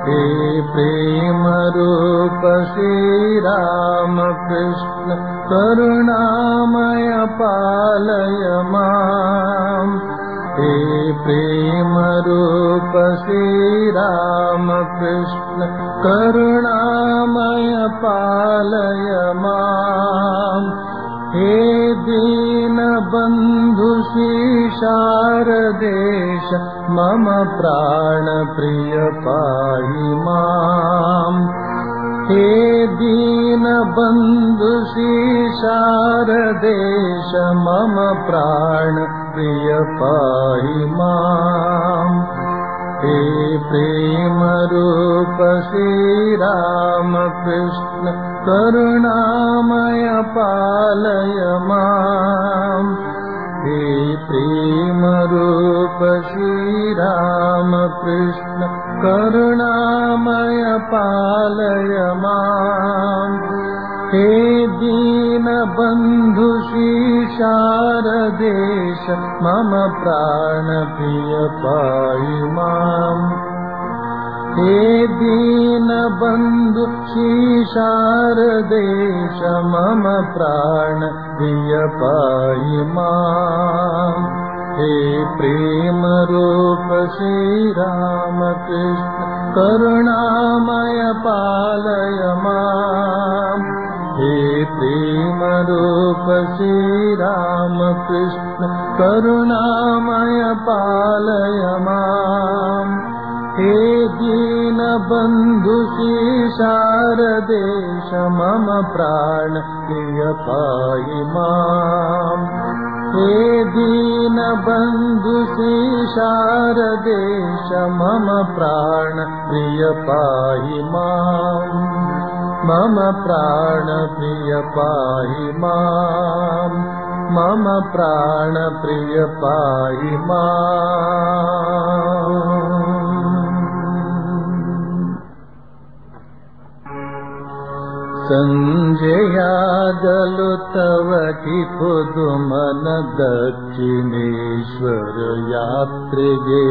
हे प्रेमरूप श्रीरामकृष्ण करुणामय पालय माम् हे प्रेमरूप श्रीरामकृष्ण करुणामय पालय माम् हे दीनबन्धु शारदेश मम प्राणप्रिय पाहि माम् हे दीनबन्धु शारदेश मम प्राणप्रिय पाहि माम् हे प्रेमरूप श्रीरामकृष्ण करुणामय पालय माम् हे प्रेमरूप श्रीरामकृष्ण करुणामय पालय माम् हे दीनबन्धु शारदेश मम प्राणप्रिय पाहि माम् हे दीनबन्धु शारदेश मम प्राणप्रिय पाहि माम् हे प्रेमरूप श्रीरामकृष्ण करुणामय पालय माम् हे प्रेमरूप श्रीरामकृष्ण करुणामय पालय माम् हे दीनबन्धु शारदेश मम प्राण प्रिय पाहि माम् हे दीनबन्धु शारदेश मम प्राण प्रिय पाहि माम् मम प्राण प्रिय पाहि माम् मम प्राण प्रिय पाहि माम् सञ्जयागलु तव कि पुदुमन दक्षिणेश्वर यात्रिगे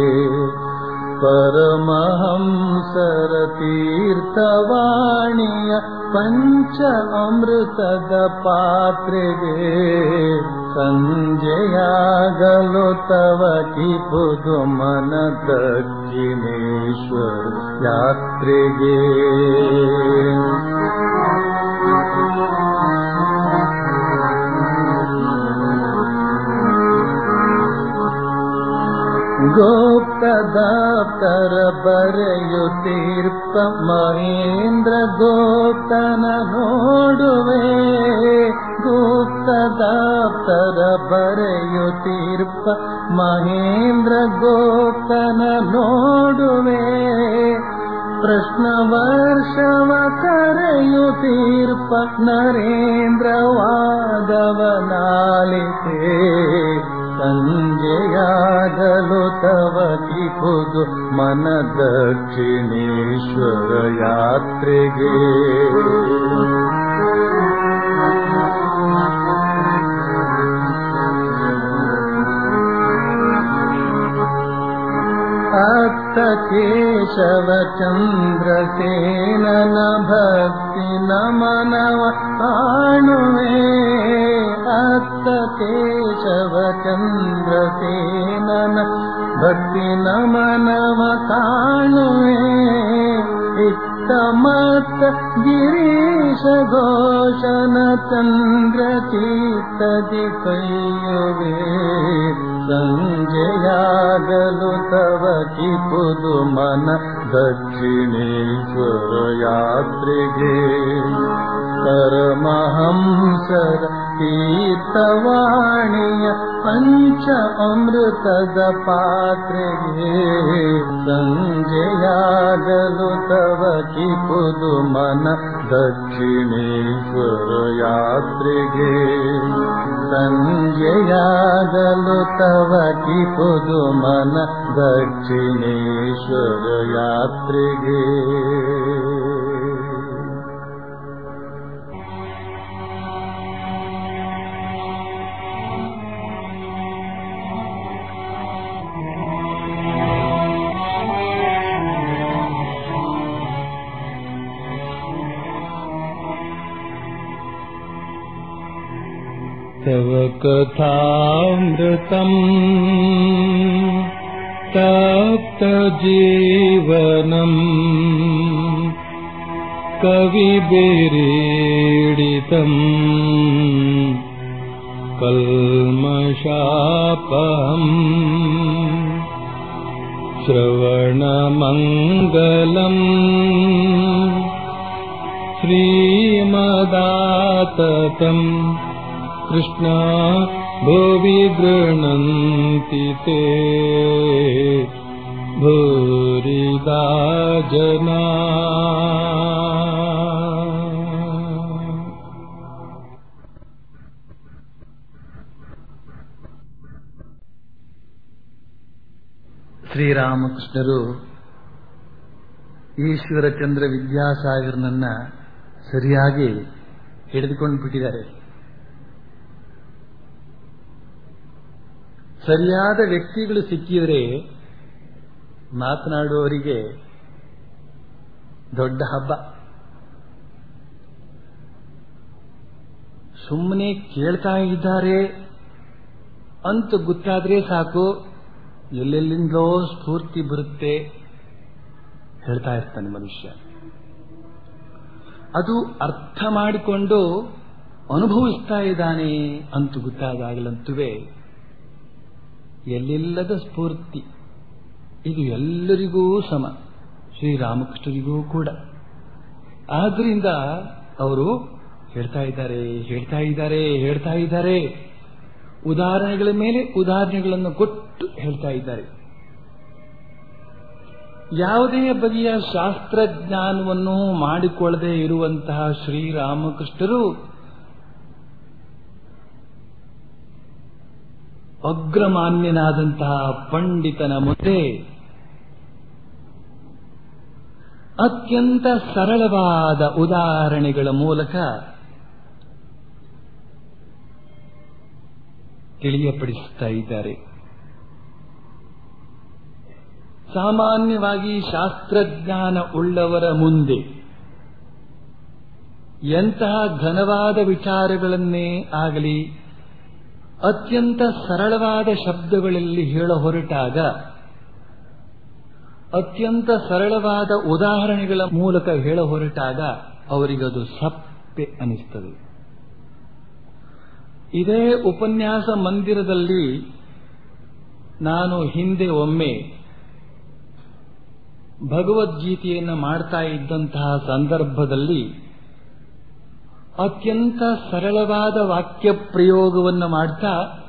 परमहंसर तीर्थवाणीय पञ्च अमृतद पात्रिगे सञ्जयागलो तव कि पुदुमन दक्षिणेश्वर यात्रिगे गोप्तदाप्तर बರೆಯುತ್ತೀರ್ಪ ಮಹೇಂದ್ರ ಗೋಪ್ತನ ನೋಡುವೆ ಗುಪ್ತದಾಪ್ತರ ಬರೆಯುತ್ತೀರ್ಪ ಮಹೇಂದ್ರ ಗೋಪ್ತನ ನೋಡುವೆ ಪ್ರಶ್ನ ವರ್ಷವ ಕರೆಯುತ್ತೀರ್ಪ ನರೇಂದ್ರ ವಾದವನಾಲಿತೆ ಸಂಜೆಯಾಗಲು ತವ ಕಿಪುದು ಮನ ದಕ್ಷಿಣೇಶ್ವರ ಯಾತ್ರೆಗೆ ಅತ್ತ ಕೇಶವ ಚಂದ್ರಸೇನನ ಭಕ್ತಿ ನಮನವ ಕಾಣುವೆ ಅತ್ತ ಕೇಶವ ಚಂದ್ರಸೇನನ ಭಕ್ತಿ ನಮನವ ಕಾಣುವೆ ಇತ್ತ ಮತ್ತ ಗಿರೀಶ ಘೋಷನ ಚಂದ್ರ ಚೀತದಿ ಕೈಯುವೆ ಸಂಜೆಯಾಗಲು ತವ ಕಿಪುದು ಮನ ದಕ್ಷಿಣೇಶ್ವರ ಯಾತ್ರೆಗೆ ಪರಮಹಂಸರ ತೀರ್ಥವಾಣಿಯ ಪಂಚ ಅಮೃತದ ಪಾತ್ರೆಗೆ ಸಂಜೆಯಾಗಲು ತವ ಕಿಪುದು ಮನ ದಕ್ಷಿಣೇಶ್ವರ ಯಾತ್ರೆಗೆ ಸಂಜೆಯಾಗಲು ತವ ಕಿಪುದು ಮನ ದಕ್ಷಿಣೇಶ್ವರ ಯಾತ್ರೆಗೆ तव कथामृतम् तप्तजीवनम् कविभिरीडितम् कल्मषापहम् श्रवणमङ्गलम् श्रीमदाततम् कृष्णा भुवि गृह्णन्ति ते भूरिदा जना ಶ್ರೀರಾಮಕೃಷ್ಣರು ಈಶ್ವರಚಂದ್ರ ವಿದ್ಯಾಸಾಗರನನ್ನ ಸರಿಯಾಗಿ ಹಿಡಿದುಕೊಂಡು ಬಿಟ್ಟಿದ್ದಾರೆ ಸರಿಯಾದ ವ್ಯಕ್ತಿಗಳು ಸಿಕ್ಕಿದರೆ ಮಾತನಾಡುವವರಿಗೆ ದೊಡ್ಡ ಹಬ್ಬ ಸುಮ್ಮನೆ ಕೇಳ್ತಾ ಇದ್ದಾರೆ ಅಂತ ಗೊತ್ತಾದ್ರೆ ಸಾಕು ಎಲ್ಲೆಲ್ಲಿಂದಲೋ ಸ್ಫೂರ್ತಿ ಬರುತ್ತೆ ಹೇಳ್ತಾ ಇರ್ತಾನೆ ಮನುಷ್ಯ ಅದು ಅರ್ಥ ಮಾಡಿಕೊಂಡು ಅನುಭವಿಸ್ತಾ ಇದ್ದಾನೆ ಅಂತ ಗೊತ್ತಾದಾಗಲಂತುವೆ ಎಲ್ಲಿಲ್ಲದ ಸ್ಫೂರ್ತಿ ಇದು ಎಲ್ಲರಿಗೂ ಸಮ ಶ್ರೀರಾಮಕೃಷ್ಣರಿಗೂ ಕೂಡ ಆದ್ರಿಂದ ಅವರು ಹೇಳ್ತಾ ಇದ್ದಾರೆ ಹೇಳ್ತಾ ಇದ್ದಾರೆ ಹೇಳ್ತಾ ಇದ್ದಾರೆ ಉದಾಹರಣೆಗಳ ಮೇಲೆ ಉದಾಹರಣೆಗಳನ್ನು ಕೊಟ್ಟು ಹೇಳ್ತಾ ಇದ್ದಾರೆ ಯಾವುದೇ ಬಗೆಯ ಶಾಸ್ತ್ರಜ್ಞಾನವನ್ನು ಮಾಡಿಕೊಳ್ಳದೆ ಇರುವಂತಹ ಶ್ರೀರಾಮಕೃಷ್ಣರು ಅಗ್ರಮಾನ್ಯನಾದಂತಹ ಪಂಡಿತನ ಮುಂದೆ ಅತ್ಯಂತ ಸರಳವಾದ ಉದಾಹರಣೆಗಳ ಮೂಲಕ ತಿಳಿಯಪಡಿಸುತ್ತಾ ಇದ್ದಾರೆ ಸಾಮಾನ್ಯವಾಗಿ ಶಾಸ್ತ್ರಜ್ಞಾನ ಉಳ್ಳವರ ಮುಂದೆ ಎಂತಹ ಘನವಾದ ವಿಚಾರಗಳನ್ನೇ ಆಗಲಿ ಅತ್ಯಂತ ಸರಳವಾದ ಶಬ್ದಗಳಲ್ಲಿ ಹೇಳ ಹೊರಟಾಗ ಅತ್ಯಂತ ಸರಳವಾದ ಉದಾಹರಣೆಗಳ ಮೂಲಕ ಹೇಳ ಹೊರಟಾಗ ಅವರಿಗದು ಸಪ್ಪೆ ಅನಿಸ್ತದೆ ಇದೇ ಉಪನ್ಯಾಸ ಮಂದಿರದಲ್ಲಿ ನಾನು ಹಿಂದೆ ಒಮ್ಮೆ ಭಗವದ್ಗೀತೆಯನ್ನು ಮಾಡ್ತಾ ಇದ್ದಂತಹ ಸಂದರ್ಭದಲ್ಲಿ ಅತ್ಯಂತ ಸರಳವಾದ ವಾಕ್ಯ ಪ್ರಯೋಗವನ್ನು ಮಾಡ್ತಾ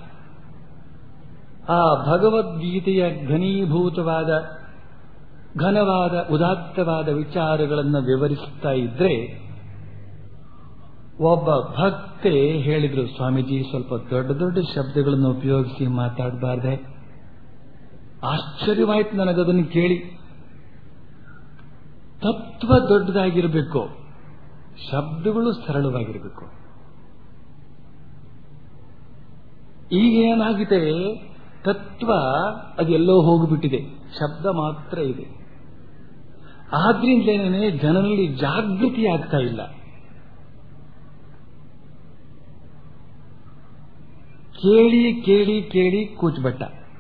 ಆ ಭಗವದ್ಗೀತೆಯ ಘನೀಭೂತವಾದ ಘನವಾದ ಉದಾತ್ತವಾದ ವಿಚಾರಗಳನ್ನು ವಿವರಿಸುತ್ತಾ ಇದ್ರೆ ಒಬ್ಬ ಭಕ್ತೆ ಹೇಳಿದ್ರು ಸ್ವಾಮೀಜಿ ಸ್ವಲ್ಪ ದೊಡ್ಡ ದೊಡ್ಡ ಶಬ್ದಗಳನ್ನು ಉಪಯೋಗಿಸಿ ಮಾತಾಡಬಾರ್ದೆ ಆಶ್ಚರ್ಯವಾಯ್ತು ನನಗದನ್ನು ಕೇಳಿ ತತ್ವ ದೊಡ್ಡದಾಗಿರಬೇಕು ಶಬ್ದಗಳು ಸರಳವಾಗಿರಬೇಕು ಈಗ ಏನಾಗಿದೆ ತತ್ವ ಅದೆಲ್ಲೋ ಹೋಗಿಬಿಟ್ಟಿದೆ ಶಬ್ದ ಮಾತ್ರ ಇದೆ ಆದ್ರಿಂದಲೇ ಜನರಲ್ಲಿ ಜಾಗೃತಿ ಆಗ್ತಾ ಇಲ್ಲ ಕೇಳಿ ಕೇಳಿ ಕೇಳಿ ಕೂಚ್ಬಟ್ಟ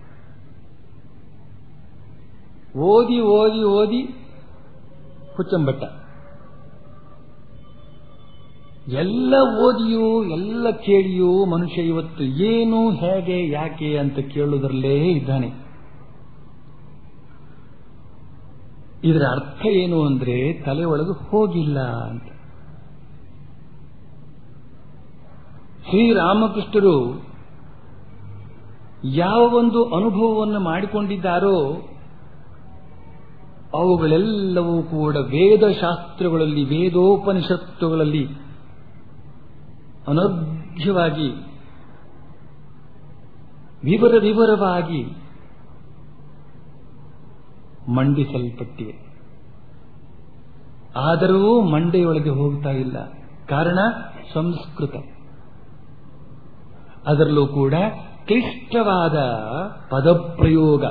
ಓದಿ ಓದಿ ಓದಿ ಹುಚ್ಚಂಬಟ್ಟ ಎಲ್ಲ ಓದಿಯೂ ಎಲ್ಲ ಕೇಳಿಯೂ ಮನುಷ್ಯ ಇವತ್ತು ಏನು ಹೇಗೆ ಯಾಕೆ ಅಂತ ಕೇಳುವುದರಲ್ಲೇ ಇದ್ದಾನೆ ಇದರ ಅರ್ಥ ಏನು ಅಂದ್ರೆ ತಲೆ ಒಳಗೆ ಹೋಗಿಲ್ಲ ಅಂತ ಶ್ರೀರಾಮಕೃಷ್ಣರು ಯಾವ ಒಂದು ಅನುಭವವನ್ನು ಮಾಡಿಕೊಂಡಿದ್ದಾರೋ ಅವುಗಳೆಲ್ಲವೂ ಕೂಡ ವೇದಶಾಸ್ತ್ರಗಳಲ್ಲಿ ವೇದೋಪನಿಷತ್ತುಗಳಲ್ಲಿ ಅನರ್ಘ್ಯವಾಗಿ ವಿವರ ವಿವರವಾಗಿ ಮಂಡಿಸಲ್ಪಟ್ಟಿವೆ ಆದರೂ ಮಂಡೆಯೊಳಗೆ ಹೋಗ್ತಾ ಇಲ್ಲ ಕಾರಣ ಸಂಸ್ಕೃತ ಅದರಲ್ಲೂ ಕೂಡ ಕ್ಲಿಷ್ಟವಾದ ಪದಪ್ರಯೋಗ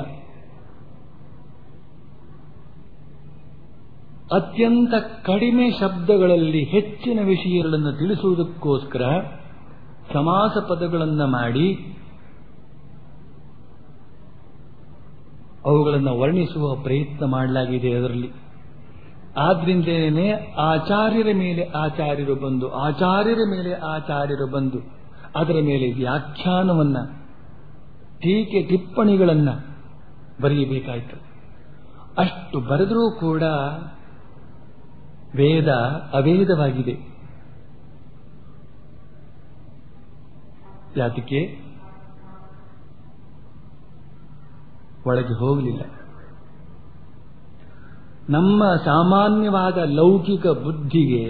ಅತ್ಯಂತ ಕಡಿಮೆ ಶಬ್ದಗಳಲ್ಲಿ ಹೆಚ್ಚಿನ ವಿಷಯಗಳನ್ನು ತಿಳಿಸುವುದಕ್ಕೋಸ್ಕರ ಸಮಾಸ ಪದಗಳನ್ನ ಮಾಡಿ ಅವುಗಳನ್ನು ವರ್ಣಿಸುವ ಪ್ರಯತ್ನ ಮಾಡಲಾಗಿದೆ ಅದರಲ್ಲಿ ಆದ್ರಿಂದೇನೆ ಆಚಾರ್ಯರ ಮೇಲೆ ಆಚಾರ್ಯರು ಬಂದು ಆಚಾರ್ಯರ ಮೇಲೆ ಆಚಾರ್ಯರು ಬಂದು ಅದರ ಮೇಲೆ ವ್ಯಾಖ್ಯಾನವನ್ನ ಟೀಕೆ ಟಿಪ್ಪಣಿಗಳನ್ನ ಬರೆಯಬೇಕಾಯಿತು ಅಷ್ಟು ಬರೆದರೂ ಕೂಡ ವೇದ ಅವೇದವಾಗಿದೆ ಯಾತಕ್ಕೆ ಒಳಗೆ ಹೋಗಲಿಲ್ಲ ನಮ್ಮ ಸಾಮಾನ್ಯವಾದ ಲೌಕಿಕ ಬುದ್ಧಿಗೆ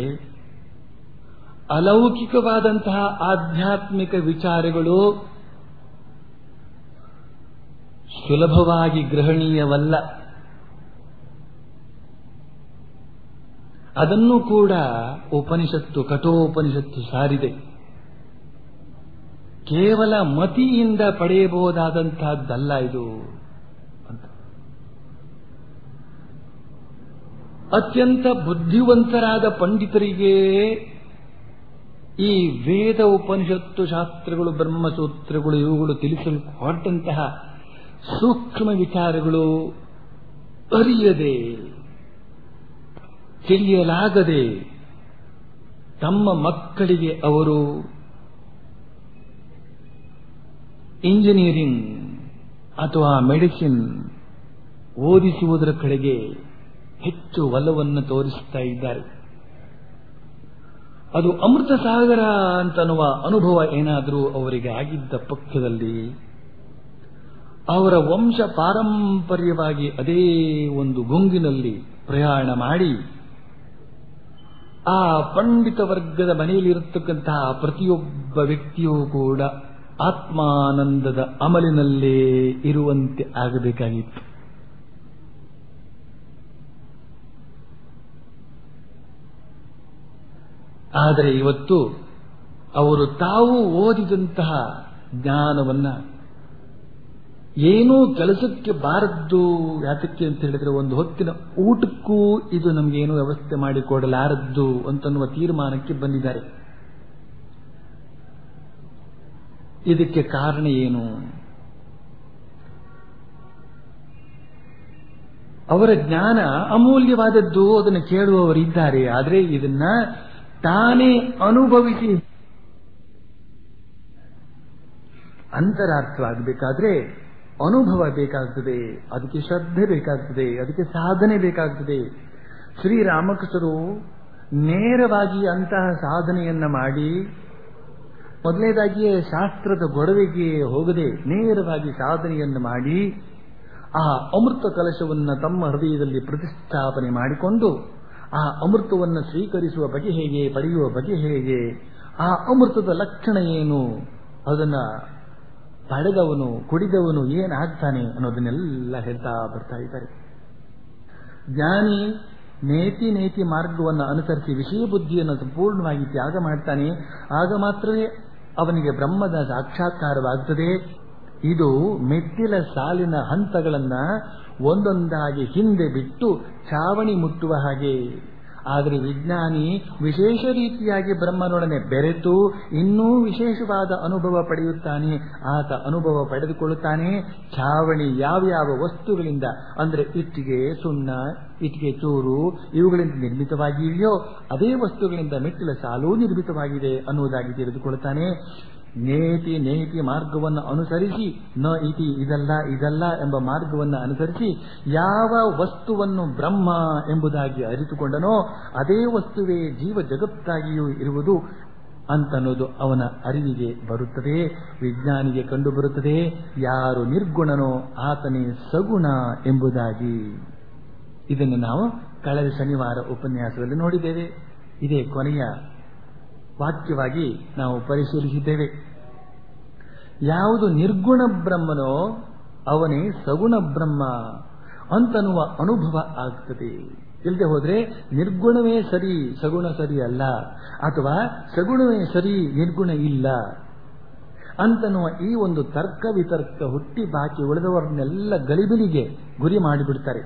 ಅಲೌಕಿಕವಾದಂತಹ ಆಧ್ಯಾತ್ಮಿಕ ವಿಚಾರಗಳು ಸುಲಭವಾಗಿ ಗ್ರಹಣೀಯವಲ್ಲ ಅದನ್ನು ಕೂಡ ಉಪನಿಷತ್ತು ಕಠೋಪನಿಷತ್ತು ಸಾರಿದೆ ಕೇವಲ ಮತಿಯಿಂದ ಪಡೆಯಬಹುದಾದಂತಹದ್ದಲ್ಲ ಇದು ಅಂತ ಅತ್ಯಂತ ಬುದ್ಧಿವಂತರಾದ ಪಂಡಿತರಿಗೆ ಈ ವೇದ ಉಪನಿಷತ್ತು ಶಾಸ್ತ್ರಗಳು ಬ್ರಹ್ಮಸೂತ್ರಗಳು ಇವುಗಳು ತಿಳಿಸಲು ಹೊರಟಂತಹ ಸೂಕ್ಷ್ಮ ವಿಚಾರಗಳು ಅರಿಯದೆ ತಿಳಿಯಲಾಗದೆ ತಮ್ಮ ಮಕ್ಕಳಿಗೆ ಅವರು ಇಂಜಿನಿಯರಿಂಗ್ ಅಥವಾ ಮೆಡಿಸಿನ್ ಓದಿಸುವುದರ ಕಡೆಗೆ ಹೆಚ್ಚು ಒಲವನ್ನು ತೋರಿಸ್ತಾ ಇದ್ದಾರೆ ಅದು ಅಮೃತ ಸಾಗರ ಅಂತನ್ನುವ ಅನುಭವ ಏನಾದರೂ ಅವರಿಗೆ ಆಗಿದ್ದ ಪಕ್ಷದಲ್ಲಿ ಅವರ ವಂಶ ಪಾರಂಪರ್ಯವಾಗಿ ಅದೇ ಒಂದು ಗುಂಗಿನಲ್ಲಿ ಪ್ರಯಾಣ ಮಾಡಿ ಆ ಪಂಡಿತ ವರ್ಗದ ಮನೆಯಲ್ಲಿರತಕ್ಕಂತಹ ಪ್ರತಿಯೊಬ್ಬ ವ್ಯಕ್ತಿಯೂ ಕೂಡ ಆತ್ಮಾನಂದದ ಅಮಲಿನಲ್ಲೇ ಇರುವಂತೆ ಆಗಬೇಕಾಗಿತ್ತು ಆದರೆ ಇವತ್ತು ಅವರು ತಾವು ಓದಿದಂತಹ ಜ್ಞಾನವನ್ನ ಏನೂ ಕೆಲಸಕ್ಕೆ ಬಾರದ್ದು ಯಾತಕ್ಕೆ ಅಂತ ಹೇಳಿದ್ರೆ ಒಂದು ಹೊತ್ತಿನ ಊಟಕ್ಕೂ ಇದು ನಮಗೇನು ವ್ಯವಸ್ಥೆ ಮಾಡಿಕೊಡಲಾರದ್ದು ಅಂತನ್ನುವ ತೀರ್ಮಾನಕ್ಕೆ ಬಂದಿದ್ದಾರೆ ಇದಕ್ಕೆ ಕಾರಣ ಏನು ಅವರ ಜ್ಞಾನ ಅಮೂಲ್ಯವಾದದ್ದು ಅದನ್ನು ಕೇಳುವವರಿದ್ದಾರೆ ಆದರೆ ಇದನ್ನ ತಾನೇ ಅನುಭವಿಸಿ ಅಂತರಾರ್ಥವಾಗಬೇಕಾದ್ರೆ ಅನುಭವ ಬೇಕಾಗ್ತದೆ ಅದಕ್ಕೆ ಶ್ರದ್ಧೆ ಬೇಕಾಗ್ತದೆ ಅದಕ್ಕೆ ಸಾಧನೆ ಬೇಕಾಗ್ತದೆ ಶ್ರೀರಾಮಕೃಷ್ಣರು ನೇರವಾಗಿ ಅಂತಹ ಸಾಧನೆಯನ್ನ ಮಾಡಿ ಮೊದಲನೇದಾಗಿಯೇ ಶಾಸ್ತ್ರದ ಗೊಡವೆಗೆ ಹೋಗದೆ ನೇರವಾಗಿ ಸಾಧನೆಯನ್ನು ಮಾಡಿ ಆ ಅಮೃತ ಕಲಶವನ್ನ ತಮ್ಮ ಹೃದಯದಲ್ಲಿ ಪ್ರತಿಷ್ಠಾಪನೆ ಮಾಡಿಕೊಂಡು ಆ ಅಮೃತವನ್ನು ಸ್ವೀಕರಿಸುವ ಬಗೆ ಹೇಗೆ ಪಡೆಯುವ ಬಗೆ ಹೇಗೆ ಆ ಅಮೃತದ ಲಕ್ಷಣ ಏನು ಅದನ್ನ ಪಡೆದವನು ಕುಡಿದವನು ಏನಾಗ್ತಾನೆ ಅನ್ನೋದನ್ನೆಲ್ಲ ಹೇಳ್ತಾ ಬರ್ತಾ ಇದ್ದಾರೆ ಜ್ಞಾನಿ ನೇತಿ ನೇತಿ ಮಾರ್ಗವನ್ನು ಅನುಸರಿಸಿ ವಿಷಯ ಬುದ್ಧಿಯನ್ನು ಸಂಪೂರ್ಣವಾಗಿ ತ್ಯಾಗ ಮಾಡ್ತಾನೆ ಆಗ ಮಾತ್ರವೇ ಅವನಿಗೆ ಬ್ರಹ್ಮದ ಸಾಕ್ಷಾತ್ಕಾರವಾಗುತ್ತದೆ ಇದು ಮೆಟ್ಟಿಲ ಸಾಲಿನ ಹಂತಗಳನ್ನ ಒಂದೊಂದಾಗಿ ಹಿಂದೆ ಬಿಟ್ಟು ಚಾವಣಿ ಮುಟ್ಟುವ ಹಾಗೆ ಆದರೆ ವಿಜ್ಞಾನಿ ವಿಶೇಷ ರೀತಿಯಾಗಿ ಬ್ರಹ್ಮನೊಡನೆ ಬೆರೆತು ಇನ್ನೂ ವಿಶೇಷವಾದ ಅನುಭವ ಪಡೆಯುತ್ತಾನೆ ಆತ ಅನುಭವ ಪಡೆದುಕೊಳ್ಳುತ್ತಾನೆ ಛಾವಣಿ ಯಾವ್ಯಾವ ವಸ್ತುಗಳಿಂದ ಅಂದರೆ ಇಟ್ಟಿಗೆ ಸುಣ್ಣ ಇಟ್ಟಿಗೆ ಚೂರು ಇವುಗಳಿಂದ ನಿರ್ಮಿತವಾಗಿದೆಯೋ ಅದೇ ವಸ್ತುಗಳಿಂದ ಮೆಟ್ಟಿಲ ಸಾಲು ನಿರ್ಮಿತವಾಗಿದೆ ಅನ್ನುವುದಾಗಿ ತಿಳಿದುಕೊಳ್ಳುತ್ತಾನೆ ನೇತಿ ನೇತಿ ಮಾರ್ಗವನ್ನು ಅನುಸರಿಸಿ ನ ಇತಿ ಇದಲ್ಲ ಇದಲ್ಲ ಎಂಬ ಮಾರ್ಗವನ್ನು ಅನುಸರಿಸಿ ಯಾವ ವಸ್ತುವನ್ನು ಬ್ರಹ್ಮ ಎಂಬುದಾಗಿ ಅರಿತುಕೊಂಡನೋ ಅದೇ ವಸ್ತುವೇ ಜೀವ ಜಗತ್ತಾಗಿಯೂ ಇರುವುದು ಅಂತನ್ನೋದು ಅವನ ಅರಿವಿಗೆ ಬರುತ್ತದೆ ವಿಜ್ಞಾನಿಗೆ ಕಂಡುಬರುತ್ತದೆ ಯಾರು ನಿರ್ಗುಣನೋ ಆತನೇ ಸಗುಣ ಎಂಬುದಾಗಿ ಇದನ್ನು ನಾವು ಕಳೆದ ಶನಿವಾರ ಉಪನ್ಯಾಸದಲ್ಲಿ ನೋಡಿದ್ದೇವೆ ಇದೇ ಕೊನೆಯ ವಾಕ್ಯವಾಗಿ ನಾವು ಪರಿಶೀಲಿಸಿದ್ದೇವೆ ಯಾವುದು ನಿರ್ಗುಣ ಬ್ರಹ್ಮನೋ ಅವನೇ ಸಗುಣ ಬ್ರಹ್ಮ ಅಂತನ್ನುವ ಅನುಭವ ಆಗ್ತದೆ ಇಲ್ಲದೆ ಹೋದ್ರೆ ನಿರ್ಗುಣವೇ ಸರಿ ಸಗುಣ ಸರಿ ಅಲ್ಲ ಅಥವಾ ಸಗುಣವೇ ಸರಿ ನಿರ್ಗುಣ ಇಲ್ಲ ಅಂತನ್ನುವ ಈ ಒಂದು ತರ್ಕ ವಿತರ್ಕ ಹುಟ್ಟಿ ಬಾಕಿ ಉಳಿದವರನ್ನೆಲ್ಲ ಗಲಿಬಿಲಿಗೆ ಗುರಿ ಮಾಡಿಬಿಡ್ತಾರೆ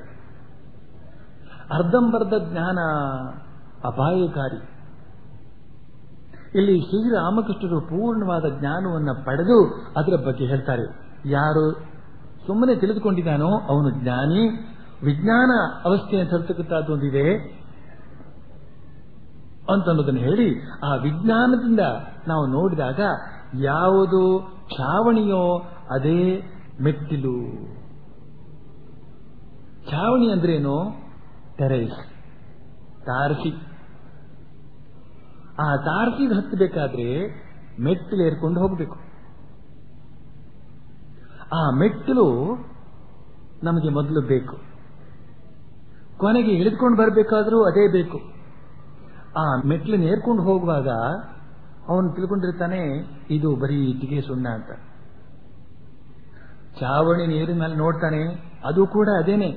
ಅರ್ಧಂಬರ್ಧ ಜ್ಞಾನ ಅಪಾಯಕಾರಿ ಇಲ್ಲಿ ಶ್ರೀರಾಮಕೃಷ್ಣರು ಪೂರ್ಣವಾದ ಜ್ಞಾನವನ್ನು ಪಡೆದು ಅದರ ಬಗ್ಗೆ ಹೇಳ್ತಾರೆ ಯಾರು ಸುಮ್ಮನೆ ತಿಳಿದುಕೊಂಡಿದ್ದಾನೋ ಅವನು ಜ್ಞಾನಿ ವಿಜ್ಞಾನ ಅವಸ್ಥೆಯನ್ನು ತರ್ತಕ್ಕಂಥದ್ದು ಒಂದಿದೆ ಅಂತನ್ನೋದನ್ನು ಹೇಳಿ ಆ ವಿಜ್ಞಾನದಿಂದ ನಾವು ನೋಡಿದಾಗ ಯಾವುದು ಛಾವಣಿಯೋ ಅದೇ ಮೆಟ್ಟಿಲು ಛಾವಣಿ ಅಂದ್ರೇನು ಟೆರೇಸ್ ತಾರಸಿ ಆ ತಾರಸಿಗೆ ಹತ್ತಬೇಕಾದ್ರೆ ಮೆಟ್ಟಿಲು ಏರ್ಕೊಂಡು ಹೋಗಬೇಕು ಆ ಮೆಟ್ಟಿಲು ನಮಗೆ ಮೊದಲು ಬೇಕು ಕೊನೆಗೆ ಇಳಿದುಕೊಂಡು ಬರಬೇಕಾದ್ರೂ ಅದೇ ಬೇಕು ಆ ಮೆಟ್ಲನ್ನ ಏರ್ಕೊಂಡು ಹೋಗುವಾಗ ಅವನು ತಿಳ್ಕೊಂಡಿರ್ತಾನೆ ಇದು ಬರೀ ಇಟ್ಟಿಗೆ ಸುಣ್ಣ ಅಂತ ಚಾವಣಿ ನೀರಿನ ಮೇಲೆ ನೋಡ್ತಾನೆ ಅದು ಕೂಡ ಅದೇನೆ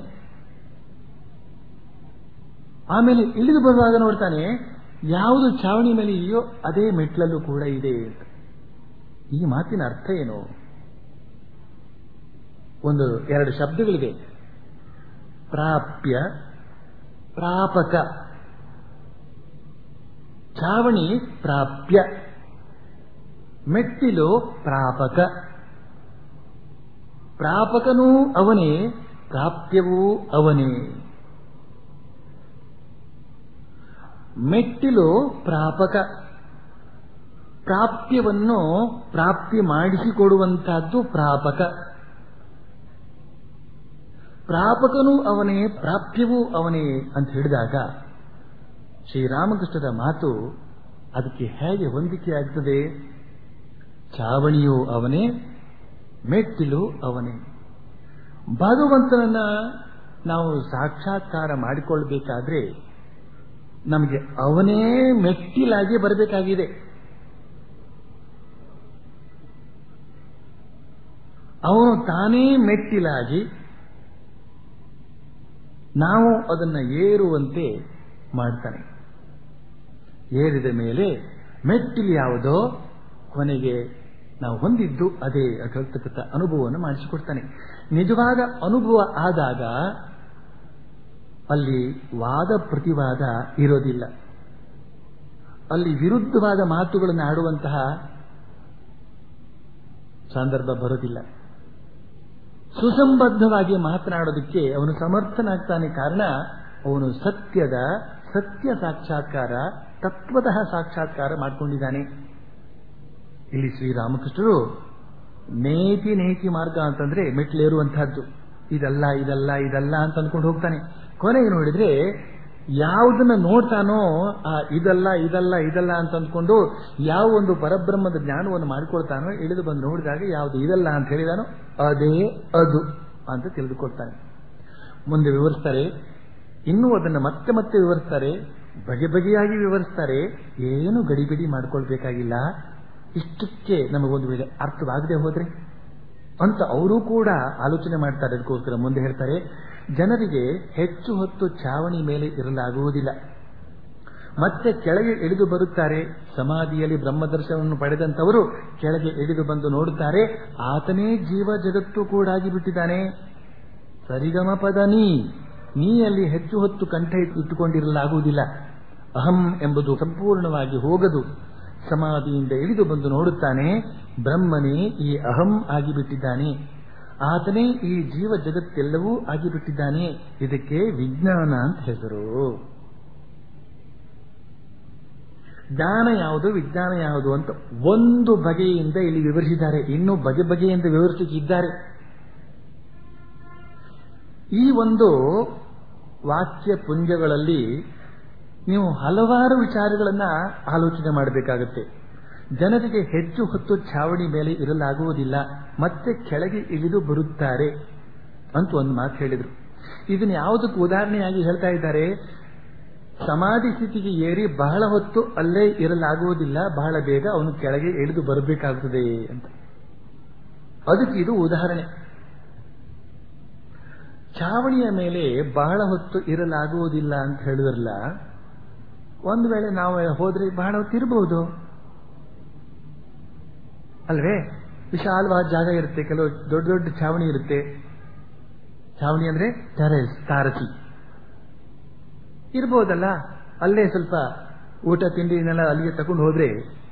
ಆಮೇಲೆ ಇಳಿದು ಬರುವಾಗ ನೋಡ್ತಾನೆ ಯಾವುದು ಚಾವಣಿ ಮೇಲೆ ಇದೆಯೋ ಅದೇ ಮೆಟ್ಲಲ್ಲೂ ಕೂಡ ಇದೆ ಅಂತ ಈ ಮಾತಿನ ಅರ್ಥ ಏನು ಒಂದು ಎರಡು ಶಬ್ದಗಳಿವೆ ಪ್ರಾಪ್ಯ ಪ್ರಾಪಕ ಛಾವಣಿ ಪ್ರಾಪ್ಯ ಮೆಟ್ಟಿಲು ಪ್ರಾಪಕ ಪ್ರಾಪಕನೂ ಅವನೇ ಪ್ರಾಪ್ಯವೂ ಅವನೇ ಮೆಟ್ಟಿಲು ಪ್ರಾಪಕ ಪ್ರಾಪ್ಯವನ್ನು ಪ್ರಾಪ್ತಿ ಮಾಡಿಸಿಕೊಡುವಂತಹದ್ದು ಪ್ರಾಪಕ ಪ್ರಾಪಕನೂ ಅವನೇ ಪ್ರಾಪ್ಯವೂ ಅವನೇ ಅಂತ ಹೇಳಿದಾಗ ಶ್ರೀರಾಮಕೃಷ್ಣರ ಮಾತು ಅದಕ್ಕೆ ಹೇಗೆ ಹೊಂದಿಕೆ ಆಗ್ತದೆ ಚಾವಣಿಯೂ ಅವನೇ ಮೆಟ್ಟಿಲು ಅವನೇ ಭಗವಂತನನ್ನ ನಾವು ಸಾಕ್ಷಾತ್ಕಾರ ಮಾಡಿಕೊಳ್ಬೇಕಾದ್ರೆ ನಮಗೆ ಅವನೇ ಮೆಟ್ಟಿಲಾಗಿ ಬರಬೇಕಾಗಿದೆ ಅವನು ತಾನೇ ಮೆಟ್ಟಿಲಾಗಿ ನಾವು ಅದನ್ನು ಏರುವಂತೆ ಮಾಡ್ತಾನೆ ಏರಿದ ಮೇಲೆ ಮೆಟ್ಟಿಲು ಯಾವುದೋ ಕೊನೆಗೆ ನಾವು ಹೊಂದಿದ್ದು ಅದೇ ಹೇಳ್ತಕ್ಕಂಥ ಅನುಭವವನ್ನು ಮಾಡಿಸಿಕೊಡ್ತಾನೆ ನಿಜವಾದ ಅನುಭವ ಆದಾಗ ಅಲ್ಲಿ ವಾದ ಪ್ರತಿವಾದ ಇರೋದಿಲ್ಲ ಅಲ್ಲಿ ವಿರುದ್ಧವಾದ ಮಾತುಗಳನ್ನು ಆಡುವಂತಹ ಸಂದರ್ಭ ಬರೋದಿಲ್ಲ ಸುಸಂಬದ್ಧವಾಗಿ ಮಾತನಾಡೋದಕ್ಕೆ ಅವನು ಸಮರ್ಥನಾಗ್ತಾನೆ ಕಾರಣ ಅವನು ಸತ್ಯದ ಸತ್ಯ ಸಾಕ್ಷಾತ್ಕಾರ ತತ್ವತಃ ಸಾಕ್ಷಾತ್ಕಾರ ಮಾಡಿಕೊಂಡಿದ್ದಾನೆ ಇಲ್ಲಿ ಶ್ರೀರಾಮಕೃಷ್ಣರು ನೇತಿ ನೇತಿ ಮಾರ್ಗ ಅಂತಂದ್ರೆ ಮೆಟ್ಲೇರುವಂತಹದ್ದು ಇದಲ್ಲ ಇದಲ್ಲ ಇದಲ್ಲ ಅಂತ ಅಂದ್ಕೊಂಡು ಹೋಗ್ತಾನೆ ಕೊನೆಗೆ ನೋಡಿದ್ರೆ ಯಾವುದನ್ನ ನೋಡ್ತಾನೋ ಆ ಇದಲ್ಲ ಇದಲ್ಲ ಇದಲ್ಲ ಅಂತ ಅಂದ್ಕೊಂಡು ಯಾವ ಒಂದು ಪರಬ್ರಹ್ಮದ ಜ್ಞಾನವನ್ನು ಮಾಡಿಕೊಳ್ತಾನೋ ಇಳಿದು ಬಂದು ನೋಡಿದಾಗ ಯಾವುದು ಇದಲ್ಲ ಅಂತ ಹೇಳಿದಾನೋ ಅದೇ ಅದು ಅಂತ ತಿಳಿದುಕೊಳ್ತಾನೆ ಮುಂದೆ ವಿವರಿಸ್ತಾರೆ ಇನ್ನೂ ಅದನ್ನು ಮತ್ತೆ ಮತ್ತೆ ವಿವರಿಸ್ತಾರೆ ಬಗೆ ಬಗೆಯಾಗಿ ವಿವರಿಸ್ತಾರೆ ಏನು ಗಡಿಬಿಡಿ ಮಾಡ್ಕೊಳ್ಬೇಕಾಗಿಲ್ಲ ಇಷ್ಟಕ್ಕೆ ನಮಗೊಂದು ವೇಳೆ ಅರ್ಥವಾಗದೆ ಹೋದ್ರೆ ಅಂತ ಅವರು ಕೂಡ ಆಲೋಚನೆ ಮಾಡ್ತಾರೆ ಅದಕ್ಕೋಸ್ಕರ ಮುಂದೆ ಹೇಳ್ತಾರೆ ಜನರಿಗೆ ಹೆಚ್ಚು ಹೊತ್ತು ಚಾವಣಿ ಮೇಲೆ ಇರಲಾಗುವುದಿಲ್ಲ ಮತ್ತೆ ಕೆಳಗೆ ಇಳಿದು ಬರುತ್ತಾರೆ ಸಮಾಧಿಯಲ್ಲಿ ಬ್ರಹ್ಮದರ್ಶನವನ್ನು ಪಡೆದಂತವರು ಕೆಳಗೆ ಇಳಿದು ಬಂದು ನೋಡುತ್ತಾರೆ ಆತನೇ ಜೀವ ಜಗತ್ತು ಕೂಡಾಗಿ ಬಿಟ್ಟಿದ್ದಾನೆ ಸರಿಗಮ ಪದ ನೀ ನೀ ಅಲ್ಲಿ ಹೆಚ್ಚು ಹೊತ್ತು ಕಂಠ ಇಟ್ಟುಕೊಂಡಿರಲಾಗುವುದಿಲ್ಲ ಅಹಂ ಎಂಬುದು ಸಂಪೂರ್ಣವಾಗಿ ಹೋಗದು ಸಮಾಧಿಯಿಂದ ಇಳಿದು ಬಂದು ನೋಡುತ್ತಾನೆ ಬ್ರಹ್ಮನೇ ಈ ಅಹಂ ಆಗಿಬಿಟ್ಟಿದ್ದಾನೆ ಆತನೇ ಈ ಜೀವ ಜಗತ್ತೆಲ್ಲವೂ ಆಗಿಬಿಟ್ಟಿದ್ದಾನೆ ಇದಕ್ಕೆ ವಿಜ್ಞಾನ ಅಂತ ಹೆಸರು ಜ್ಞಾನ ಯಾವುದು ವಿಜ್ಞಾನ ಯಾವುದು ಅಂತ ಒಂದು ಬಗೆಯಿಂದ ಇಲ್ಲಿ ವಿವರಿಸಿದ್ದಾರೆ ಇನ್ನೂ ಬಗೆ ಬಗೆಯಿಂದ ವಿವರಿಸುತ್ತಿದ್ದಾರೆ ಈ ಒಂದು ವಾಕ್ಯ ಪುಂಜಗಳಲ್ಲಿ ನೀವು ಹಲವಾರು ವಿಚಾರಗಳನ್ನ ಆಲೋಚನೆ ಮಾಡಬೇಕಾಗುತ್ತೆ ಜನರಿಗೆ ಹೆಚ್ಚು ಹೊತ್ತು ಛಾವಣಿ ಮೇಲೆ ಇರಲಾಗುವುದಿಲ್ಲ ಮತ್ತೆ ಕೆಳಗೆ ಇಳಿದು ಬರುತ್ತಾರೆ ಅಂತ ಒಂದು ಮಾತು ಹೇಳಿದ್ರು ಇದನ್ನು ಯಾವುದಕ್ಕೆ ಉದಾಹರಣೆಯಾಗಿ ಹೇಳ್ತಾ ಇದ್ದಾರೆ ಸಮಾಧಿ ಸ್ಥಿತಿಗೆ ಏರಿ ಬಹಳ ಹೊತ್ತು ಅಲ್ಲೇ ಇರಲಾಗುವುದಿಲ್ಲ ಬಹಳ ಬೇಗ ಅವನು ಕೆಳಗೆ ಇಳಿದು ಬರಬೇಕಾಗುತ್ತದೆ ಅಂತ ಅದಕ್ಕೆ ಇದು ಉದಾಹರಣೆ ಛಾವಣಿಯ ಮೇಲೆ ಬಹಳ ಹೊತ್ತು ಇರಲಾಗುವುದಿಲ್ಲ ಅಂತ ಹೇಳಿದ್ರಲ್ಲ ಒಂದು ವೇಳೆ ನಾವು ಹೋದ್ರೆ ಬಹಳ ಹೊತ್ತು ಇರಬಹುದು ಅಲ್ವೇ ವಿಶಾಲವಾದ ಜಾಗ ಇರುತ್ತೆ ಕೆಲವು ದೊಡ್ಡ ದೊಡ್ಡ ಛಾವಣಿ ಇರುತ್ತೆ ಛಾವಣಿ ಅಂದ್ರೆ ಟೆರೆಸ್ ತಾರಸಿ ಇರ್ಬೋದಲ್ಲ ಅಲ್ಲೇ ಸ್ವಲ್ಪ ಊಟ ತಿಂಡಿನೆಲ್ಲ ಅಲ್ಲಿಗೆ ತಗೊಂಡು ಹೋದ್ರೆ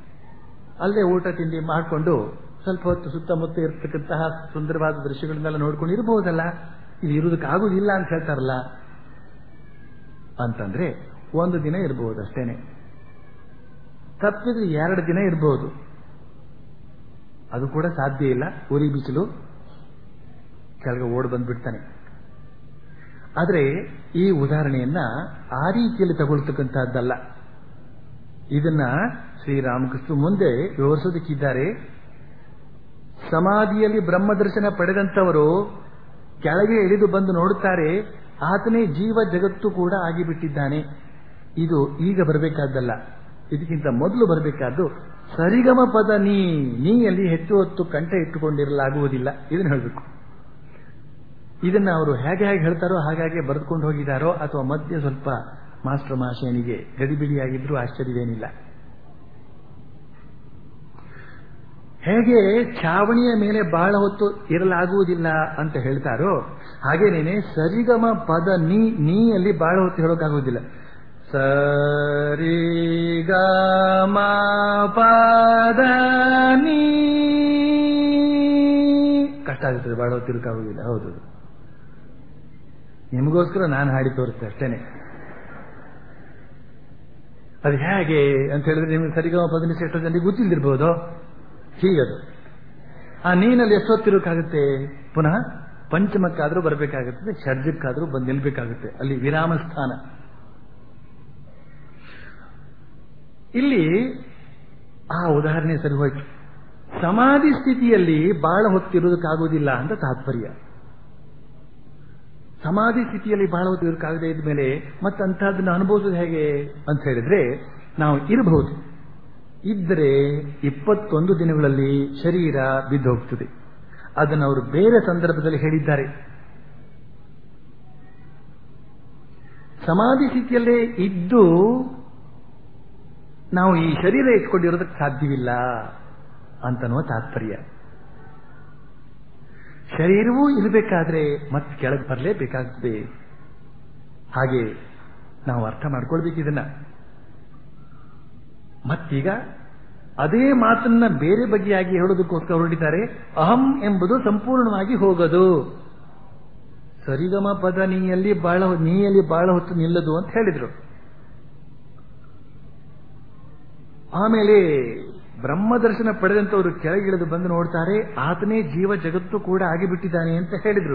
ಅಲ್ಲೇ ಊಟ ತಿಂಡಿ ಮಾಡಿಕೊಂಡು ಸ್ವಲ್ಪ ಹೊತ್ತು ಸುತ್ತಮುತ್ತ ಇರ್ತಕ್ಕಂತಹ ಸುಂದರವಾದ ದೃಶ್ಯಗಳನ್ನೆಲ್ಲ ನೋಡ್ಕೊಂಡು ಇರಬಹುದಲ್ಲ ಇಲ್ಲಿ ಇರುವುದಕ್ಕಾಗುವುದಿಲ್ಲ ಅಂತ ಹೇಳ್ತಾರಲ್ಲ ಅಂತಂದ್ರೆ ಒಂದು ದಿನ ಇರಬಹುದು ಅಷ್ಟೇನೆ ತಪ್ಪಿದ್ರೆ ಎರಡು ದಿನ ಇರಬಹುದು ಅದು ಕೂಡ ಸಾಧ್ಯ ಇಲ್ಲ ಉರಿ ಬಿಸಿಲು ಕೆಳಗೆ ಓಡ್ ಬಂದ್ಬಿಡ್ತಾನೆ ಆದರೆ ಈ ಉದಾಹರಣೆಯನ್ನ ಆ ರೀತಿಯಲ್ಲಿ ತಗೊಳ್ತಕ್ಕಂತಹದ್ದಲ್ಲ ಇದನ್ನ ಶ್ರೀರಾಮಕೃಷ್ಣ ಮುಂದೆ ವಿವರಿಸೋದಕ್ಕಿದ್ದಾರೆ ಸಮಾಧಿಯಲ್ಲಿ ಬ್ರಹ್ಮದರ್ಶನ ಪಡೆದಂತವರು ಕೆಳಗೆ ಇಳಿದು ಬಂದು ನೋಡುತ್ತಾರೆ ಆತನೇ ಜೀವ ಜಗತ್ತು ಕೂಡ ಆಗಿಬಿಟ್ಟಿದ್ದಾನೆ ಇದು ಈಗ ಬರಬೇಕಾದ್ದಲ್ಲ ಇದಕ್ಕಿಂತ ಮೊದಲು ಬರಬೇಕಾದ್ದು ಸರಿಗಮ ಪದ ನೀ ನೀಯಲ್ಲಿ ಹೆಚ್ಚು ಹೊತ್ತು ಕಂಠ ಇಟ್ಟುಕೊಂಡಿರಲಾಗುವುದಿಲ್ಲ ಇದನ್ನು ಹೇಳಬೇಕು ಇದನ್ನ ಅವರು ಹೇಗೆ ಹೇಗೆ ಹೇಳ್ತಾರೋ ಹಾಗಾಗಿ ಬರೆದುಕೊಂಡು ಹೋಗಿದಾರೋ ಅಥವಾ ಮಧ್ಯೆ ಸ್ವಲ್ಪ ಮಾಸ್ಟರ್ ಮಾಷೇನಿಗೆ ಗಡಿಬಿಡಿಯಾಗಿದ್ರೂ ಆಶ್ಚರ್ಯವೇನಿಲ್ಲ ಹೇಗೆ ಛಾವಣಿಯ ಮೇಲೆ ಬಹಳ ಹೊತ್ತು ಇರಲಾಗುವುದಿಲ್ಲ ಅಂತ ಹೇಳ್ತಾರೋ ಹಾಗೇನೇನೆ ಸರಿಗಮ ಪದ ನೀ ನೀಯಲ್ಲಿ ಬಹಳ ಹೊತ್ತು ಹೇಳೋಕ್ಕಾಗುವುದಿಲ್ಲ ಸರಿಗಮ ಪದ ನೀ ಕಷ್ಟ ಆಗುತ್ತದೆ ಬಹಳ ಹೊತ್ತು ಇರೋಕ್ಕಾಗುವುದಿಲ್ಲ ಹೌದು ನಿಮಗೋಸ್ಕರ ನಾನು ಹಾಡಿ ತೋರಿಸ್ತೆ ಅಷ್ಟೇನೆ ಅದು ಹೇಗೆ ಅಂತ ಹೇಳಿದ್ರೆ ನಿಮಗೆ ಸರಿಗಮ ಪದನಿಸಿ ಎಷ್ಟೋ ಜನರಿಗೆ ಗೊತ್ತಿಲ್ದಿರ್ಬೋದು ಹೀಗದು ಆ ನೀನಲ್ಲಿ ಎಷ್ಟೊತ್ತಿರೋಕ್ಕಾಗುತ್ತೆ ಪುನಃ ಪಂಚಮಕ್ಕಾದ್ರೂ ಬರಬೇಕಾಗುತ್ತದೆ ಷಡ್ಜಕ್ಕಾದ್ರೂ ಬಂದು ನಿಲ್ಬೇಕಾಗುತ್ತೆ ಅಲ್ಲಿ ವಿರಾಮ ಸ್ಥಾನ ಇಲ್ಲಿ ಆ ಉದಾಹರಣೆ ಸರಿ ಹೋಯ್ತು ಸಮಾಧಿ ಸ್ಥಿತಿಯಲ್ಲಿ ಬಹಳ ಹೊತ್ತಿರೋದಕ್ಕಾಗುವುದಿಲ್ಲ ಅಂತ ತಾತ್ಪರ್ಯ ಸಮಾಧಿ ಸ್ಥಿತಿಯಲ್ಲಿ ಬಹಳ ಹೊತ್ತು ಇರೋಕ್ಕಾಗದೇ ಇದ್ದ ಮೇಲೆ ಮತ್ತೆ ಅಂತಹದನ್ನು ಅನುಭವಿಸೋದು ಹೇಗೆ ಅಂತ ಹೇಳಿದ್ರೆ ನಾವು ಇರಬಹುದು ಇದ್ದರೆ ಇಪ್ಪತ್ತೊಂದು ದಿನಗಳಲ್ಲಿ ಶರೀರ ಬಿದ್ದು ಹೋಗ್ತದೆ ಅದನ್ನು ಅವರು ಬೇರೆ ಸಂದರ್ಭದಲ್ಲಿ ಹೇಳಿದ್ದಾರೆ ಸಮಾಧಿ ಸ್ಥಿತಿಯಲ್ಲೇ ಇದ್ದು ನಾವು ಈ ಶರೀರ ಇಟ್ಕೊಂಡಿರೋದಕ್ಕೆ ಸಾಧ್ಯವಿಲ್ಲ ಅಂತನ್ನುವ ತಾತ್ಪರ್ಯ ಶರೀರವೂ ಇರಬೇಕಾದ್ರೆ ಮತ್ತೆ ಕೆಳಗೆ ಬರಲೇಬೇಕಾಗ್ತದೆ ಹಾಗೆ ನಾವು ಅರ್ಥ ಮಾಡ್ಕೊಳ್ಬೇಕು ಇದನ್ನ ಮತ್ತೀಗ ಅದೇ ಮಾತನ್ನ ಬೇರೆ ಬಗೆಯಾಗಿ ಹೇಳೋದಕ್ಕೋಸ್ಕರ ಹೊರಟಿದ್ದಾರೆ ಅಹಂ ಎಂಬುದು ಸಂಪೂರ್ಣವಾಗಿ ಹೋಗದು ಸರಿಗಮ ಪದ ನೀಯಲ್ಲಿ ಬಾಳ ನೀಯಲ್ಲಿ ಬಾಳ ಹೊತ್ತು ನಿಲ್ಲದು ಅಂತ ಹೇಳಿದ್ರು ಆಮೇಲೆ ಬ್ರಹ್ಮದರ್ಶನ ಪಡೆದಂತವರು ಕೆಳಗಿಳಿದು ಬಂದು ನೋಡ್ತಾರೆ ಆತನೇ ಜೀವ ಜಗತ್ತು ಕೂಡ ಆಗಿಬಿಟ್ಟಿದ್ದಾನೆ ಅಂತ ಹೇಳಿದ್ರು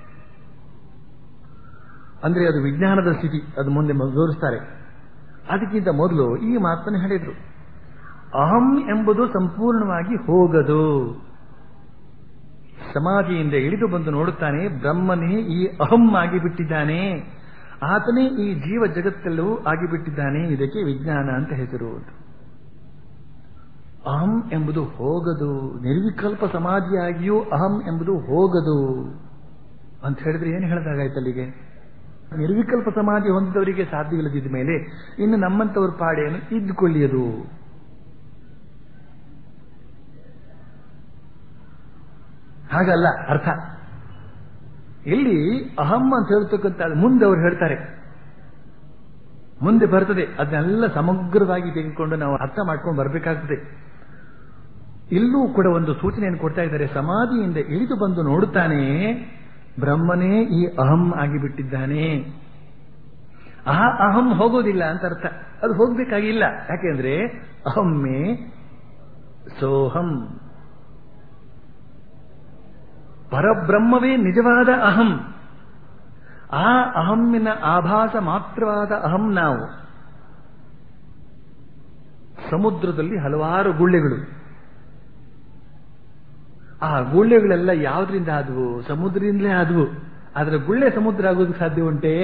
ಅಂದ್ರೆ ಅದು ವಿಜ್ಞಾನದ ಸ್ಥಿತಿ ಅದು ಮುಂದೆ ತೋರಿಸ್ತಾರೆ ಅದಕ್ಕಿಂತ ಮೊದಲು ಈ ಮಾತನ್ನು ಹೇಳಿದ್ರು ಅಹಂ ಎಂಬುದು ಸಂಪೂರ್ಣವಾಗಿ ಹೋಗದು ಸಮಾಧಿಯಿಂದ ಇಳಿದು ಬಂದು ನೋಡುತ್ತಾನೆ ಬ್ರಹ್ಮನೇ ಈ ಅಹಂ ಆಗಿಬಿಟ್ಟಿದ್ದಾನೆ ಆತನೇ ಈ ಜೀವ ಜಗತ್ತೆಲ್ಲವೂ ಆಗಿಬಿಟ್ಟಿದ್ದಾನೆ ಇದಕ್ಕೆ ವಿಜ್ಞಾನ ಅಂತ ಹೆಸರು ಅಹಂ ಎಂಬುದು ಹೋಗದು ನಿರ್ವಿಕಲ್ಪ ಸಮಾಧಿಯಾಗಿಯೂ ಅಹಂ ಎಂಬುದು ಹೋಗದು ಅಂತ ಹೇಳಿದ್ರೆ ಏನು ಹೇಳಿದಾಗಾಯ್ತು ಅಲ್ಲಿಗೆ ನಿರ್ವಿಕಲ್ಪ ಸಮಾಧಿ ಹೊಂದಿದವರಿಗೆ ಸಾಧ್ಯವಿಲ್ಲದಿದ್ದ ಮೇಲೆ ಇನ್ನು ನಮ್ಮಂತವ್ರ ಪಾಡೇನು ಇದ್ದುಕೊಳ್ಳಿಯದು ಹಾಗಲ್ಲ ಅರ್ಥ ಇಲ್ಲಿ ಅಹಂ ಅಂತ ಹೇಳ್ತಕ್ಕಂಥ ಮುಂದೆ ಅವರು ಹೇಳ್ತಾರೆ ಮುಂದೆ ಬರ್ತದೆ ಅದನ್ನೆಲ್ಲ ಸಮಗ್ರವಾಗಿ ತೆಗೆದುಕೊಂಡು ನಾವು ಅರ್ಥ ಮಾಡ್ಕೊಂಡು ಬರಬೇಕಾಗ್ತದೆ ಇಲ್ಲೂ ಕೂಡ ಒಂದು ಸೂಚನೆಯನ್ನು ಕೊಡ್ತಾ ಇದ್ದಾರೆ ಸಮಾಧಿಯಿಂದ ಇಳಿದು ಬಂದು ನೋಡುತ್ತಾನೆ ಬ್ರಹ್ಮನೇ ಈ ಅಹಂ ಆಗಿಬಿಟ್ಟಿದ್ದಾನೆ ಆ ಅಹಂ ಹೋಗೋದಿಲ್ಲ ಅಂತ ಅರ್ಥ ಅದು ಹೋಗ್ಬೇಕಾಗಿಲ್ಲ ಯಾಕೆಂದ್ರೆ ಅಹಮ್ಮೆ ಸೋಹಂ ಪರಬ್ರಹ್ಮವೇ ನಿಜವಾದ ಅಹಂ ಆ ಅಹಮ್ಮಿನ ಆಭಾಸ ಮಾತ್ರವಾದ ಅಹಂ ನಾವು ಸಮುದ್ರದಲ್ಲಿ ಹಲವಾರು ಗುಳ್ಳೆಗಳು ಆ ಗುಳ್ಳೆಗಳೆಲ್ಲ ಯಾವುದರಿಂದ ಆದವು ಸಮುದ್ರದಿಂದಲೇ ಆದವು ಆದರೆ ಗುಳ್ಳೆ ಸಮುದ್ರ ಆಗೋದಕ್ಕೆ ಸಾಧ್ಯ ಉಂಟೆ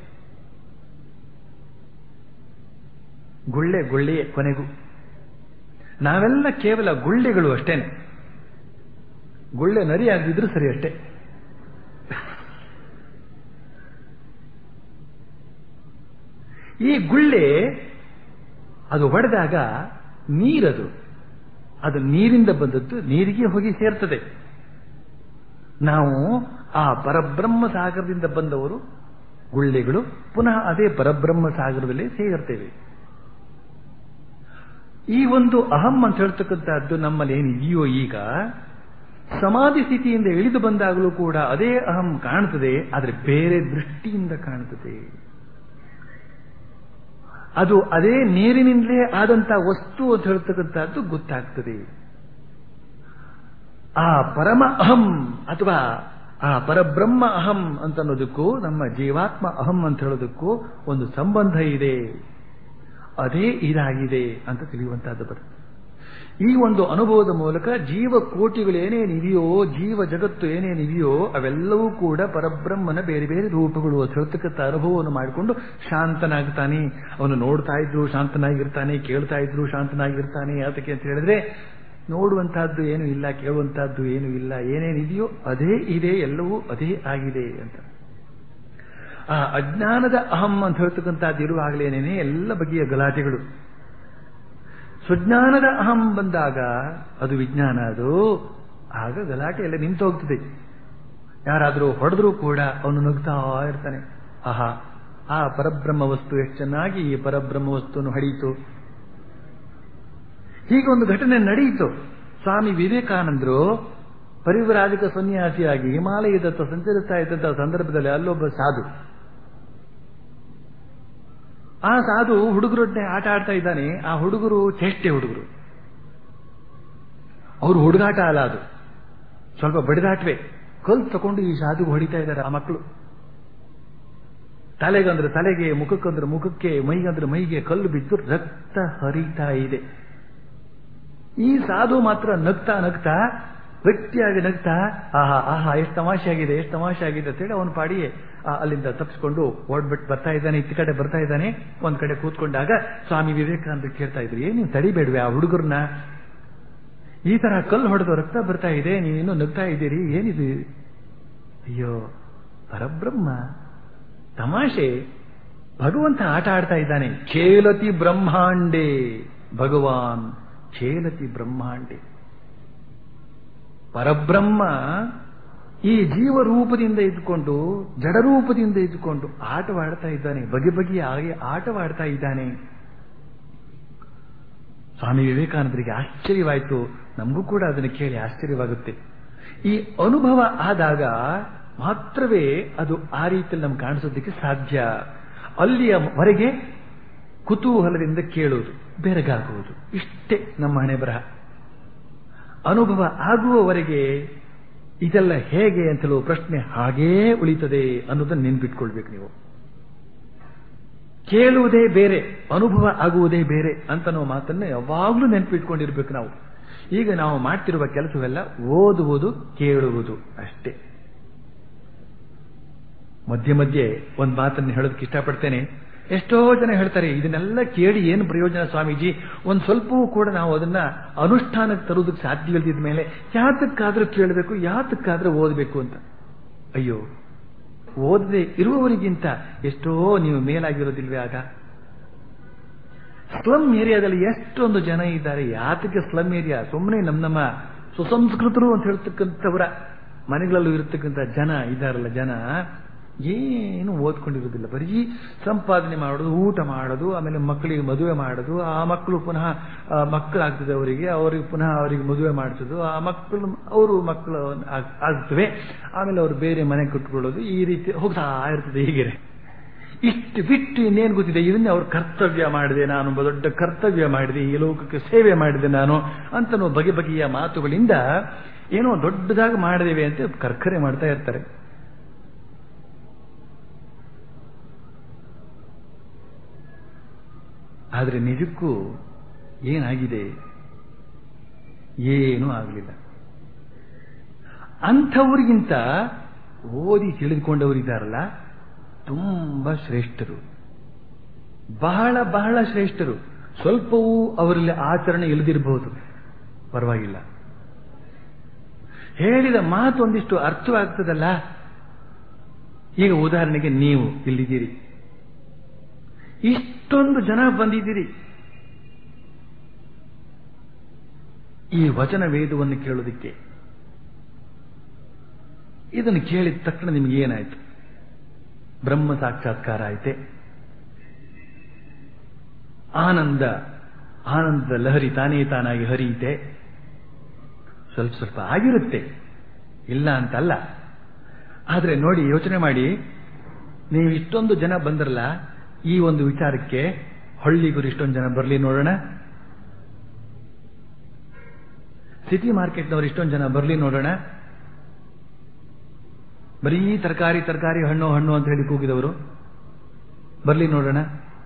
ಗುಳ್ಳೆ ಗುಳ್ಳೆಯೇ ಕೊನೆಗೂ ನಾವೆಲ್ಲ ಕೇವಲ ಗುಳ್ಳೆಗಳು ಅಷ್ಟೇನೆ ಗುಳ್ಳೆ ನರಿ ಆಗದಿದ್ರು ಸರಿ ಅಷ್ಟೇ ಈ ಗುಳ್ಳೆ ಅದು ಹೊಡೆದಾಗ ನೀರದು ಅದು ನೀರಿಂದ ಬಂದದ್ದು ನೀರಿಗೆ ಹೋಗಿ ಸೇರ್ತದೆ ನಾವು ಆ ಪರಬ್ರಹ್ಮ ಸಾಗರದಿಂದ ಬಂದವರು ಗುಳ್ಳೆಗಳು ಪುನಃ ಅದೇ ಪರಬ್ರಹ್ಮ ಸಾಗರದಲ್ಲಿ ಸೇರ್ತೇವೆ ಈ ಒಂದು ಅಹಂ ಅಂತ ಹೇಳ್ತಕ್ಕಂಥದ್ದು ನಮ್ಮಲ್ಲಿ ಏನಿದೆಯೋ ಈಗ ಸಮಾಧಿ ಸ್ಥಿತಿಯಿಂದ ಇಳಿದು ಬಂದಾಗಲೂ ಕೂಡ ಅದೇ ಅಹಂ ಕಾಣುತ್ತದೆ ಆದರೆ ಬೇರೆ ದೃಷ್ಟಿಯಿಂದ ಕಾಣುತ್ತದೆ ಅದು ಅದೇ ನೀರಿನಿಂದಲೇ ಆದಂತ ವಸ್ತು ಅಂತ ಹೇಳ್ತಕ್ಕಂಥದ್ದು ಗೊತ್ತಾಗ್ತದೆ ಆ ಪರಮ ಅಹಂ ಅಥವಾ ಆ ಪರಬ್ರಹ್ಮ ಅಹಂ ಅಂತ ಅನ್ನೋದಕ್ಕೂ ನಮ್ಮ ಜೀವಾತ್ಮ ಅಹಂ ಅಂತ ಹೇಳೋದಕ್ಕೂ ಒಂದು ಸಂಬಂಧ ಇದೆ ಅದೇ ಇದಾಗಿದೆ ಅಂತ ತಿಳಿಯುವಂತಹದ್ದು ಬರುತ್ತೆ ಈ ಒಂದು ಅನುಭವದ ಮೂಲಕ ಜೀವ ಕೋಟಿಗಳು ಏನೇನಿದೆಯೋ ಜೀವ ಜಗತ್ತು ಏನೇನಿದೆಯೋ ಅವೆಲ್ಲವೂ ಕೂಡ ಪರಬ್ರಹ್ಮನ ಬೇರೆ ಬೇರೆ ರೂಪಗಳು ಅಂತ ಹೇಳ್ತಕ್ಕಂಥ ಅನುಭವವನ್ನು ಮಾಡಿಕೊಂಡು ಶಾಂತನಾಗ್ತಾನೆ ಅವನು ನೋಡ್ತಾ ಇದ್ರು ಶಾಂತನಾಗಿರ್ತಾನೆ ಕೇಳ್ತಾ ಇದ್ರು ಶಾಂತನಾಗಿರ್ತಾನೆ ಯಾತಕ್ಕೆ ಅಂತ ಹೇಳಿದ್ರೆ ನೋಡುವಂತಹದ್ದು ಏನು ಇಲ್ಲ ಕೇಳುವಂತಹದ್ದು ಏನು ಇಲ್ಲ ಏನೇನಿದೆಯೋ ಅದೇ ಇದೆ ಎಲ್ಲವೂ ಅದೇ ಆಗಿದೆ ಅಂತ ಆ ಅಜ್ಞಾನದ ಅಹಂ ಅಂತ ಹೇಳ್ತಕ್ಕಂಥದ್ದು ಇರುವಾಗಲೇನೇನೆ ಎಲ್ಲ ಬಗೆಯ ಗಲಾಟೆಗಳು ಸುಜ್ಞಾನದ ಅಹಂ ಬಂದಾಗ ಅದು ವಿಜ್ಞಾನ ಅದು ಆಗ ಗಲಾಟೆ ಎಲ್ಲ ನಿಂತು ಹೋಗ್ತದೆ ಯಾರಾದರೂ ಹೊಡೆದ್ರೂ ಕೂಡ ಅವನು ನಗ್ತಾ ಇರ್ತಾನೆ ಆಹಾ ಆ ಪರಬ್ರಹ್ಮ ವಸ್ತು ಎಷ್ಟು ಚೆನ್ನಾಗಿ ಈ ಪರಬ್ರಹ್ಮ ವಸ್ತುವನ್ನು ಹಡೀತು ಹೀಗೆ ಒಂದು ಘಟನೆ ನಡೆಯಿತು ಸ್ವಾಮಿ ವಿವೇಕಾನಂದರು ಪರಿವ್ರಾಜಕ ಸನ್ಯಾಸಿಯಾಗಿ ಹಿಮಾಲಯದತ್ತ ಸಂಚರಿಸ್ತಾ ಇದ್ದಂತಹ ಸಂದರ್ಭದಲ್ಲಿ ಅಲ್ಲೊಬ್ಬ ಸಾಧು ಆ ಸಾಧು ಹುಡುಗರೊಡನೆ ಆಟ ಆಡ್ತಾ ಇದ್ದಾನೆ ಆ ಹುಡುಗರು ಚೇಷ್ಟೆ ಹುಡುಗರು ಅವರು ಹುಡುಗಾಟ ಅಲ್ಲ ಅದು ಸ್ವಲ್ಪ ಬಡಿದಾಟವೆ ಕಲ್ ತಗೊಂಡು ಈ ಸಾಧುಗೆ ಹೊಡಿತಾ ಇದ್ದಾರೆ ಆ ಮಕ್ಕಳು ತಲೆಗಂದ್ರೆ ತಲೆಗೆ ಮುಖಕ್ಕಂದ್ರೆ ಮುಖಕ್ಕೆ ಮೈಗಂದ್ರೆ ಮೈಗೆ ಕಲ್ಲು ಬಿದ್ದು ರಕ್ತ ಹರಿತಾ ಇದೆ ಈ ಸಾಧು ಮಾತ್ರ ನಗ್ತಾ ನಗ್ತಾ ಗಟ್ಟಿಯಾಗಿ ನಗ್ತಾ ಆಹಾ ಆಹಾ ಎಷ್ಟು ತಮಾಷೆ ಆಗಿದೆ ಎಷ್ಟು ತಮಾಷೆ ಆಗಿದೆ ಅಂತೇಳಿ ಅವನ ಪಾಡಿಯೇ ಅಲ್ಲಿಂದ ತಪ್ಪಿಸ್ಕೊಂಡು ಓಡ್ಬಿಟ್ಟು ಬರ್ತಾ ಇದ್ದಾನೆ ಇತ್ತ ಕಡೆ ಬರ್ತಾ ಇದ್ದಾನೆ ಒಂದ್ ಕಡೆ ಕೂತ್ಕೊಂಡಾಗ ಸ್ವಾಮಿ ವಿವೇಕಾನಂದ ಕೇಳ್ತಾ ಇದ್ರು ಏನು ನೀವು ತಡಿಬೇಡ್ವೆ ಆ ಹುಡುಗರನ್ನ ಈ ತರ ಕಲ್ಲು ಹೊಡೆದು ರಕ್ತ ಬರ್ತಾ ಇದೆ ನೀವೇನು ನಗ್ತಾ ಇದ್ದೀರಿ ಏನಿದು ಅಯ್ಯೋ ಪರಬ್ರಹ್ಮ ತಮಾಷೆ ಭಗವಂತ ಆಟ ಆಡ್ತಾ ಇದ್ದಾನೆ ಖೇಲತಿ ಬ್ರಹ್ಮಾಂಡೇ ಭಗವಾನ್ ಖೇಲತಿ ಬ್ರಹ್ಮಾಂಡೆ ಪರಬ್ರಹ್ಮ ಈ ಜೀವರೂಪದಿಂದ ಇದ್ದುಕೊಂಡು ಜಡರೂಪದಿಂದ ಇದ್ದುಕೊಂಡು ಆಟವಾಡ್ತಾ ಇದ್ದಾನೆ ಬಗೆ ಬಗೆಯ ಹಾಗೆ ಆಟವಾಡ್ತಾ ಇದ್ದಾನೆ ಸ್ವಾಮಿ ವಿವೇಕಾನಂದರಿಗೆ ಆಶ್ಚರ್ಯವಾಯಿತು ನಮಗೂ ಕೂಡ ಅದನ್ನು ಕೇಳಿ ಆಶ್ಚರ್ಯವಾಗುತ್ತೆ ಈ ಅನುಭವ ಆದಾಗ ಮಾತ್ರವೇ ಅದು ಆ ರೀತಿಯಲ್ಲಿ ನಮ್ಗೆ ಕಾಣಿಸೋದಕ್ಕೆ ಸಾಧ್ಯ ಅಲ್ಲಿಯವರೆಗೆ ಕುತೂಹಲದಿಂದ ಕೇಳುವುದು ಬೆರಗಾಗುವುದು ಇಷ್ಟೇ ನಮ್ಮ ಹಣೆ ಬರಹ ಅನುಭವ ಆಗುವವರೆಗೆ ಇದೆಲ್ಲ ಹೇಗೆ ಅಂತಲೂ ಪ್ರಶ್ನೆ ಹಾಗೇ ಉಳಿತದೆ ಅನ್ನೋದನ್ನು ನೆನ್ಪಿಟ್ಕೊಳ್ಬೇಕು ನೀವು ಕೇಳುವುದೇ ಬೇರೆ ಅನುಭವ ಆಗುವುದೇ ಬೇರೆ ಅಂತ ನಾವು ಮಾತನ್ನ ಯಾವಾಗಲೂ ನೆನಪಿಟ್ಕೊಂಡಿರ್ಬೇಕು ನಾವು ಈಗ ನಾವು ಮಾಡ್ತಿರುವ ಕೆಲಸವೆಲ್ಲ ಓದುವುದು ಕೇಳುವುದು ಅಷ್ಟೇ ಮಧ್ಯೆ ಮಧ್ಯೆ ಒಂದು ಮಾತನ್ನು ಹೇಳೋದಕ್ಕೆ ಇಷ್ಟಪಡ್ತೇನೆ ಎಷ್ಟೋ ಜನ ಹೇಳ್ತಾರೆ ಇದನ್ನೆಲ್ಲ ಕೇಳಿ ಏನು ಪ್ರಯೋಜನ ಸ್ವಾಮೀಜಿ ಒಂದು ಸ್ವಲ್ಪವೂ ಕೂಡ ನಾವು ಅದನ್ನ ಅನುಷ್ಠಾನಕ್ಕೆ ತರುವುದಕ್ಕೆ ಸಾಧ್ಯವಿಲ್ಲದಿದ್ದ ಮೇಲೆ ಯಾತಕ್ಕಾದ್ರೂ ಕೇಳಬೇಕು ಯಾತಕ್ಕಾದ್ರೂ ಓದಬೇಕು ಅಂತ ಅಯ್ಯೋ ಓದದೆ ಇರುವವರಿಗಿಂತ ಎಷ್ಟೋ ನೀವು ಮೇಲಾಗಿರೋದಿಲ್ವೇ ಆಗ ಸ್ಲಮ್ ಏರಿಯಾದಲ್ಲಿ ಎಷ್ಟೊಂದು ಜನ ಇದ್ದಾರೆ ಯಾತಕ್ಕೆ ಸ್ಲಮ್ ಏರಿಯಾ ಸುಮ್ಮನೆ ನಮ್ಮ ನಮ್ಮ ಸುಸಂಸ್ಕೃತರು ಅಂತ ಹೇಳ್ತಕ್ಕಂಥವರ ಮನೆಗಳಲ್ಲೂ ಇರತಕ್ಕಂಥ ಜನ ಇದ್ದಾರಲ್ಲ ಜನ ಏನು ಓದ್ಕೊಂಡಿರೋದಿಲ್ಲ ಬರೀ ಸಂಪಾದನೆ ಮಾಡೋದು ಊಟ ಮಾಡೋದು ಆಮೇಲೆ ಮಕ್ಕಳಿಗೆ ಮದುವೆ ಮಾಡೋದು ಆ ಮಕ್ಕಳು ಪುನಃ ಮಕ್ಕಳಾಗ್ತದೆ ಅವರಿಗೆ ಅವರಿಗೆ ಪುನಃ ಅವರಿಗೆ ಮದುವೆ ಮಾಡಿಸೋದು ಆ ಮಕ್ಕಳು ಅವರು ಮಕ್ಕಳು ಆಗ್ತವೆ ಆಮೇಲೆ ಅವರು ಬೇರೆ ಮನೆ ಕಟ್ಕೊಳ್ಳೋದು ಈ ರೀತಿ ಹೋಗ್ತಾ ಇರ್ತದೆ ಹೀಗೆ ಇಷ್ಟು ಬಿಟ್ಟು ಇನ್ನೇನು ಗೊತ್ತಿದೆ ಇದನ್ನೇ ಅವ್ರ ಕರ್ತವ್ಯ ಮಾಡಿದೆ ನಾನು ಒಬ್ಬ ದೊಡ್ಡ ಕರ್ತವ್ಯ ಮಾಡಿದೆ ಈ ಲೋಕಕ್ಕೆ ಸೇವೆ ಮಾಡಿದೆ ನಾನು ಅಂತ ಬಗೆ ಬಗೆಯ ಮಾತುಗಳಿಂದ ಏನೋ ದೊಡ್ಡದಾಗಿ ಮಾಡಿದೇವೆ ಅಂತ ಕರ್ಕರೆ ಮಾಡ್ತಾ ಇರ್ತಾರೆ ಆದರೆ ನಿಜಕ್ಕೂ ಏನಾಗಿದೆ ಏನೂ ಆಗಲಿಲ್ಲ ಅಂಥವ್ರಿಗಿಂತ ಓದಿ ತಿಳಿದುಕೊಂಡವರಿದ್ದಾರಲ್ಲ ತುಂಬಾ ಶ್ರೇಷ್ಠರು ಬಹಳ ಬಹಳ ಶ್ರೇಷ್ಠರು ಸ್ವಲ್ಪವೂ ಅವರಲ್ಲಿ ಆಚರಣೆ ಇಲ್ಲದಿರಬಹುದು ಪರವಾಗಿಲ್ಲ ಹೇಳಿದ ಮಾತು ಒಂದಿಷ್ಟು ಅರ್ಥವಾಗ್ತದಲ್ಲ ಈಗ ಉದಾಹರಣೆಗೆ ನೀವು ಇಲ್ಲಿದ್ದೀರಿ ಇಷ್ಟೊಂದು ಜನ ಬಂದಿದ್ದೀರಿ ಈ ವಚನ ವೇದವನ್ನು ಕೇಳೋದಕ್ಕೆ ಇದನ್ನು ಕೇಳಿದ ತಕ್ಷಣ ನಿಮ್ಗೆ ಏನಾಯ್ತು ಬ್ರಹ್ಮ ಸಾಕ್ಷಾತ್ಕಾರ ಆಯ್ತೆ ಆನಂದ ಆನಂದದ ಲಹರಿ ತಾನೇ ತಾನಾಗಿ ಹರಿಯುತ್ತೆ ಸ್ವಲ್ಪ ಸ್ವಲ್ಪ ಆಗಿರುತ್ತೆ ಇಲ್ಲ ಅಂತಲ್ಲ ಆದರೆ ನೋಡಿ ಯೋಚನೆ ಮಾಡಿ ನೀವು ಇಷ್ಟೊಂದು ಜನ ಬಂದ್ರಲ್ಲ ಈ ಒಂದು ವಿಚಾರಕ್ಕೆ ಹಳ್ಳಿಗರು ಇಷ್ಟೊಂದು ಜನ ಬರಲಿ ನೋಡೋಣ ಸಿಟಿ ಮಾರ್ಕೆಟ್ನವ್ರು ಇಷ್ಟೊಂದು ಜನ ಬರಲಿ ನೋಡೋಣ ಬರೀ ತರಕಾರಿ ತರಕಾರಿ ಹಣ್ಣು ಹಣ್ಣು ಅಂತ ಹೇಳಿ ಕೂಗಿದವರು ಬರಲಿ ನೋಡೋಣ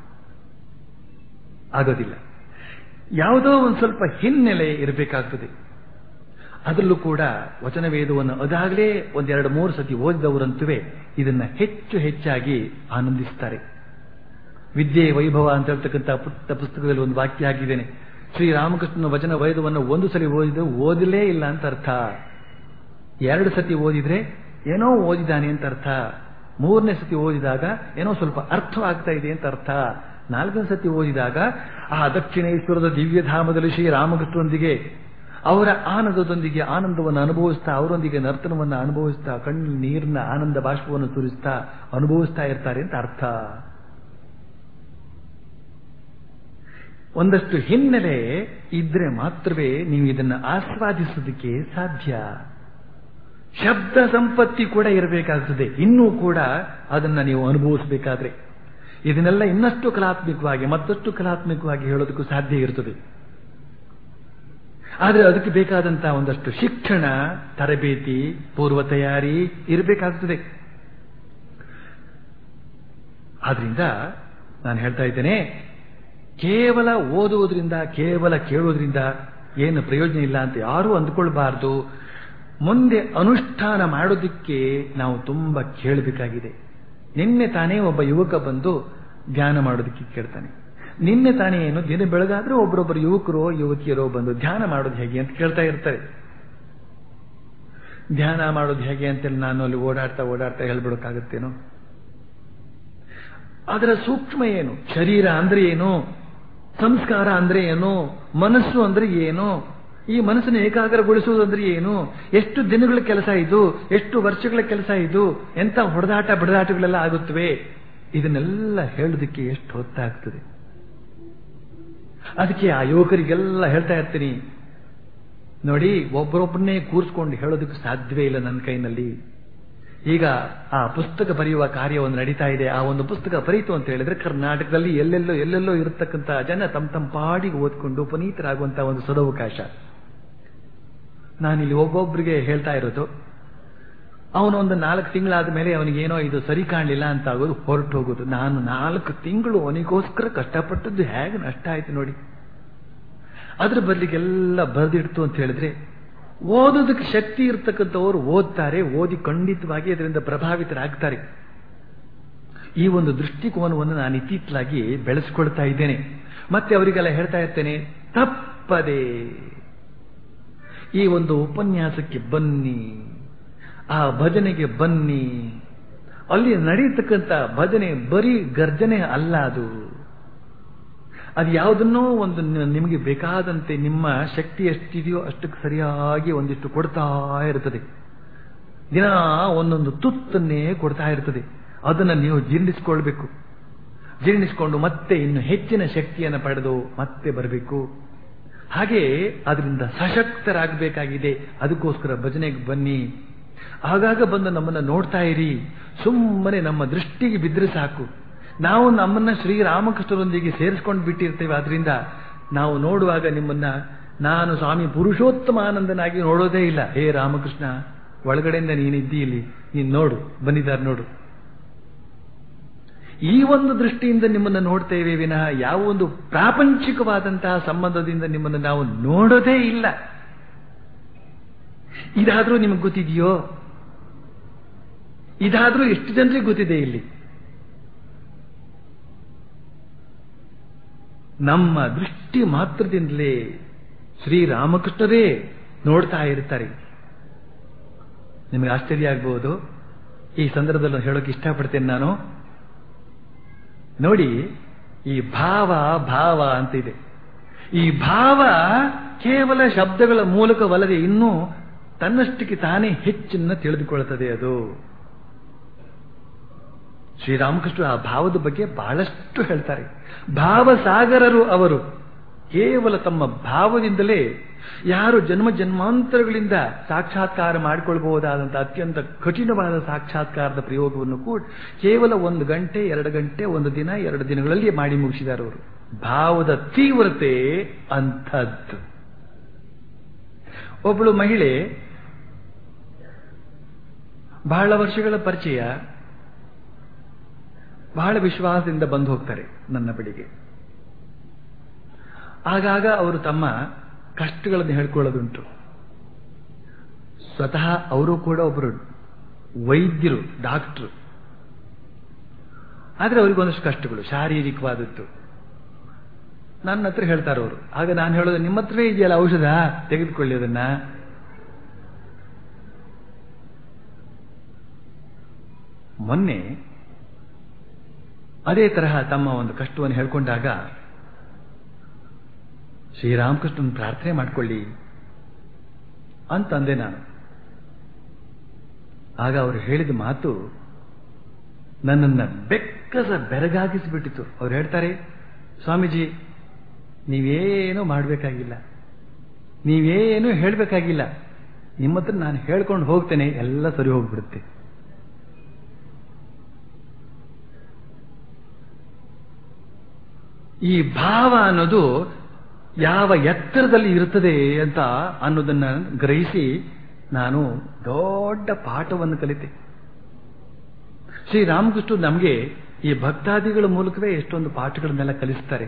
ಆಗೋದಿಲ್ಲ ಯಾವುದೋ ಒಂದು ಸ್ವಲ್ಪ ಹಿನ್ನೆಲೆ ಇರಬೇಕಾಗ್ತದೆ ಅದರಲ್ಲೂ ಕೂಡ ವಚನ ವೇದವನ್ನು ಅದಾಗಲೇ ಒಂದೆರಡು ಮೂರು ಸತಿ ಓದಿದವರಂತುವೇ ಇದನ್ನ ಹೆಚ್ಚು ಹೆಚ್ಚಾಗಿ ಆನಂದಿಸ್ತಾರೆ ವಿದ್ಯೆ ವೈಭವ ಅಂತ ಹೇಳ್ತಕ್ಕಂಥ ಪುಟ್ಟ ಪುಸ್ತಕದಲ್ಲಿ ಒಂದು ವಾಕ್ಯ ಹಾಕಿದ್ದೇನೆ ಶ್ರೀರಾಮಕೃಷ್ಣನ ವಚನ ವೇದವನ್ನು ಒಂದು ಸಲ ಓದಿದ ಓದಲೇ ಇಲ್ಲ ಅಂತ ಅರ್ಥ ಎರಡು ಸತಿ ಓದಿದ್ರೆ ಏನೋ ಓದಿದ್ದಾನೆ ಅಂತ ಅರ್ಥ ಮೂರನೇ ಸತಿ ಓದಿದಾಗ ಏನೋ ಸ್ವಲ್ಪ ಅರ್ಥವಾಗ್ತಾ ಇದೆ ಅಂತ ಅರ್ಥ ನಾಲ್ಕನೇ ಸತಿ ಓದಿದಾಗ ಆ ದಕ್ಷಿಣೇಶ್ವರದ ದಿವ್ಯಧಾಮದಲ್ಲಿ ಶ್ರೀರಾಮಕೃಷ್ಣರೊಂದಿಗೆ ಅವರ ಆನಂದದೊಂದಿಗೆ ಆನಂದವನ್ನು ಅನುಭವಿಸ್ತಾ ಅವರೊಂದಿಗೆ ನರ್ತನವನ್ನು ಅನುಭವಿಸ್ತಾ ಕಣ್ಣು ನೀರಿನ ಆನಂದ ಬಾಷ್ಪವನ್ನು ಸುರಿಸ್ತಾ ಅನುಭವಿಸ್ತಾ ಇರ್ತಾರೆ ಅಂತ ಅರ್ಥ ಒಂದಷ್ಟು ಹಿನ್ನೆಲೆ ಇದ್ರೆ ಮಾತ್ರವೇ ನೀವು ಇದನ್ನು ಆಸ್ವಾದಿಸೋದಕ್ಕೆ ಸಾಧ್ಯ ಶಬ್ದ ಸಂಪತ್ತಿ ಕೂಡ ಇರಬೇಕಾಗ್ತದೆ ಇನ್ನೂ ಕೂಡ ಅದನ್ನ ನೀವು ಅನುಭವಿಸಬೇಕಾದ್ರೆ ಇದನ್ನೆಲ್ಲ ಇನ್ನಷ್ಟು ಕಲಾತ್ಮಕವಾಗಿ ಮತ್ತಷ್ಟು ಕಲಾತ್ಮಕವಾಗಿ ಹೇಳೋದಕ್ಕೂ ಸಾಧ್ಯ ಇರ್ತದೆ ಆದರೆ ಅದಕ್ಕೆ ಬೇಕಾದಂತಹ ಒಂದಷ್ಟು ಶಿಕ್ಷಣ ತರಬೇತಿ ಪೂರ್ವ ತಯಾರಿ ಇರಬೇಕಾಗ್ತದೆ ಆದ್ರಿಂದ ನಾನು ಹೇಳ್ತಾ ಇದ್ದೇನೆ ಕೇವಲ ಓದುವುದರಿಂದ ಕೇವಲ ಕೇಳುವುದರಿಂದ ಏನು ಪ್ರಯೋಜನ ಇಲ್ಲ ಅಂತ ಯಾರೂ ಅಂದ್ಕೊಳ್ಬಾರ್ದು ಮುಂದೆ ಅನುಷ್ಠಾನ ಮಾಡೋದಕ್ಕೆ ನಾವು ತುಂಬಾ ಕೇಳಬೇಕಾಗಿದೆ ನಿನ್ನೆ ತಾನೇ ಒಬ್ಬ ಯುವಕ ಬಂದು ಧ್ಯಾನ ಮಾಡೋದಕ್ಕೆ ಕೇಳ್ತಾನೆ ನಿನ್ನೆ ತಾನೇ ಏನು ದಿನ ಬೆಳಗಾದ್ರೆ ಒಬ್ಬರೊಬ್ಬರು ಯುವಕರು ಯುವತಿಯರೋ ಬಂದು ಧ್ಯಾನ ಮಾಡೋದು ಹೇಗೆ ಅಂತ ಕೇಳ್ತಾ ಇರ್ತಾರೆ ಧ್ಯಾನ ಮಾಡೋದು ಹೇಗೆ ಅಂತೇಳಿ ನಾನು ಅಲ್ಲಿ ಓಡಾಡ್ತಾ ಓಡಾಡ್ತಾ ಹೇಳ್ಬಿಡೋಕ್ಕಾಗತ್ತೇನೋ ಅದರ ಸೂಕ್ಷ್ಮ ಏನು ಶರೀರ ಅಂದ್ರೆ ಏನು ಸಂಸ್ಕಾರ ಅಂದ್ರೆ ಏನು ಮನಸ್ಸು ಅಂದ್ರೆ ಏನು ಈ ಮನಸ್ಸನ್ನು ಏಕಾಗ್ರಗೊಳಿಸುವುದು ಅಂದ್ರೆ ಏನು ಎಷ್ಟು ದಿನಗಳ ಕೆಲಸ ಇದು ಎಷ್ಟು ವರ್ಷಗಳ ಕೆಲಸ ಇದು ಎಂತ ಹೊಡೆದಾಟ ಬಡದಾಟಗಳೆಲ್ಲ ಆಗುತ್ತವೆ ಇದನ್ನೆಲ್ಲ ಹೇಳೋದಕ್ಕೆ ಎಷ್ಟು ಹೊತ್ತಾಗ್ತದೆ ಅದಕ್ಕೆ ಆ ಯುವಕರಿಗೆಲ್ಲ ಹೇಳ್ತಾ ಇರ್ತೀನಿ ನೋಡಿ ಒಬ್ಬರೊಬ್ಬರನ್ನೇ ಕೂರಿಸ್ಕೊಂಡು ಹೇಳೋದಕ್ಕೆ ಸಾಧ್ಯವೇ ಇಲ್ಲ ನನ್ನ ಕೈನಲ್ಲಿ ಈಗ ಆ ಪುಸ್ತಕ ಬರೆಯುವ ಕಾರ್ಯ ಒಂದು ನಡೀತಾ ಇದೆ ಆ ಒಂದು ಪುಸ್ತಕ ಬರೀತು ಅಂತ ಹೇಳಿದ್ರೆ ಕರ್ನಾಟಕದಲ್ಲಿ ಎಲ್ಲೆಲ್ಲೋ ಎಲ್ಲೆಲ್ಲೋ ಇರತಕ್ಕಂಥ ಜನ ತಮ್ಮ ತಮ್ಮ ಪಾಡಿಗೆ ಓದ್ಕೊಂಡು ಪುನೀತರಾಗುವಂತಹ ಒಂದು ಸದವಕಾಶ ನಾನಿಲ್ಲಿ ಒಬ್ಬೊಬ್ಬರಿಗೆ ಹೇಳ್ತಾ ಇರೋದು ಅವನು ಒಂದು ನಾಲ್ಕು ತಿಂಗಳಾದ ಮೇಲೆ ಅವನಿಗೇನೋ ಇದು ಸರಿ ಕಾಣಲಿಲ್ಲ ಅಂತ ಆಗೋದು ಹೊರಟು ಹೋಗೋದು ನಾನು ನಾಲ್ಕು ತಿಂಗಳು ಅವನಿಗೋಸ್ಕರ ಕಷ್ಟಪಟ್ಟದ್ದು ಹೇಗೆ ನಷ್ಟ ಆಯ್ತು ನೋಡಿ ಅದ್ರ ಬದಲಿಗೆಲ್ಲ ಬರೆದಿಡ್ತು ಅಂತ ಹೇಳಿದ್ರೆ ಓದೋದಕ್ಕೆ ಶಕ್ತಿ ಇರ್ತಕ್ಕಂಥವ್ರು ಓದ್ತಾರೆ ಓದಿ ಖಂಡಿತವಾಗಿ ಅದರಿಂದ ಪ್ರಭಾವಿತರಾಗ್ತಾರೆ ಈ ಒಂದು ದೃಷ್ಟಿಕೋನವನ್ನು ನಾನು ಇತ್ತೀಚಲಾಗಿ ಬೆಳೆಸ್ಕೊಳ್ತಾ ಇದ್ದೇನೆ ಮತ್ತೆ ಅವರಿಗೆಲ್ಲ ಹೇಳ್ತಾ ಇರ್ತೇನೆ ತಪ್ಪದೆ ಈ ಒಂದು ಉಪನ್ಯಾಸಕ್ಕೆ ಬನ್ನಿ ಆ ಭಜನೆಗೆ ಬನ್ನಿ ಅಲ್ಲಿ ನಡೆಯತಕ್ಕಂಥ ಭಜನೆ ಬರೀ ಗರ್ಜನೆ ಅಲ್ಲ ಅದು ಅದು ಯಾವುದನ್ನೋ ಒಂದು ನಿಮಗೆ ಬೇಕಾದಂತೆ ನಿಮ್ಮ ಶಕ್ತಿ ಎಷ್ಟಿದೆಯೋ ಅಷ್ಟಕ್ಕೆ ಸರಿಯಾಗಿ ಒಂದಿಷ್ಟು ಕೊಡ್ತಾ ಇರ್ತದೆ ದಿನ ಒಂದೊಂದು ತುತ್ತನ್ನೇ ಕೊಡ್ತಾ ಇರ್ತದೆ ಅದನ್ನು ನೀವು ಜೀರ್ಣಿಸ್ಕೊಳ್ಬೇಕು ಜೀರ್ಣಿಸ್ಕೊಂಡು ಮತ್ತೆ ಇನ್ನು ಹೆಚ್ಚಿನ ಶಕ್ತಿಯನ್ನು ಪಡೆದು ಮತ್ತೆ ಬರಬೇಕು ಹಾಗೆ ಅದರಿಂದ ಸಶಕ್ತರಾಗಬೇಕಾಗಿದೆ ಅದಕ್ಕೋಸ್ಕರ ಭಜನೆಗೆ ಬನ್ನಿ ಆಗಾಗ ಬಂದು ನಮ್ಮನ್ನ ನೋಡ್ತಾ ಇರಿ ಸುಮ್ಮನೆ ನಮ್ಮ ದೃಷ್ಟಿಗೆ ಬಿದ್ದರೆ ಸಾಕು ನಾವು ನಮ್ಮನ್ನ ಶ್ರೀರಾಮಕೃಷ್ಣರೊಂದಿಗೆ ಸೇರಿಸ್ಕೊಂಡು ಬಿಟ್ಟಿರ್ತೇವೆ ಆದ್ರಿಂದ ನಾವು ನೋಡುವಾಗ ನಿಮ್ಮನ್ನ ನಾನು ಸ್ವಾಮಿ ಪುರುಷೋತ್ತಮಾನಂದನಾಗಿ ನೋಡೋದೇ ಇಲ್ಲ ಹೇ ರಾಮಕೃಷ್ಣ ಒಳಗಡೆಯಿಂದ ನೀನಿದ್ದಿ ಇಲ್ಲಿ ನೀನ್ ನೋಡು ಬಂದಿದ್ದಾರೆ ನೋಡು ಈ ಒಂದು ದೃಷ್ಟಿಯಿಂದ ನಿಮ್ಮನ್ನು ನೋಡ್ತೇವೆ ವಿನಃ ಯಾವ ಒಂದು ಪ್ರಾಪಂಚಿಕವಾದಂತಹ ಸಂಬಂಧದಿಂದ ನಿಮ್ಮನ್ನು ನಾವು ನೋಡೋದೇ ಇಲ್ಲ ಇದಾದ್ರೂ ನಿಮಗೆ ಗೊತ್ತಿದೆಯೋ ಇದಾದ್ರೂ ಎಷ್ಟು ಜನರಿಗೆ ಗೊತ್ತಿದೆ ಇಲ್ಲಿ ನಮ್ಮ ದೃಷ್ಟಿ ಮಾತ್ರದಿಂದಲೇ ಶ್ರೀರಾಮಕೃಷ್ಣರೇ ನೋಡ್ತಾ ಇರ್ತಾರೆ ನಿಮಗೆ ಆಶ್ಚರ್ಯ ಆಗ್ಬಹುದು ಈ ಸಂದರ್ಭದಲ್ಲಿ ಹೇಳೋಕೆ ಇಷ್ಟಪಡ್ತೇನೆ ನಾನು ನೋಡಿ ಈ ಭಾವ ಭಾವ ಅಂತ ಇದೆ ಈ ಭಾವ ಕೇವಲ ಶಬ್ದಗಳ ಮೂಲಕವಲ್ಲದೆ ಇನ್ನೂ ತನ್ನಷ್ಟಕ್ಕೆ ತಾನೇ ಹೆಚ್ಚನ್ನ ತಿಳಿದುಕೊಳ್ಳುತ್ತದೆ ಅದು ಶ್ರೀರಾಮಕೃಷ್ಣ ಆ ಭಾವದ ಬಗ್ಗೆ ಬಹಳಷ್ಟು ಹೇಳ್ತಾರೆ ಭಾವಸಾಗರರು ಅವರು ಕೇವಲ ತಮ್ಮ ಭಾವದಿಂದಲೇ ಯಾರು ಜನ್ಮ ಜನ್ಮಾಂತರಗಳಿಂದ ಸಾಕ್ಷಾತ್ಕಾರ ಮಾಡಿಕೊಳ್ಬಹುದಾದಂತಹ ಅತ್ಯಂತ ಕಠಿಣವಾದ ಸಾಕ್ಷಾತ್ಕಾರದ ಪ್ರಯೋಗವನ್ನು ಕೂಡ ಕೇವಲ ಒಂದು ಗಂಟೆ ಎರಡು ಗಂಟೆ ಒಂದು ದಿನ ಎರಡು ದಿನಗಳಲ್ಲಿ ಮಾಡಿ ಮುಗಿಸಿದ್ದಾರೆ ಅವರು ಭಾವದ ತೀವ್ರತೆ ಅಂಥದ್ದು ಒಬ್ಬಳು ಮಹಿಳೆ ಬಹಳ ವರ್ಷಗಳ ಪರಿಚಯ ಬಹಳ ವಿಶ್ವಾಸದಿಂದ ಬಂದು ಹೋಗ್ತಾರೆ ನನ್ನ ಬಳಿಗೆ ಆಗಾಗ ಅವರು ತಮ್ಮ ಕಷ್ಟಗಳನ್ನು ಹೇಳ್ಕೊಳ್ಳೋದುಂಟು ಸ್ವತಃ ಅವರು ಕೂಡ ಒಬ್ಬರು ವೈದ್ಯರು ಡಾಕ್ಟರ್ ಆದ್ರೆ ಅವ್ರಿಗೊಂದಷ್ಟು ಕಷ್ಟಗಳು ಶಾರೀರಿಕವಾದದ್ದು ನನ್ನ ಹತ್ರ ಹೇಳ್ತಾರೆ ಅವರು ಆಗ ನಾನು ಹೇಳೋದು ನಿಮ್ಮ ಹತ್ರವೇ ಇದೆಯಲ್ಲ ಔಷಧ ತೆಗೆದುಕೊಳ್ಳಿ ಅದನ್ನ ಮೊನ್ನೆ ಅದೇ ತರಹ ತಮ್ಮ ಒಂದು ಕಷ್ಟವನ್ನು ಹೇಳ್ಕೊಂಡಾಗ ಶ್ರೀರಾಮಕೃಷ್ಣನ್ ಪ್ರಾರ್ಥನೆ ಮಾಡಿಕೊಳ್ಳಿ ಅಂತಂದೆ ನಾನು ಆಗ ಅವರು ಹೇಳಿದ ಮಾತು ನನ್ನನ್ನ ಬೆಕ್ಕಸ ಬೆರಗಾಗಿಸಿಬಿಟ್ಟಿತು ಅವ್ರು ಹೇಳ್ತಾರೆ ಸ್ವಾಮೀಜಿ ನೀವೇನೂ ಮಾಡಬೇಕಾಗಿಲ್ಲ ನೀವೇನೂ ಹೇಳಬೇಕಾಗಿಲ್ಲ ನಿಮ್ಮ ಹತ್ರ ನಾನು ಹೇಳ್ಕೊಂಡು ಹೋಗ್ತೇನೆ ಎಲ್ಲ ಸರಿ ಹೋಗ್ಬಿಡುತ್ತೆ ಈ ಭಾವ ಅನ್ನೋದು ಯಾವ ಎತ್ತರದಲ್ಲಿ ಇರುತ್ತದೆ ಅಂತ ಅನ್ನೋದನ್ನ ಗ್ರಹಿಸಿ ನಾನು ದೊಡ್ಡ ಪಾಠವನ್ನು ಕಲಿತೆ ಶ್ರೀರಾಮಕೃಷ್ಣ ನಮಗೆ ಈ ಭಕ್ತಾದಿಗಳ ಮೂಲಕವೇ ಎಷ್ಟೊಂದು ಪಾಠಗಳನ್ನೆಲ್ಲ ಕಲಿಸ್ತಾರೆ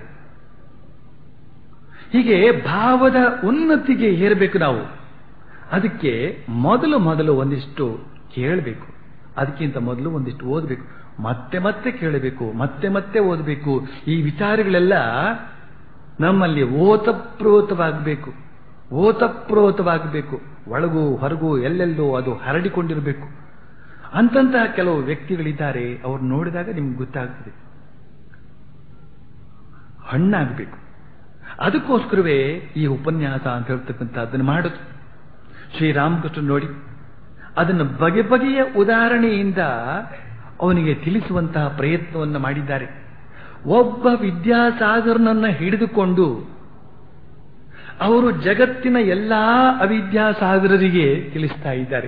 ಹೀಗೆ ಭಾವದ ಉನ್ನತಿಗೆ ಏರಬೇಕು ನಾವು ಅದಕ್ಕೆ ಮೊದಲು ಮೊದಲು ಒಂದಿಷ್ಟು ಕೇಳಬೇಕು ಅದಕ್ಕಿಂತ ಮೊದಲು ಒಂದಿಷ್ಟು ಓದಬೇಕು ಮತ್ತೆ ಮತ್ತೆ ಕೇಳಬೇಕು ಮತ್ತೆ ಮತ್ತೆ ಓದಬೇಕು ಈ ವಿಚಾರಗಳೆಲ್ಲ ನಮ್ಮಲ್ಲಿ ಓತಪ್ರೋತವಾಗಬೇಕು ಓತಪ್ರೋತವಾಗಬೇಕು ಒಳಗೂ ಹೊರಗೂ ಎಲ್ಲೆಲ್ಲೋ ಅದು ಹರಡಿಕೊಂಡಿರಬೇಕು ಅಂತಂತಹ ಕೆಲವು ವ್ಯಕ್ತಿಗಳಿದ್ದಾರೆ ಅವ್ರು ನೋಡಿದಾಗ ನಿಮ್ಗೆ ಗೊತ್ತಾಗ್ತದೆ ಹಣ್ಣಾಗಬೇಕು ಅದಕ್ಕೋಸ್ಕರವೇ ಈ ಉಪನ್ಯಾಸ ಅಂತ ಹೇಳ್ತಕ್ಕಂಥ ಅದನ್ನು ಮಾಡೋದು ಶ್ರೀರಾಮಕೃಷ್ಣ ನೋಡಿ ಅದನ್ನು ಬಗೆ ಬಗೆಯ ಉದಾಹರಣೆಯಿಂದ ಅವನಿಗೆ ತಿಳಿಸುವಂತಹ ಪ್ರಯತ್ನವನ್ನು ಮಾಡಿದ್ದಾರೆ ಒಬ್ಬ ವಿದ್ಯಾಸಾಗರನನ್ನ ಹಿಡಿದುಕೊಂಡು ಅವರು ಜಗತ್ತಿನ ಎಲ್ಲಾ ಅವಿದ್ಯಾಸಾಗರರಿಗೆ ತಿಳಿಸ್ತಾ ಇದ್ದಾರೆ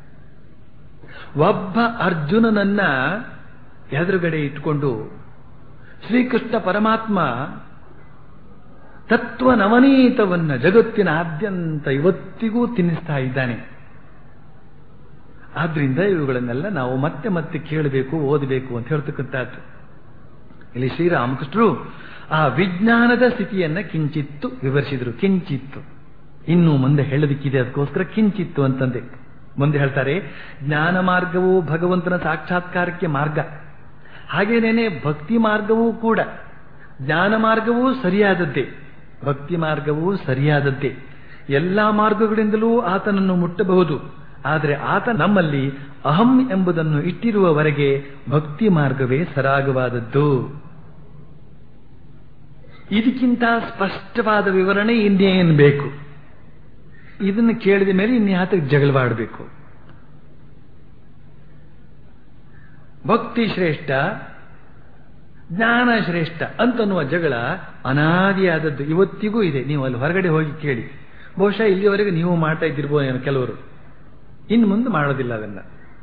ಒಬ್ಬ ಅರ್ಜುನನನ್ನ ಎದುರುಗಡೆ ಇಟ್ಕೊಂಡು ಶ್ರೀಕೃಷ್ಣ ಪರಮಾತ್ಮ ತತ್ವ ನವನೀತವನ್ನ ಜಗತ್ತಿನಾದ್ಯಂತ ಇವತ್ತಿಗೂ ತಿನ್ನಿಸ್ತಾ ಇದ್ದಾನೆ ಆದ್ರಿಂದ ಇವುಗಳನ್ನೆಲ್ಲ ನಾವು ಮತ್ತೆ ಮತ್ತೆ ಕೇಳಬೇಕು ಓದಬೇಕು ಅಂತ ಹೇಳ್ತಕ್ಕಂಥದ್ದು ಇಲ್ಲಿ ಶ್ರೀರಾಮಕೃಷ್ಣರು ಆ ವಿಜ್ಞಾನದ ಸ್ಥಿತಿಯನ್ನ ಕಿಂಚಿತ್ತು ವಿವರಿಸಿದರು ಕಿಂಚಿತ್ತು ಇನ್ನು ಮುಂದೆ ಹೇಳೋದಿಕ್ಕಿದೆ ಅದಕ್ಕೋಸ್ಕರ ಕಿಂಚಿತ್ತು ಅಂತಂದೆ ಮುಂದೆ ಹೇಳ್ತಾರೆ ಜ್ಞಾನ ಮಾರ್ಗವು ಭಗವಂತನ ಸಾಕ್ಷಾತ್ಕಾರಕ್ಕೆ ಮಾರ್ಗ ಹಾಗೇನೇನೆ ಭಕ್ತಿ ಮಾರ್ಗವೂ ಕೂಡ ಜ್ಞಾನ ಮಾರ್ಗವೂ ಸರಿಯಾದದ್ದೇ ಭಕ್ತಿ ಮಾರ್ಗವೂ ಸರಿಯಾದದ್ದೇ ಎಲ್ಲಾ ಮಾರ್ಗಗಳಿಂದಲೂ ಆತನನ್ನು ಮುಟ್ಟಬಹುದು ಆದರೆ ಆತ ನಮ್ಮಲ್ಲಿ ಅಹಂ ಎಂಬುದನ್ನು ಇಟ್ಟಿರುವವರೆಗೆ ಭಕ್ತಿ ಮಾರ್ಗವೇ ಸರಾಗವಾದದ್ದು ಇದಕ್ಕಿಂತ ಸ್ಪಷ್ಟವಾದ ವಿವರಣೆ ಇನ್ನೇನು ಬೇಕು ಇದನ್ನು ಕೇಳಿದ ಮೇಲೆ ಇನ್ಯಾತಕ್ಕೆ ಜಗಳವಾಡಬೇಕು ಭಕ್ತಿ ಶ್ರೇಷ್ಠ ಜ್ಞಾನ ಶ್ರೇಷ್ಠ ಅಂತನ್ನುವ ಜಗಳ ಅನಾದಿಯಾದದ್ದು ಇವತ್ತಿಗೂ ಇದೆ ನೀವು ಅಲ್ಲಿ ಹೊರಗಡೆ ಹೋಗಿ ಕೇಳಿ ಬಹುಶಃ ಇಲ್ಲಿವರೆಗೆ ನೀವು ಮಾಡ್ತಾ ಇದ್ದಿರ್ಬೋದು ಕೆಲವರು ಇನ್ನು ಮುಂದೆ ಮಾಡೋದಿಲ್ಲ ಅದನ್ನ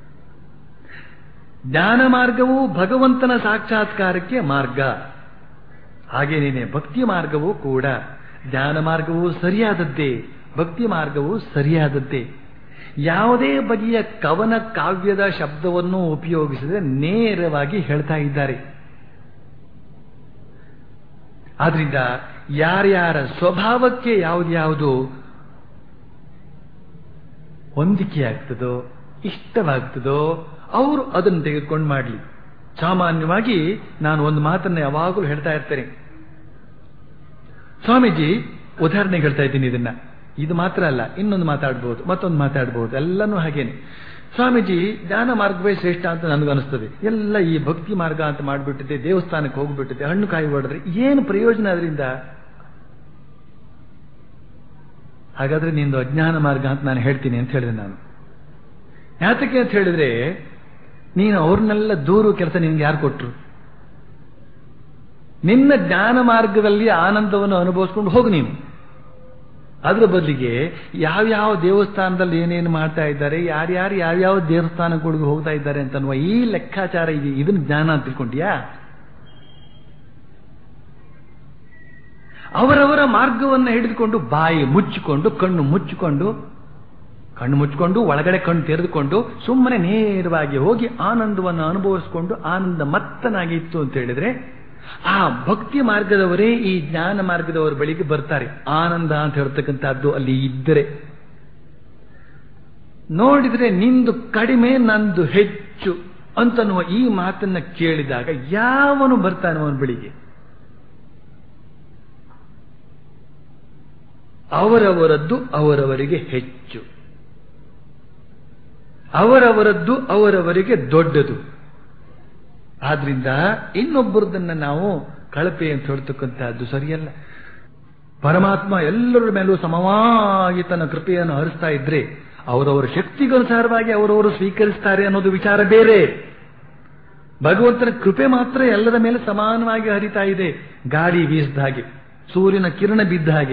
ಜ್ಞಾನ ಮಾರ್ಗವು ಭಗವಂತನ ಸಾಕ್ಷಾತ್ಕಾರಕ್ಕೆ ಮಾರ್ಗ ಹಾಗೇನೇನೆ ಭಕ್ತಿ ಮಾರ್ಗವೂ ಕೂಡ ಜ್ಞಾನ ಮಾರ್ಗವೂ ಸರಿಯಾದದ್ದೇ ಭಕ್ತಿ ಮಾರ್ಗವೂ ಸರಿಯಾದದ್ದೇ ಯಾವುದೇ ಬಗೆಯ ಕವನ ಕಾವ್ಯದ ಶಬ್ದವನ್ನು ಉಪಯೋಗಿಸದೆ ನೇರವಾಗಿ ಹೇಳ್ತಾ ಇದ್ದಾರೆ ಆದ್ರಿಂದ ಯಾರ್ಯಾರ ಸ್ವಭಾವಕ್ಕೆ ಯಾವ್ದ್ಯಾವುದು ಹೊಂದಿಕೆ ಆಗ್ತದೋ ಇಷ್ಟವಾಗ್ತದೋ ಅವರು ಅದನ್ನು ತೆಗೆದುಕೊಂಡು ಮಾಡಲಿ ಸಾಮಾನ್ಯವಾಗಿ ನಾನು ಒಂದು ಮಾತನ್ನ ಯಾವಾಗಲೂ ಹೇಳ್ತಾ ಇರ್ತೇನೆ ಸ್ವಾಮೀಜಿ ಉದಾಹರಣೆಗೆ ಹೇಳ್ತಾ ಇದ್ದೀನಿ ಇದನ್ನ ಇದು ಮಾತ್ರ ಅಲ್ಲ ಇನ್ನೊಂದು ಮಾತಾಡ್ಬೋದು ಮತ್ತೊಂದು ಮಾತಾಡ್ಬೋದು ಎಲ್ಲನೂ ಹಾಗೇನೆ ಸ್ವಾಮೀಜಿ ಜ್ಞಾನ ಮಾರ್ಗವೇ ಶ್ರೇಷ್ಠ ಅಂತ ನನಗೂ ಅನಿಸ್ತದೆ ಎಲ್ಲ ಈ ಭಕ್ತಿ ಮಾರ್ಗ ಅಂತ ಮಾಡಿಬಿಟ್ಟಿದೆ ದೇವಸ್ಥಾನಕ್ಕೆ ಹೋಗ್ಬಿಟ್ಟಿದೆ ಹಣ್ಣು ಕಾಯಿ ಹೊಡೆದ್ರೆ ಏನು ಪ್ರಯೋಜನ ಅದರಿಂದ ಹಾಗಾದ್ರೆ ನಿಂದು ಅಜ್ಞಾನ ಮಾರ್ಗ ಅಂತ ನಾನು ಹೇಳ್ತೀನಿ ಅಂತ ಹೇಳಿದೆ ನಾನು ಯಾತಕ್ಕೆ ಅಂತ ಹೇಳಿದ್ರೆ ನೀನು ಅವ್ರನ್ನೆಲ್ಲ ದೂರು ಕೆಲಸ ನಿನ್ಗೆ ಯಾರು ಕೊಟ್ರು ನಿನ್ನ ಜ್ಞಾನ ಮಾರ್ಗದಲ್ಲಿ ಆನಂದವನ್ನು ಅನುಭವಿಸ್ಕೊಂಡು ಹೋಗು ನೀನು ಅದರ ಬದಲಿಗೆ ಯಾವ್ಯಾವ ದೇವಸ್ಥಾನದಲ್ಲಿ ಏನೇನು ಮಾಡ್ತಾ ಇದ್ದಾರೆ ಯಾರ್ಯಾರು ಯಾವ್ಯಾವ ದೇವಸ್ಥಾನಗಳಿಗೆ ಹೋಗ್ತಾ ಇದ್ದಾರೆ ಅಂತನ್ನುವ ಈ ಲೆಕ್ಕಾಚಾರ ಇದೆ ಇದನ್ನ ಜ್ಞಾನ ಅಂತ ತಿಳ್ಕೊಂಡ್ಯಾ ಅವರವರ ಮಾರ್ಗವನ್ನು ಹಿಡಿದುಕೊಂಡು ಬಾಯಿ ಮುಚ್ಚಿಕೊಂಡು ಕಣ್ಣು ಮುಚ್ಚಿಕೊಂಡು ಕಣ್ಣು ಮುಚ್ಚಿಕೊಂಡು ಒಳಗಡೆ ಕಣ್ಣು ತೆರೆದುಕೊಂಡು ಸುಮ್ಮನೆ ನೇರವಾಗಿ ಹೋಗಿ ಆನಂದವನ್ನು ಅನುಭವಿಸಿಕೊಂಡು ಆನಂದ ಮತ್ತನಾಗಿತ್ತು ಅಂತ ಹೇಳಿದ್ರೆ ಆ ಭಕ್ತಿ ಮಾರ್ಗದವರೇ ಈ ಜ್ಞಾನ ಮಾರ್ಗದವರ ಬಳಿಗೆ ಬರ್ತಾರೆ ಆನಂದ ಅಂತ ಹೇಳ್ತಕ್ಕಂಥದ್ದು ಅಲ್ಲಿ ಇದ್ದರೆ ನೋಡಿದ್ರೆ ನಿಂದು ಕಡಿಮೆ ನಂದು ಹೆಚ್ಚು ಅಂತನ್ನುವ ಈ ಮಾತನ್ನ ಕೇಳಿದಾಗ ಯಾವನು ಬರ್ತಾನೆ ಅವನ ಬಳಿಗೆ ಅವರವರದ್ದು ಅವರವರಿಗೆ ಹೆಚ್ಚು ಅವರವರದ್ದು ಅವರವರಿಗೆ ದೊಡ್ಡದು ಆದ್ರಿಂದ ಇನ್ನೊಬ್ಬರದನ್ನ ನಾವು ಕಳಪೆ ಅಂತ ಹೇಳ್ತಕ್ಕಂತಹದ್ದು ಸರಿಯಲ್ಲ ಪರಮಾತ್ಮ ಎಲ್ಲರ ಮೇಲೂ ಸಮವಾಗಿ ತನ್ನ ಕೃಪೆಯನ್ನು ಹರಿಸ್ತಾ ಇದ್ರೆ ಅವರವರ ಶಕ್ತಿಗನುಸಾರವಾಗಿ ಅವರವರು ಸ್ವೀಕರಿಸ್ತಾರೆ ಅನ್ನೋದು ವಿಚಾರ ಬೇರೆ ಭಗವಂತನ ಕೃಪೆ ಮಾತ್ರ ಎಲ್ಲರ ಮೇಲೆ ಸಮಾನವಾಗಿ ಹರಿತಾ ಇದೆ ಗಾಳಿ ಬೀಸಿದ ಹಾಗೆ ಸೂರ್ಯನ ಕಿರಣ ಬಿದ್ದ ಹಾಗೆ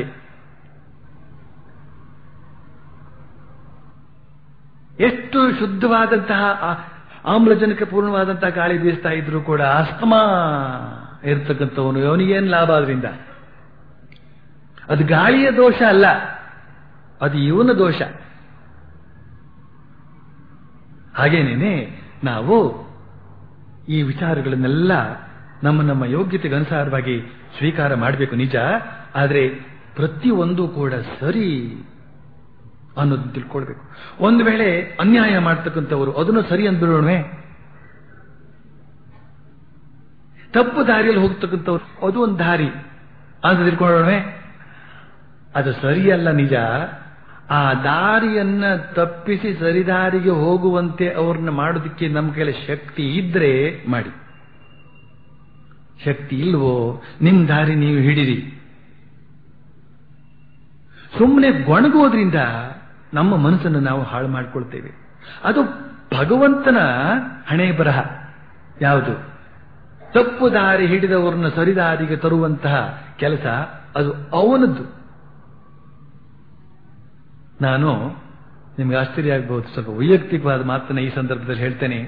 ಎಷ್ಟು ಶುದ್ಧವಾದಂತಹ ಆ- ಆಮ್ಲಜನಕ ಪೂರ್ಣವಾದಂತಹ ಗಾಳಿ ಬೀಸ್ತಾ ಇದ್ರು ಕೂಡ ಅಸ್ತಮ ಇರ್ತಕ್ಕಂಥವನು ಅವನಿಗೇನು ಲಾಭ ಅದರಿಂದ ಅದು ಗಾಳಿಯ ದೋಷ ಅಲ್ಲ ಅದು ಇವನ ದೋಷ ಹಾಗೇನೇನೆ ನಾವು ಈ ವಿಚಾರಗಳನ್ನೆಲ್ಲ ನಮ್ಮ ನಮ್ಮ ಯೋಗ್ಯತೆಗೆ ಅನುಸಾರವಾಗಿ ಸ್ವೀಕಾರ ಮಾಡಬೇಕು ನಿಜ ಆದರೆ ಪ್ರತಿಯೊಂದು ಕೂಡ ಸರಿ ಅನ್ನೋದು ತಿಳ್ಕೊಳ್ಬೇಕು ಒಂದು ವೇಳೆ ಅನ್ಯಾಯ ಮಾಡ್ತಕ್ಕಂಥವ್ರು ಅದನ್ನು ಸರಿ ಅಂದ್ಬಿಡೋಣವೆ ತಪ್ಪು ದಾರಿಯಲ್ಲಿ ಹೋಗ್ತಕ್ಕಂಥವ್ರು ಅದು ಒಂದು ದಾರಿ ಅಂತ ತಿಳ್ಕೊಳ್ಳೋಣವೆ ಅದು ಸರಿಯಲ್ಲ ನಿಜ ಆ ದಾರಿಯನ್ನ ತಪ್ಪಿಸಿ ಸರಿದಾರಿಗೆ ಹೋಗುವಂತೆ ಅವ್ರನ್ನ ಮಾಡೋದಕ್ಕೆ ನಮ್ಮ ಕೈಲಿ ಶಕ್ತಿ ಇದ್ರೆ ಮಾಡಿ ಶಕ್ತಿ ಇಲ್ವೋ ನಿಮ್ ದಾರಿ ನೀವು ಹಿಡಿರಿ ಸುಮ್ಮನೆ ಗೊಣಗೋದ್ರಿಂದ ನಮ್ಮ ಮನಸ್ಸನ್ನು ನಾವು ಹಾಳು ಮಾಡಿಕೊಳ್ತೇವೆ ಅದು ಭಗವಂತನ ಹಣೆ ಬರಹ ಯಾವುದು ತಪ್ಪು ದಾರಿ ಹಿಡಿದವರನ್ನ ಸರಿದಾರಿಗೆ ತರುವಂತಹ ಕೆಲಸ ಅದು ಅವನದ್ದು ನಾನು ನಿಮ್ಗೆ ಆಶ್ಚರ್ಯ ಆಗಬಹುದು ಸ್ವಲ್ಪ ವೈಯಕ್ತಿಕವಾದ ಮಾತನ್ನ ಈ ಸಂದರ್ಭದಲ್ಲಿ ಹೇಳ್ತೇನೆ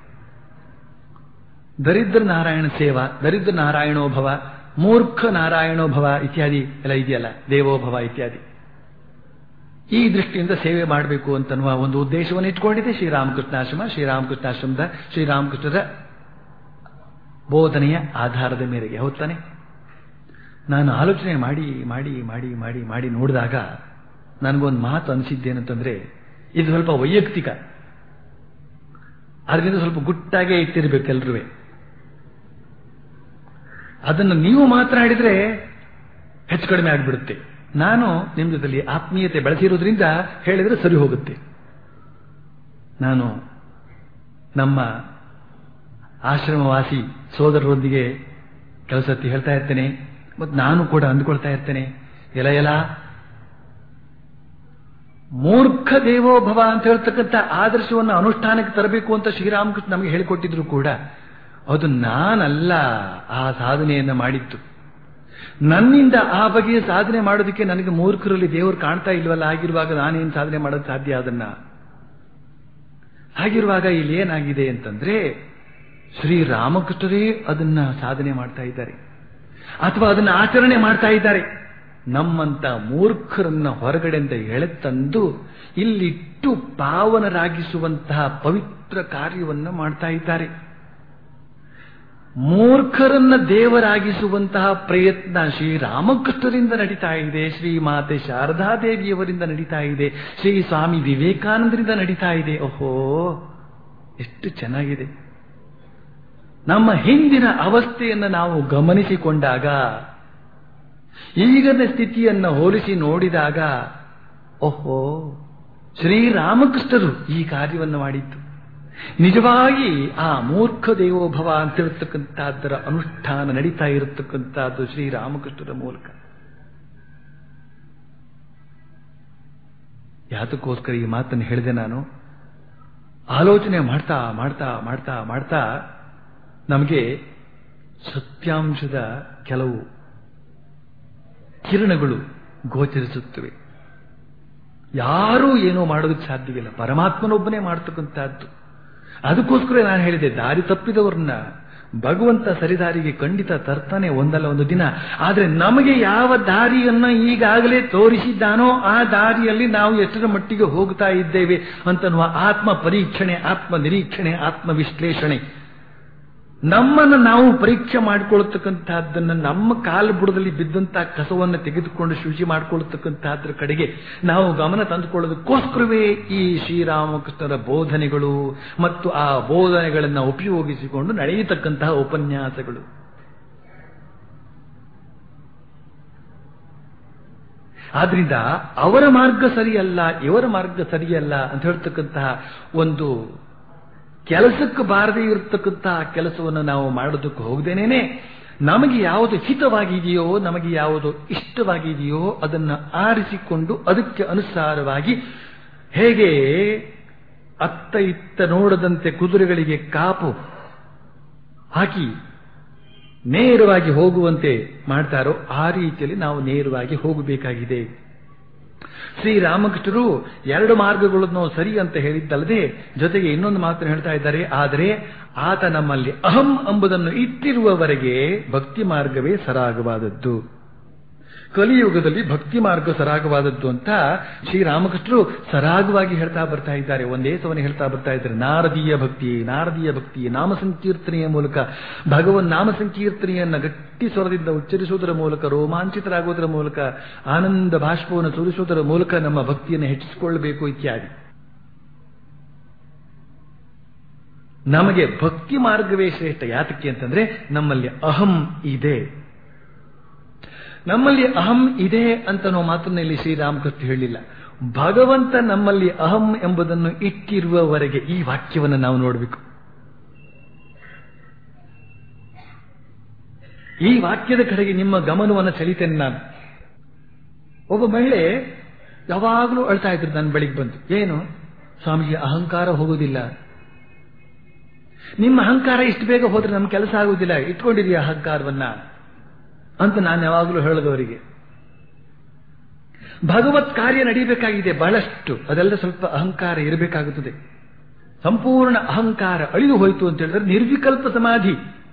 ದರಿದ್ರ ನಾರಾಯಣ ಸೇವಾ ದರಿದ್ರ ನಾರಾಯಣೋಭವ ಮೂರ್ಖ ನಾರಾಯಣೋಭವ ಇತ್ಯಾದಿ ಎಲ್ಲ ಇದೆಯಲ್ಲ ದೇವೋಭವ ಇತ್ಯಾದಿ ಈ ದೃಷ್ಟಿಯಿಂದ ಸೇವೆ ಮಾಡಬೇಕು ಅಂತನ್ನುವ ಒಂದು ಉದ್ದೇಶವನ್ನು ಇಟ್ಕೊಂಡಿದೆ ಶ್ರೀರಾಮಕೃಷ್ಣಾಶ್ರಮ ಶ್ರೀರಾಮಕೃಷ್ಣಾಶ್ರಮದ ಶ್ರೀರಾಮಕೃಷ್ಣರ ಬೋಧನೆಯ ಆಧಾರದ ಮೇರೆಗೆ ಹೌದಾನೆ ನಾನು ಆಲೋಚನೆ ಮಾಡಿ ಮಾಡಿ ಮಾಡಿ ಮಾಡಿ ಮಾಡಿ ನೋಡಿದಾಗ ನನಗೊಂದು ಮಾತು ಅನಿಸಿದ್ದೇನಂತಂದ್ರೆ ಇದು ಸ್ವಲ್ಪ ವೈಯಕ್ತಿಕ ಅದರಿಂದ ಸ್ವಲ್ಪ ಗುಟ್ಟಾಗೆ ಇಟ್ಟಿರ್ಬೇಕೆಲ್ರೂ ಅದನ್ನು ನೀವು ಮಾತನಾಡಿದ್ರೆ ಹೆಚ್ಚು ಕಡಿಮೆ ಆಗಿಬಿಡುತ್ತೆ ನಾನು ನಿಮ್ಮ ಜೊತೆಲಿ ಆತ್ಮೀಯತೆ ಬೆಳೆಸಿರೋದ್ರಿಂದ ಹೇಳಿದ್ರೆ ಸರಿ ಹೋಗುತ್ತೆ ನಾನು ನಮ್ಮ ಆಶ್ರಮವಾಸಿ ಸೋದರರೊಂದಿಗೆ ಕೆಲಸತ್ತಿ ಹೇಳ್ತಾ ಇರ್ತೇನೆ ಮತ್ತು ನಾನು ಕೂಡ ಅಂದುಕೊಳ್ತಾ ಇರ್ತೇನೆ ಎಲ ಎಲ ಮೂರ್ಖ ದೇವೋಭವ ಅಂತ ಹೇಳ್ತಕ್ಕಂಥ ಆದರ್ಶವನ್ನು ಅನುಷ್ಠಾನಕ್ಕೆ ತರಬೇಕು ಅಂತ ಶ್ರೀರಾಮಕೃಷ್ಣ ನಮಗೆ ಹೇಳಿಕೊಟ್ಟಿದ್ರು ಕೂಡ ಅದು ನಾನಲ್ಲ ಆ ಸಾಧನೆಯನ್ನ ಮಾಡಿದ್ದು ನನ್ನಿಂದ ಆ ಬಗೆಯ ಸಾಧನೆ ಮಾಡೋದಕ್ಕೆ ನನಗೆ ಮೂರ್ಖರಲ್ಲಿ ದೇವರು ಕಾಣ್ತಾ ಇಲ್ವಲ್ಲ ಆಗಿರುವಾಗ ನಾನೇನು ಸಾಧನೆ ಮಾಡೋದು ಸಾಧ್ಯ ಅದನ್ನ ಹಾಗಿರುವಾಗ ಇಲ್ಲಿ ಏನಾಗಿದೆ ಅಂತಂದ್ರೆ ಶ್ರೀರಾಮಕೃಷ್ಣರೇ ಅದನ್ನ ಸಾಧನೆ ಮಾಡ್ತಾ ಇದ್ದಾರೆ ಅಥವಾ ಅದನ್ನ ಆಚರಣೆ ಮಾಡ್ತಾ ಇದ್ದಾರೆ ನಮ್ಮಂತ ಮೂರ್ಖರನ್ನ ಹೊರಗಡೆಯಿಂದ ಎಳೆತಂದು ಇಲ್ಲಿಟ್ಟು ಪಾವನರಾಗಿಸುವಂತಹ ಪವಿತ್ರ ಕಾರ್ಯವನ್ನ ಮಾಡ್ತಾ ಇದ್ದಾರೆ ಮೂರ್ಖರನ್ನ ದೇವರಾಗಿಸುವಂತಹ ಪ್ರಯತ್ನ ಶ್ರೀರಾಮಕೃಷ್ಣರಿಂದ ನಡೀತಾ ಇದೆ ಶ್ರೀ ಮಾತೆ ಶಾರದಾದೇವಿಯವರಿಂದ ನಡೀತಾ ಇದೆ ಶ್ರೀ ಸ್ವಾಮಿ ವಿವೇಕಾನಂದರಿಂದ ನಡೀತಾ ಇದೆ ಓಹೋ ಎಷ್ಟು ಚೆನ್ನಾಗಿದೆ ನಮ್ಮ ಹಿಂದಿನ ಅವಸ್ಥೆಯನ್ನು ನಾವು ಗಮನಿಸಿಕೊಂಡಾಗ ಈಗಿನ ಸ್ಥಿತಿಯನ್ನ ಹೋಲಿಸಿ ನೋಡಿದಾಗ ಓಹೋ ಶ್ರೀರಾಮಕೃಷ್ಣರು ಈ ಕಾರ್ಯವನ್ನು ಮಾಡಿದ್ದು ನಿಜವಾಗಿ ಆ ಮೂರ್ಖ ದೇವೋಭವ ಅಂತ ಹೇಳ್ತಕ್ಕಂಥದ್ದರ ಅನುಷ್ಠಾನ ನಡೀತಾ ಇರತಕ್ಕಂಥದ್ದು ಶ್ರೀರಾಮಕೃಷ್ಣರ ಮೂಲಕ ಯಾತಕ್ಕೋಸ್ಕರ ಈ ಮಾತನ್ನು ಹೇಳಿದೆ ನಾನು ಆಲೋಚನೆ ಮಾಡ್ತಾ ಮಾಡ್ತಾ ಮಾಡ್ತಾ ಮಾಡ್ತಾ ನಮಗೆ ಸತ್ಯಾಂಶದ ಕೆಲವು ಕಿರಣಗಳು ಗೋಚರಿಸುತ್ತವೆ ಯಾರೂ ಏನೋ ಮಾಡೋದಕ್ಕೆ ಸಾಧ್ಯವಿಲ್ಲ ಪರಮಾತ್ಮನೊಬ್ಬನೇ ಮಾಡ್ತಕ್ಕಂಥದ್ದು ಅದಕ್ಕೋಸ್ಕರ ನಾನು ಹೇಳಿದೆ ದಾರಿ ತಪ್ಪಿದವ್ರನ್ನ ಭಗವಂತ ಸರಿದಾರಿಗೆ ಖಂಡಿತ ತರ್ತಾನೆ ಒಂದಲ್ಲ ಒಂದು ದಿನ ಆದರೆ ನಮಗೆ ಯಾವ ದಾರಿಯನ್ನ ಈಗಾಗಲೇ ತೋರಿಸಿದ್ದಾನೋ ಆ ದಾರಿಯಲ್ಲಿ ನಾವು ಎಷ್ಟರ ಮಟ್ಟಿಗೆ ಹೋಗ್ತಾ ಇದ್ದೇವೆ ಅಂತನ್ನುವ ಆತ್ಮ ಪರೀಕ್ಷಣೆ ಆತ್ಮ ನಿರೀಕ್ಷಣೆ ಆತ್ಮ ವಿಶ್ಲೇಷಣೆ ನಮ್ಮನ್ನು ನಾವು ಪರೀಕ್ಷೆ ಮಾಡಿಕೊಳ್ಳತಕ್ಕಂತಹದ್ದನ್ನು ನಮ್ಮ ಕಾಲು ಬುಡದಲ್ಲಿ ಬಿದ್ದಂತಹ ಕಸವನ್ನು ತೆಗೆದುಕೊಂಡು ಶುಚಿ ಮಾಡಿಕೊಳ್ಳತಕ್ಕಂತಹದ್ರ ಕಡೆಗೆ ನಾವು ಗಮನ ತಂದುಕೊಳ್ಳೋದಕ್ಕೋಸ್ಕರವೇ ಈ ಶ್ರೀರಾಮಕೃಷ್ಣರ ಬೋಧನೆಗಳು ಮತ್ತು ಆ ಬೋಧನೆಗಳನ್ನು ಉಪಯೋಗಿಸಿಕೊಂಡು ನಡೆಯತಕ್ಕಂತಹ ಉಪನ್ಯಾಸಗಳು ಆದ್ರಿಂದ ಅವರ ಮಾರ್ಗ ಸರಿಯಲ್ಲ ಇವರ ಮಾರ್ಗ ಸರಿಯಲ್ಲ ಅಂತ ಹೇಳ್ತಕ್ಕಂತಹ ಒಂದು ಕೆಲಸಕ್ಕೆ ಬಾರದೇ ಇರತಕ್ಕಂತಹ ಕೆಲಸವನ್ನು ನಾವು ಮಾಡೋದಕ್ಕೆ ಹೋಗದೇನೆ ನಮಗೆ ಯಾವುದು ಹಿತವಾಗಿದೆಯೋ ನಮಗೆ ಯಾವುದು ಇಷ್ಟವಾಗಿದೆಯೋ ಅದನ್ನು ಆರಿಸಿಕೊಂಡು ಅದಕ್ಕೆ ಅನುಸಾರವಾಗಿ ಹೇಗೆ ಅತ್ತ ಇತ್ತ ನೋಡದಂತೆ ಕುದುರೆಗಳಿಗೆ ಕಾಪು ಹಾಕಿ ನೇರವಾಗಿ ಹೋಗುವಂತೆ ಮಾಡ್ತಾರೋ ಆ ರೀತಿಯಲ್ಲಿ ನಾವು ನೇರವಾಗಿ ಹೋಗಬೇಕಾಗಿದೆ ಶ್ರೀರಾಮಕೃಷ್ಣರು ಎರಡು ಮಾರ್ಗಗಳನ್ನು ಸರಿ ಅಂತ ಹೇಳಿದ್ದಲ್ಲದೆ ಜೊತೆಗೆ ಇನ್ನೊಂದು ಮಾತ್ರ ಹೇಳ್ತಾ ಇದ್ದಾರೆ ಆದರೆ ಆತ ನಮ್ಮಲ್ಲಿ ಅಹಂ ಎಂಬುದನ್ನು ಇಟ್ಟಿರುವವರೆಗೆ ಭಕ್ತಿ ಮಾರ್ಗವೇ ಸರಾಗವಾದದ್ದು ಕಲಿಯುಗದಲ್ಲಿ ಭಕ್ತಿ ಮಾರ್ಗ ಸರಾಗವಾದದ್ದು ಅಂತ ಶ್ರೀರಾಮಕೃಷ್ಣರು ಸರಾಗವಾಗಿ ಹೇಳ್ತಾ ಬರ್ತಾ ಇದ್ದಾರೆ ಒಂದೇ ಸವನೆ ಹೇಳ್ತಾ ಬರ್ತಾ ಇದ್ದಾರೆ ನಾರದೀಯ ಭಕ್ತಿ ನಾರದೀಯ ಭಕ್ತಿ ನಾಮ ಸಂಕೀರ್ತನೆಯ ಮೂಲಕ ಭಗವನ್ ನಾಮ ಸಂಕೀರ್ತನೆಯನ್ನ ಗಟ್ಟಿ ಸ್ವರದಿಂದ ಉಚ್ಚರಿಸುವುದರ ಮೂಲಕ ರೋಮಾಂಚಿತರಾಗುವುದರ ಮೂಲಕ ಆನಂದ ಬಾಷ್ಪವನ್ನು ಸುರಿಸುವುದರ ಮೂಲಕ ನಮ್ಮ ಭಕ್ತಿಯನ್ನು ಹೆಚ್ಚಿಸಿಕೊಳ್ಳಬೇಕು ಇತ್ಯಾದಿ ನಮಗೆ ಭಕ್ತಿ ಮಾರ್ಗವೇ ಶ್ರೇಷ್ಠ ಯಾತಕ್ಕೆ ಅಂತಂದ್ರೆ ನಮ್ಮಲ್ಲಿ ಅಹಂ ಇದೆ ನಮ್ಮಲ್ಲಿ ಅಹಂ ಇದೆ ಅಂತ ನಾವು ಮಾತನ್ನ ಇಲ್ಲಿ ಶ್ರೀರಾಮಕೃಷ್ಣ ಹೇಳಿಲ್ಲ ಭಗವಂತ ನಮ್ಮಲ್ಲಿ ಅಹಂ ಎಂಬುದನ್ನು ಇಟ್ಟಿರುವವರೆಗೆ ಈ ವಾಕ್ಯವನ್ನು ನಾವು ನೋಡಬೇಕು ಈ ವಾಕ್ಯದ ಕಡೆಗೆ ನಿಮ್ಮ ಗಮನವನ್ನು ಸೆಳಿತೇನೆ ನಾನು ಒಬ್ಬ ಮಹಿಳೆ ಯಾವಾಗಲೂ ಅಳ್ತಾ ಇದ್ರು ನನ್ನ ಬಳಿಗೆ ಬಂದು ಏನು ಸ್ವಾಮೀಜಿ ಅಹಂಕಾರ ಹೋಗುವುದಿಲ್ಲ ನಿಮ್ಮ ಅಹಂಕಾರ ಇಷ್ಟು ಬೇಗ ಹೋದ್ರೆ ನಮ್ಮ ಕೆಲಸ ಆಗುವುದಿಲ್ಲ ಇಟ್ಕೊಂಡಿದೆಯಾ ಅಹಂಕಾರವನ್ನ ಅಂತ ನಾನು ಯಾವಾಗಲೂ ಹೇಳದವರಿಗೆ ಭಗವತ್ ಕಾರ್ಯ ನಡೀಬೇಕಾಗಿದೆ ಬಹಳಷ್ಟು ಅದೆಲ್ಲ ಸ್ವಲ್ಪ ಅಹಂಕಾರ ಇರಬೇಕಾಗುತ್ತದೆ ಸಂಪೂರ್ಣ ಅಹಂಕಾರ ಅಳಿದು ಹೋಯಿತು ಅಂತ ಹೇಳಿದ್ರೆ ನಿರ್ವಿಕಲ್ಪ ಸಮಾಧಿ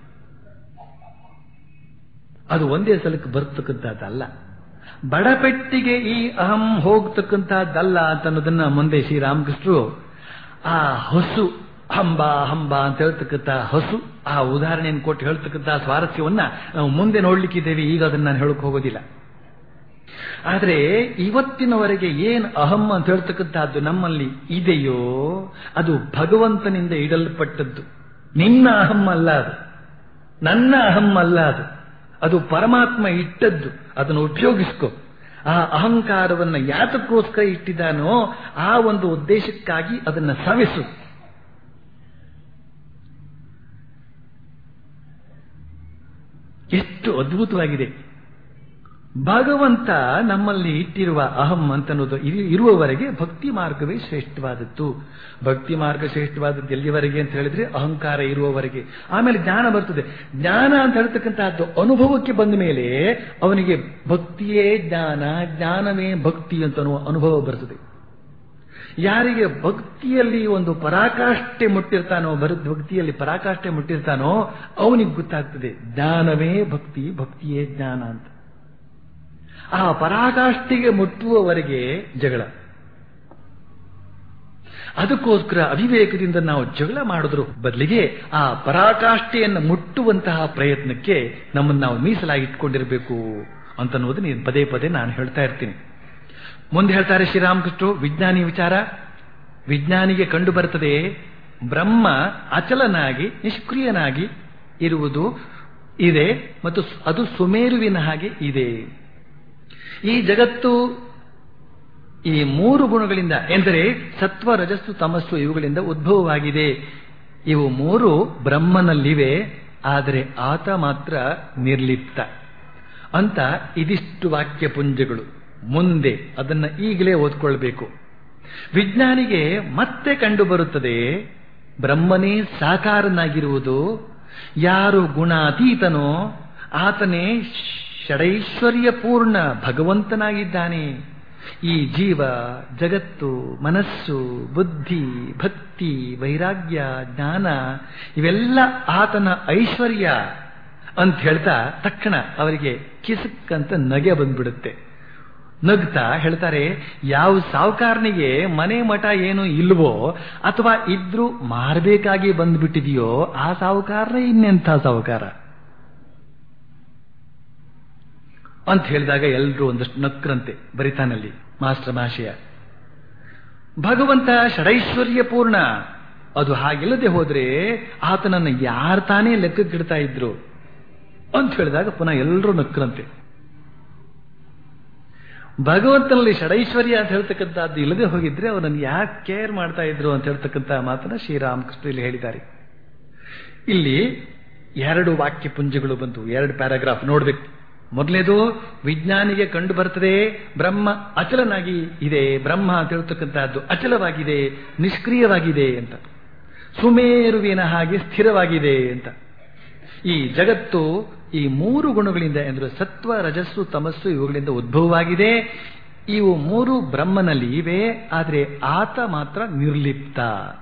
ಅದು ಒಂದೇ ಸಲಕ್ಕೆ ಬರ್ತಕ್ಕಂಥದ್ದಲ್ಲ ಬಡಪೆಟ್ಟಿಗೆ ಈ ಅಹಂ ಹೋಗ್ತಕ್ಕಂಥದ್ದಲ್ಲ ಅಂತ ಅನ್ನೋದನ್ನ ಮುಂದೆ ಶ್ರೀರಾಮಕೃಷ್ಣರು ಆ ಹೊಸು ಹಂಬ ಹಂಬ ಅಂತ ಹೇಳ್ತಕ್ಕಂಥ ಹಸು ಆ ಉದಾಹರಣೆಯನ್ನು ಕೊಟ್ಟು ಹೇಳ್ತಕ್ಕಂಥ ಸ್ವಾರಸ್ಯವನ್ನ ನಾವು ಮುಂದೆ ನೋಡ್ಲಿಕ್ಕಿದ್ದೇವೆ ಈಗ ಅದನ್ನ ನಾನು ಹೇಳಕ್ ಹೋಗೋದಿಲ್ಲ ಆದರೆ ಇವತ್ತಿನವರೆಗೆ ಏನ್ ಅಹಂ ಅಂತ ಹೇಳ್ತಕ್ಕಂಥದ್ದು ನಮ್ಮಲ್ಲಿ ಇದೆಯೋ ಅದು ಭಗವಂತನಿಂದ ಇಡಲ್ಪಟ್ಟದ್ದು ನಿನ್ನ ಅಹಂ ಅಲ್ಲ ಅದು ನನ್ನ ಅಹಂ ಅಲ್ಲ ಅದು ಅದು ಪರಮಾತ್ಮ ಇಟ್ಟದ್ದು ಅದನ್ನು ಉಪಯೋಗಿಸ್ಕೊ ಆ ಅಹಂಕಾರವನ್ನ ಯಾತಕ್ಕೋಸ್ಕರ ಇಟ್ಟಿದ್ದಾನೋ ಆ ಒಂದು ಉದ್ದೇಶಕ್ಕಾಗಿ ಅದನ್ನ ಸವೆಸು ಎಷ್ಟು ಅದ್ಭುತವಾಗಿದೆ ಭಗವಂತ ನಮ್ಮಲ್ಲಿ ಇಟ್ಟಿರುವ ಅಹಂ ಅಂತನ್ನೋದು ಇರುವವರೆಗೆ ಭಕ್ತಿ ಮಾರ್ಗವೇ ಶ್ರೇಷ್ಠವಾದದ್ದು ಭಕ್ತಿ ಮಾರ್ಗ ಶ್ರೇಷ್ಠವಾದದ್ದು ಎಲ್ಲಿವರೆಗೆ ಅಂತ ಹೇಳಿದ್ರೆ ಅಹಂಕಾರ ಇರುವವರೆಗೆ ಆಮೇಲೆ ಜ್ಞಾನ ಬರ್ತದೆ ಜ್ಞಾನ ಅಂತ ಹೇಳ್ತಕ್ಕಂಥದ್ದು ಅನುಭವಕ್ಕೆ ಬಂದ ಮೇಲೆ ಅವನಿಗೆ ಭಕ್ತಿಯೇ ಜ್ಞಾನ ಜ್ಞಾನವೇ ಭಕ್ತಿ ಅಂತ ಅನ್ನುವ ಅನುಭವ ಬರ್ತದೆ ಯಾರಿಗೆ ಭಕ್ತಿಯಲ್ಲಿ ಒಂದು ಪರಾಕಾಷ್ಠೆ ಮುಟ್ಟಿರ್ತಾನೋ ಭರತ್ ಭಕ್ತಿಯಲ್ಲಿ ಪರಾಕಾಷ್ಠೆ ಮುಟ್ಟಿರ್ತಾನೋ ಅವನಿಗೆ ಗೊತ್ತಾಗ್ತದೆ ಜ್ಞಾನವೇ ಭಕ್ತಿ ಭಕ್ತಿಯೇ ಜ್ಞಾನ ಅಂತ ಆ ಪರಾಕಾಷ್ಠೆಗೆ ಮುಟ್ಟುವವರೆಗೆ ಜಗಳ ಅದಕ್ಕೋಸ್ಕರ ಅವಿವೇಕದಿಂದ ನಾವು ಜಗಳ ಮಾಡೋದ್ರ ಬದಲಿಗೆ ಆ ಪರಾಕಾಷ್ಠೆಯನ್ನು ಮುಟ್ಟುವಂತಹ ಪ್ರಯತ್ನಕ್ಕೆ ನಮ್ಮನ್ನು ನಾವು ಮೀಸಲಾಗಿಟ್ಕೊಂಡಿರಬೇಕು ಅಂತನ್ನುವುದನ್ನು ಪದೇ ಪದೇ ನಾನು ಹೇಳ್ತಾ ಇರ್ತೀನಿ ಮುಂದೆ ಹೇಳ್ತಾರೆ ಶ್ರೀರಾಮಕೃಷ್ಣ ವಿಜ್ಞಾನಿ ವಿಚಾರ ವಿಜ್ಞಾನಿಗೆ ಕಂಡು ಬರುತ್ತದೆ ಬ್ರಹ್ಮ ಅಚಲನಾಗಿ ನಿಷ್ಕ್ರಿಯನಾಗಿ ಇರುವುದು ಇದೆ ಮತ್ತು ಅದು ಸುಮೇರುವಿನ ಹಾಗೆ ಇದೆ ಈ ಜಗತ್ತು ಈ ಮೂರು ಗುಣಗಳಿಂದ ಎಂದರೆ ಸತ್ವ ರಜಸ್ಸು ತಮಸ್ಸು ಇವುಗಳಿಂದ ಉದ್ಭವವಾಗಿದೆ ಇವು ಮೂರು ಬ್ರಹ್ಮನಲ್ಲಿವೆ ಆದರೆ ಆತ ಮಾತ್ರ ನಿರ್ಲಿಪ್ತ ಅಂತ ಇದಿಷ್ಟು ವಾಕ್ಯ ಪುಂಜಗಳು ಮುಂದೆ ಅದನ್ನ ಈಗಲೇ ಓದ್ಕೊಳ್ಬೇಕು ವಿಜ್ಞಾನಿಗೆ ಮತ್ತೆ ಕಂಡು ಬರುತ್ತದೆ ಬ್ರಹ್ಮನೇ ಸಾಕಾರನಾಗಿರುವುದು ಯಾರು ಗುಣಾತೀತನೋ ಆತನೇ ಷಡೈಶ್ವರ್ಯ ಪೂರ್ಣ ಭಗವಂತನಾಗಿದ್ದಾನೆ ಈ ಜೀವ ಜಗತ್ತು ಮನಸ್ಸು ಬುದ್ಧಿ ಭಕ್ತಿ ವೈರಾಗ್ಯ ಜ್ಞಾನ ಇವೆಲ್ಲ ಆತನ ಐಶ್ವರ್ಯ ಅಂತ ಹೇಳ್ತಾ ತಕ್ಷಣ ಅವರಿಗೆ ಕಿಸುಕ್ಕಂತ ನಗೆ ಬಂದ್ಬಿಡುತ್ತೆ ನಗ್ತಾ ಹೇಳ್ತಾರೆ ಯಾವ ಸಾವುಕಾರನಿಗೆ ಮನೆ ಮಠ ಏನು ಇಲ್ವೋ ಅಥವಾ ಇದ್ರೂ ಮಾರಬೇಕಾಗಿ ಬಂದ್ಬಿಟ್ಟಿದೆಯೋ ಆ ಸಾವುಕಾರನೇ ಇನ್ನೆಂಥ ಸಾವುಕಾರ ಅಂತ ಹೇಳಿದಾಗ ಎಲ್ಲರೂ ಒಂದಷ್ಟು ನಕ್ರಂತೆ ಬರಿತಾನಲ್ಲಿ ಮಾಸ್ಟರ್ ಮಾಶಯ ಭಗವಂತ ಷಡೈಶ್ವರ್ಯ ಪೂರ್ಣ ಅದು ಹಾಗಿಲ್ಲದೆ ಹೋದ್ರೆ ಆತನನ್ನು ಯಾರು ತಾನೇ ಲೆಕ್ಕಕ್ಕಿಡ್ತಾ ಇದ್ರು ಅಂತ ಹೇಳಿದಾಗ ಪುನಃ ಎಲ್ಲರೂ ನಕ್ರಂತೆ ಭಗವಂತನಲ್ಲಿ ಷಡೈಶ್ವರ್ಯ ಅಂತ ಹೇಳ್ತಕ್ಕಂಥದ್ದು ಇಲ್ಲದೆ ಹೋಗಿದ್ರೆ ಅವನನ್ನು ಯಾಕೆ ಕೇರ್ ಮಾಡ್ತಾ ಇದ್ರು ಅಂತ ಹೇಳ್ತಕ್ಕಂಥ ಮಾತನ್ನ ಶ್ರೀರಾಮಕೃಷ್ಣ ಇಲ್ಲಿ ಹೇಳಿದ್ದಾರೆ ಇಲ್ಲಿ ಎರಡು ವಾಕ್ಯ ಪುಂಜಗಳು ಬಂತು ಎರಡು ಪ್ಯಾರಾಗ್ರಾಫ್ ನೋಡ್ಬೇಕು ಮೊದಲೇದು ವಿಜ್ಞಾನಿಗೆ ಕಂಡು ಬರ್ತದೆ ಬ್ರಹ್ಮ ಅಚಲನಾಗಿ ಇದೆ ಬ್ರಹ್ಮ ಅಂತ ಹೇಳ್ತಕ್ಕಂಥದ್ದು ಅಚಲವಾಗಿದೆ ನಿಷ್ಕ್ರಿಯವಾಗಿದೆ ಅಂತ ಸುಮೇರುವಿನ ಹಾಗೆ ಸ್ಥಿರವಾಗಿದೆ ಅಂತ ಈ ಜಗತ್ತು ಈ ಮೂರು ಗುಣಗಳಿಂದ ಅಂದ್ರೆ ಸತ್ವ ರಜಸ್ಸು ತಮಸ್ಸು ಇವುಗಳಿಂದ ಉದ್ಭವವಾಗಿದೆ ಇವು ಮೂರು ಬ್ರಹ್ಮನಲ್ಲಿ ಇವೆ ಆದರೆ ಆತ ಮಾತ್ರ ನಿರ್ಲಿಪ್ತ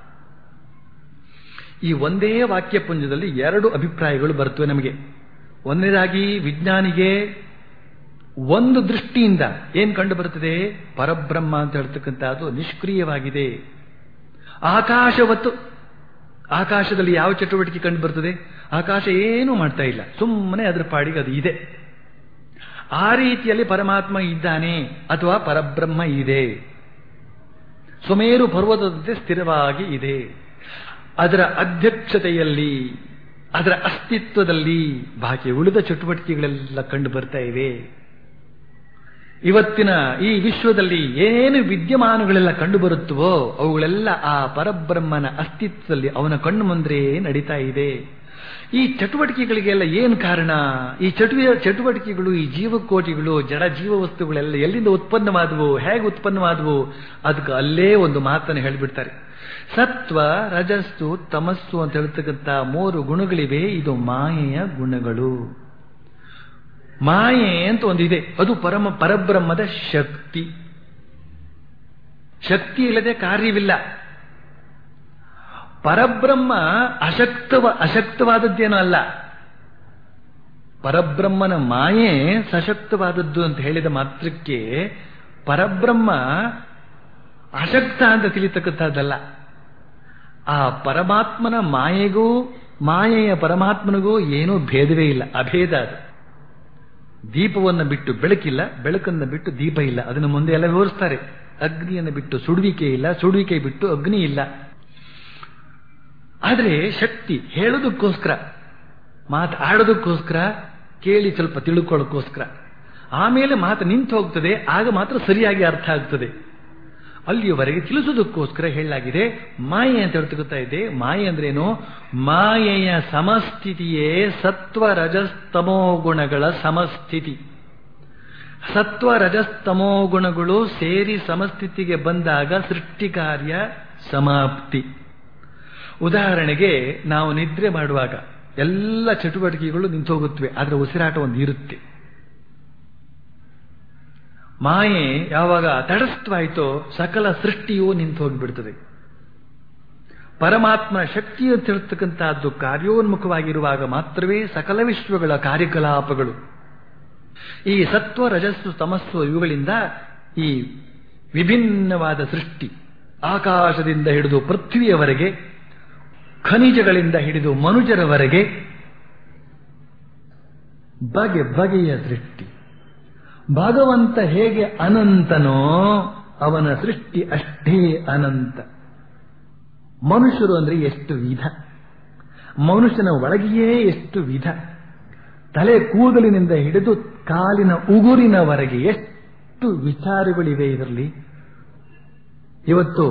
ಈ ಒಂದೇ ವಾಕ್ಯ ಪುಂಜದಲ್ಲಿ ಎರಡು ಅಭಿಪ್ರಾಯಗಳು ಬರ್ತವೆ ನಮಗೆ ಒಂದನೇದಾಗಿ ವಿಜ್ಞಾನಿಗೆ ಒಂದು ದೃಷ್ಟಿಯಿಂದ ಏನ್ ಕಂಡು ಬರುತ್ತದೆ ಪರಬ್ರಹ್ಮ ಅಂತ ಹೇಳ್ತಕ್ಕಂಥದ್ದು ನಿಷ್ಕ್ರಿಯವಾಗಿದೆ ಆಕಾಶವತ್ತು ಆಕಾಶದಲ್ಲಿ ಯಾವ ಚಟುವಟಿಕೆ ಕಂಡು ಬರ್ತದೆ ಆಕಾಶ ಏನೂ ಮಾಡ್ತಾ ಇಲ್ಲ ಸುಮ್ಮನೆ ಅದರ ಪಾಡಿಗೆ ಅದು ಇದೆ ಆ ರೀತಿಯಲ್ಲಿ ಪರಮಾತ್ಮ ಇದ್ದಾನೆ ಅಥವಾ ಪರಬ್ರಹ್ಮ ಇದೆ ಸುಮೇರು ಪರ್ವತದಂತೆ ಸ್ಥಿರವಾಗಿ ಇದೆ ಅದರ ಅಧ್ಯಕ್ಷತೆಯಲ್ಲಿ ಅದರ ಅಸ್ತಿತ್ವದಲ್ಲಿ ಬಾಕಿ ಉಳಿದ ಚಟುವಟಿಕೆಗಳೆಲ್ಲ ಕಂಡು ಬರ್ತಾ ಇವೆ ಇವತ್ತಿನ ಈ ವಿಶ್ವದಲ್ಲಿ ಏನೇನು ವಿದ್ಯಮಾನಗಳೆಲ್ಲ ಕಂಡು ಬರುತ್ತವೋ ಅವುಗಳೆಲ್ಲ ಆ ಪರಬ್ರಹ್ಮನ ಅಸ್ತಿತ್ವದಲ್ಲಿ ಅವನ ಕಣ್ಣು ಮುಂದೆ ನಡೀತಾ ಇದೆ ಈ ಚಟುವಟಿಕೆಗಳಿಗೆಲ್ಲ ಏನು ಕಾರಣ ಈ ಚಟುವ ಚಟುವಟಿಕೆಗಳು ಈ ಜೀವಕೋಟಿಗಳು ಜಡ ಜೀವ ವಸ್ತುಗಳೆಲ್ಲ ಎಲ್ಲಿಂದ ಉತ್ಪನ್ನವಾದವು ಹೇಗೆ ಉತ್ಪನ್ನವಾದವು ಅದಕ್ಕೆ ಅಲ್ಲೇ ಒಂದು ಮಾತನ್ನು ಹೇಳಿಬಿಡ್ತಾರೆ ಸತ್ವ ರಜಸ್ಸು ತಮಸ್ಸು ಅಂತ ಹೇಳ್ತಕ್ಕಂಥ ಮೂರು ಗುಣಗಳಿವೆ ಇದು ಮಾಯೆಯ ಗುಣಗಳು ಮಾಯೆ ಅಂತ ಒಂದಿದೆ ಅದು ಪರಮ ಪರಬ್ರಹ್ಮದ ಶಕ್ತಿ ಶಕ್ತಿ ಇಲ್ಲದೆ ಕಾರ್ಯವಿಲ್ಲ ಪರಬ್ರಹ್ಮ ಅಶಕ್ತವ ಅಶಕ್ತವಾದದ್ದೇನೂ ಅಲ್ಲ ಪರಬ್ರಹ್ಮನ ಮಾಯೆ ಸಶಕ್ತವಾದದ್ದು ಅಂತ ಹೇಳಿದ ಮಾತ್ರಕ್ಕೆ ಪರಬ್ರಹ್ಮ ಅಶಕ್ತ ಅಂತ ತಿಳಿತಕ್ಕಂಥದ್ದಲ್ಲ ಆ ಪರಮಾತ್ಮನ ಮಾಯೆಗೂ ಮಾಯೆಯ ಪರಮಾತ್ಮನಿಗೂ ಏನೂ ಭೇದವೇ ಇಲ್ಲ ಅಭೇದ ಅದು ದೀಪವನ್ನು ಬಿಟ್ಟು ಬೆಳಕಿಲ್ಲ ಬೆಳಕನ್ನು ಬಿಟ್ಟು ದೀಪ ಇಲ್ಲ ಅದನ್ನು ಮುಂದೆ ಎಲ್ಲ ವಿವರಿಸ್ತಾರೆ ಅಗ್ನಿಯನ್ನು ಬಿಟ್ಟು ಸುಡುವಿಕೆ ಇಲ್ಲ ಸುಡುವಿಕೆ ಬಿಟ್ಟು ಅಗ್ನಿ ಇಲ್ಲ ಆದರೆ ಶಕ್ತಿ ಹೇಳೋದಕ್ಕೋಸ್ಕರ ಮಾತು ಆಡೋದಕ್ಕೋಸ್ಕರ ಕೇಳಿ ಸ್ವಲ್ಪ ತಿಳ್ಕೊಳ್ಳೋಕ್ಕೋಸ್ಕರ ಆಮೇಲೆ ಮಾತು ನಿಂತು ಹೋಗ್ತದೆ ಆಗ ಮಾತ್ರ ಸರಿಯಾಗಿ ಅರ್ಥ ಆಗ್ತದೆ ಅಲ್ಲಿಯವರೆಗೆ ತಿಳಿಸೋದಕ್ಕೋಸ್ಕರ ಹೇಳಲಾಗಿದೆ ಮಾಯೆ ಅಂತ ಹೇಳ್ತಕ್ಕಂಥ ಇದೆ ಮಾಯೆ ಅಂದ್ರೇನು ಮಾಯೆಯ ಸಮಸ್ಥಿತಿಯೇ ಸತ್ವ ರಜಸ್ತಮೋ ಗುಣಗಳ ಸಮಸ್ಥಿತಿ ಸತ್ವ ರಜಸ್ತಮೋ ಗುಣಗಳು ಸೇರಿ ಸಮಸ್ಥಿತಿಗೆ ಬಂದಾಗ ಸೃಷ್ಟಿ ಕಾರ್ಯ ಸಮಾಪ್ತಿ ಉದಾಹರಣೆಗೆ ನಾವು ನಿದ್ರೆ ಮಾಡುವಾಗ ಎಲ್ಲ ಚಟುವಟಿಕೆಗಳು ನಿಂತೋಗುತ್ತವೆ ಅದರ ಉಸಿರಾಟ ಒಂದು ಇರುತ್ತೆ ಮಾಯೆ ಯಾವಾಗ ತಟಸ್ಥವಾಯಿತೋ ಸಕಲ ಸೃಷ್ಟಿಯೂ ನಿಂತು ಹೋಗಿಬಿಡ್ತದೆ ಪರಮಾತ್ಮ ಶಕ್ತಿ ಅಂತ ಹೇಳ್ತಕ್ಕಂಥದ್ದು ಕಾರ್ಯೋನ್ಮುಖವಾಗಿರುವಾಗ ಮಾತ್ರವೇ ಸಕಲ ವಿಶ್ವಗಳ ಕಾರ್ಯಕಲಾಪಗಳು ಈ ಸತ್ವ ರಜಸ್ಸು ತಮಸ್ಸು ಇವುಗಳಿಂದ ಈ ವಿಭಿನ್ನವಾದ ಸೃಷ್ಟಿ ಆಕಾಶದಿಂದ ಹಿಡಿದು ಪೃಥ್ವಿಯವರೆಗೆ ಖನಿಜಗಳಿಂದ ಹಿಡಿದು ಮನುಜರವರೆಗೆ ಬಗೆ ಬಗೆಯ ಸೃಷ್ಟಿ ಭಗವಂತ ಹೇಗೆ ಅನಂತನೋ ಅವನ ಸೃಷ್ಟಿ ಅಷ್ಟೇ ಅನಂತ ಮನುಷ್ಯರು ಅಂದ್ರೆ ಎಷ್ಟು ವಿಧ ಮನುಷ್ಯನ ಒಳಗೆಯೇ ಎಷ್ಟು ವಿಧ ತಲೆ ಕೂದಲಿನಿಂದ ಹಿಡಿದು ಕಾಲಿನ ಉಗುರಿನವರೆಗೆ ಎಷ್ಟು ವಿಚಾರಗಳಿವೆ ಇದರಲ್ಲಿ ಇವತ್ತು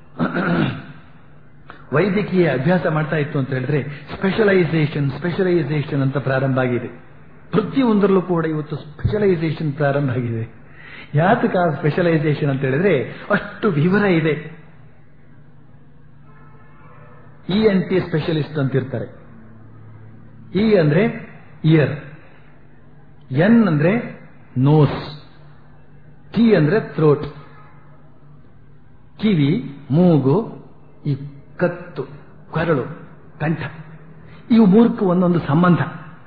ವೈದ್ಯಕೀಯ ಅಭ್ಯಾಸ ಮಾಡ್ತಾ ಇತ್ತು ಅಂತ ಹೇಳಿದ್ರೆ ಸ್ಪೆಷಲೈಸೇಷನ್ ಸ್ಪೆಷಲೈಸೇಷನ್ ಅಂತ ಪ್ರಾರಂಭ ಆಗಿದೆ ಪ್ರತಿಯೊಂದರಲ್ಲೂ ಕೂಡ ಇವತ್ತು ಸ್ಪೆಷಲೈಸೇಷನ್ ಪ್ರಾರಂಭ ಆಗಿದೆ ಯಾತಕ ಸ್ಪೆಷಲೈಸೇಷನ್ ಅಂತ ಹೇಳಿದ್ರೆ ಅಷ್ಟು ವಿವರ ಇದೆ ಇ ಎನ್ ಟಿ ಸ್ಪೆಷಲಿಸ್ಟ್ ಅಂತ ಇರ್ತಾರೆ ಇ ಅಂದ್ರೆ ಇಯರ್ ಎನ್ ಅಂದ್ರೆ ನೋಸ್ ಟಿ ಅಂದ್ರೆ ಥ್ರೋಟ್ ಕಿವಿ ಮೂಗು ಈ ಕತ್ತು ಕರಳು ಕಂಠ ಇವು ಮೂರಕ್ಕೂ ಒಂದೊಂದು ಸಂಬಂಧ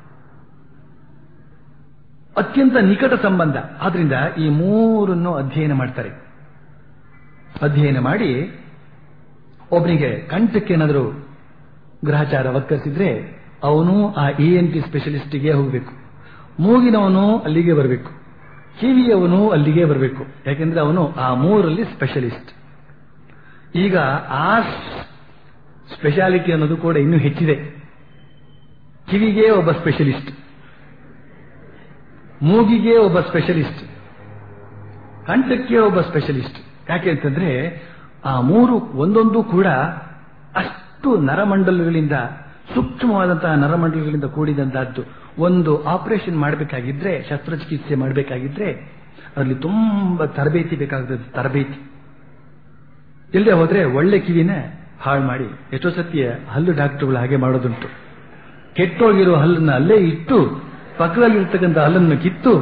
ಅತ್ಯಂತ ನಿಕಟ ಸಂಬಂಧ ಆದ್ರಿಂದ ಈ ಮೂರನ್ನು ಅಧ್ಯಯನ ಮಾಡ್ತಾರೆ ಅಧ್ಯಯನ ಮಾಡಿ ಒಬ್ಬನಿಗೆ ಕಂಠಕ್ಕೆ ಏನಾದರೂ ಗ್ರಹಚಾರ ವಕ್ಕರಿಸಿದ್ರೆ ಅವನು ಆ ಇ ಎನ್ ಟಿ ಸ್ಪೆಷಲಿಸ್ಟ್ಗೆ ಹೋಗಬೇಕು ಮೂಗಿನವನು ಅಲ್ಲಿಗೆ ಬರಬೇಕು ಕಿವಿಯವನು ಅಲ್ಲಿಗೆ ಬರಬೇಕು ಯಾಕೆಂದ್ರೆ ಅವನು ಆ ಮೂರಲ್ಲಿ ಸ್ಪೆಷಲಿಸ್ಟ್ ಈಗ ಆ ಸ್ಪೆಷಾಲಿಟಿ ಅನ್ನೋದು ಕೂಡ ಇನ್ನೂ ಹೆಚ್ಚಿದೆ ಕಿವಿಗೆ ಒಬ್ಬ ಸ್ಪೆಷಲಿಸ್ಟ್ ಮೂಗಿಗೆ ಒಬ್ಬ ಸ್ಪೆಷಲಿಸ್ಟ್ ಕಂಠಕ್ಕೆ ಒಬ್ಬ ಸ್ಪೆಷಲಿಸ್ಟ್ ಯಾಕೆ ಅಂತಂದ್ರೆ ಆ ಮೂರು ಒಂದೊಂದು ಕೂಡ ಅಷ್ಟು ನರಮಂಡಲಗಳಿಂದ ಸೂಕ್ಷ್ಮವಾದಂತಹ ನರಮಂಡಲಗಳಿಂದ ಕೂಡಿದಂತಹದ್ದು ಒಂದು ಆಪರೇಷನ್ ಮಾಡಬೇಕಾಗಿದ್ರೆ ಶಸ್ತ್ರಚಿಕಿತ್ಸೆ ಮಾಡಬೇಕಾಗಿದ್ರೆ ಅದರಲ್ಲಿ ತುಂಬಾ ತರಬೇತಿ ಬೇಕಾಗ್ತದೆ ತರಬೇತಿ ಇಲ್ಲದೆ ಹೋದ್ರೆ ಒಳ್ಳೆ ಕಿವಿನ ಹಾಳು ಮಾಡಿ ಎಷ್ಟೋ ಸತಿಯ ಹಲ್ಲು ಡಾಕ್ಟರ್ಗಳು ಹಾಗೆ ಮಾಡೋದುಂಟು ಕೆಟ್ಟೋಗಿರೋ ಹಲ್ಲನ್ನ ಅಲ್ಲೇ ಇಟ್ಟು ಪಕ್ಕದಲ್ಲಿರ್ತಕ್ಕಂಥ ಹಲ್ಲನ್ನು ಕಿತ್ತು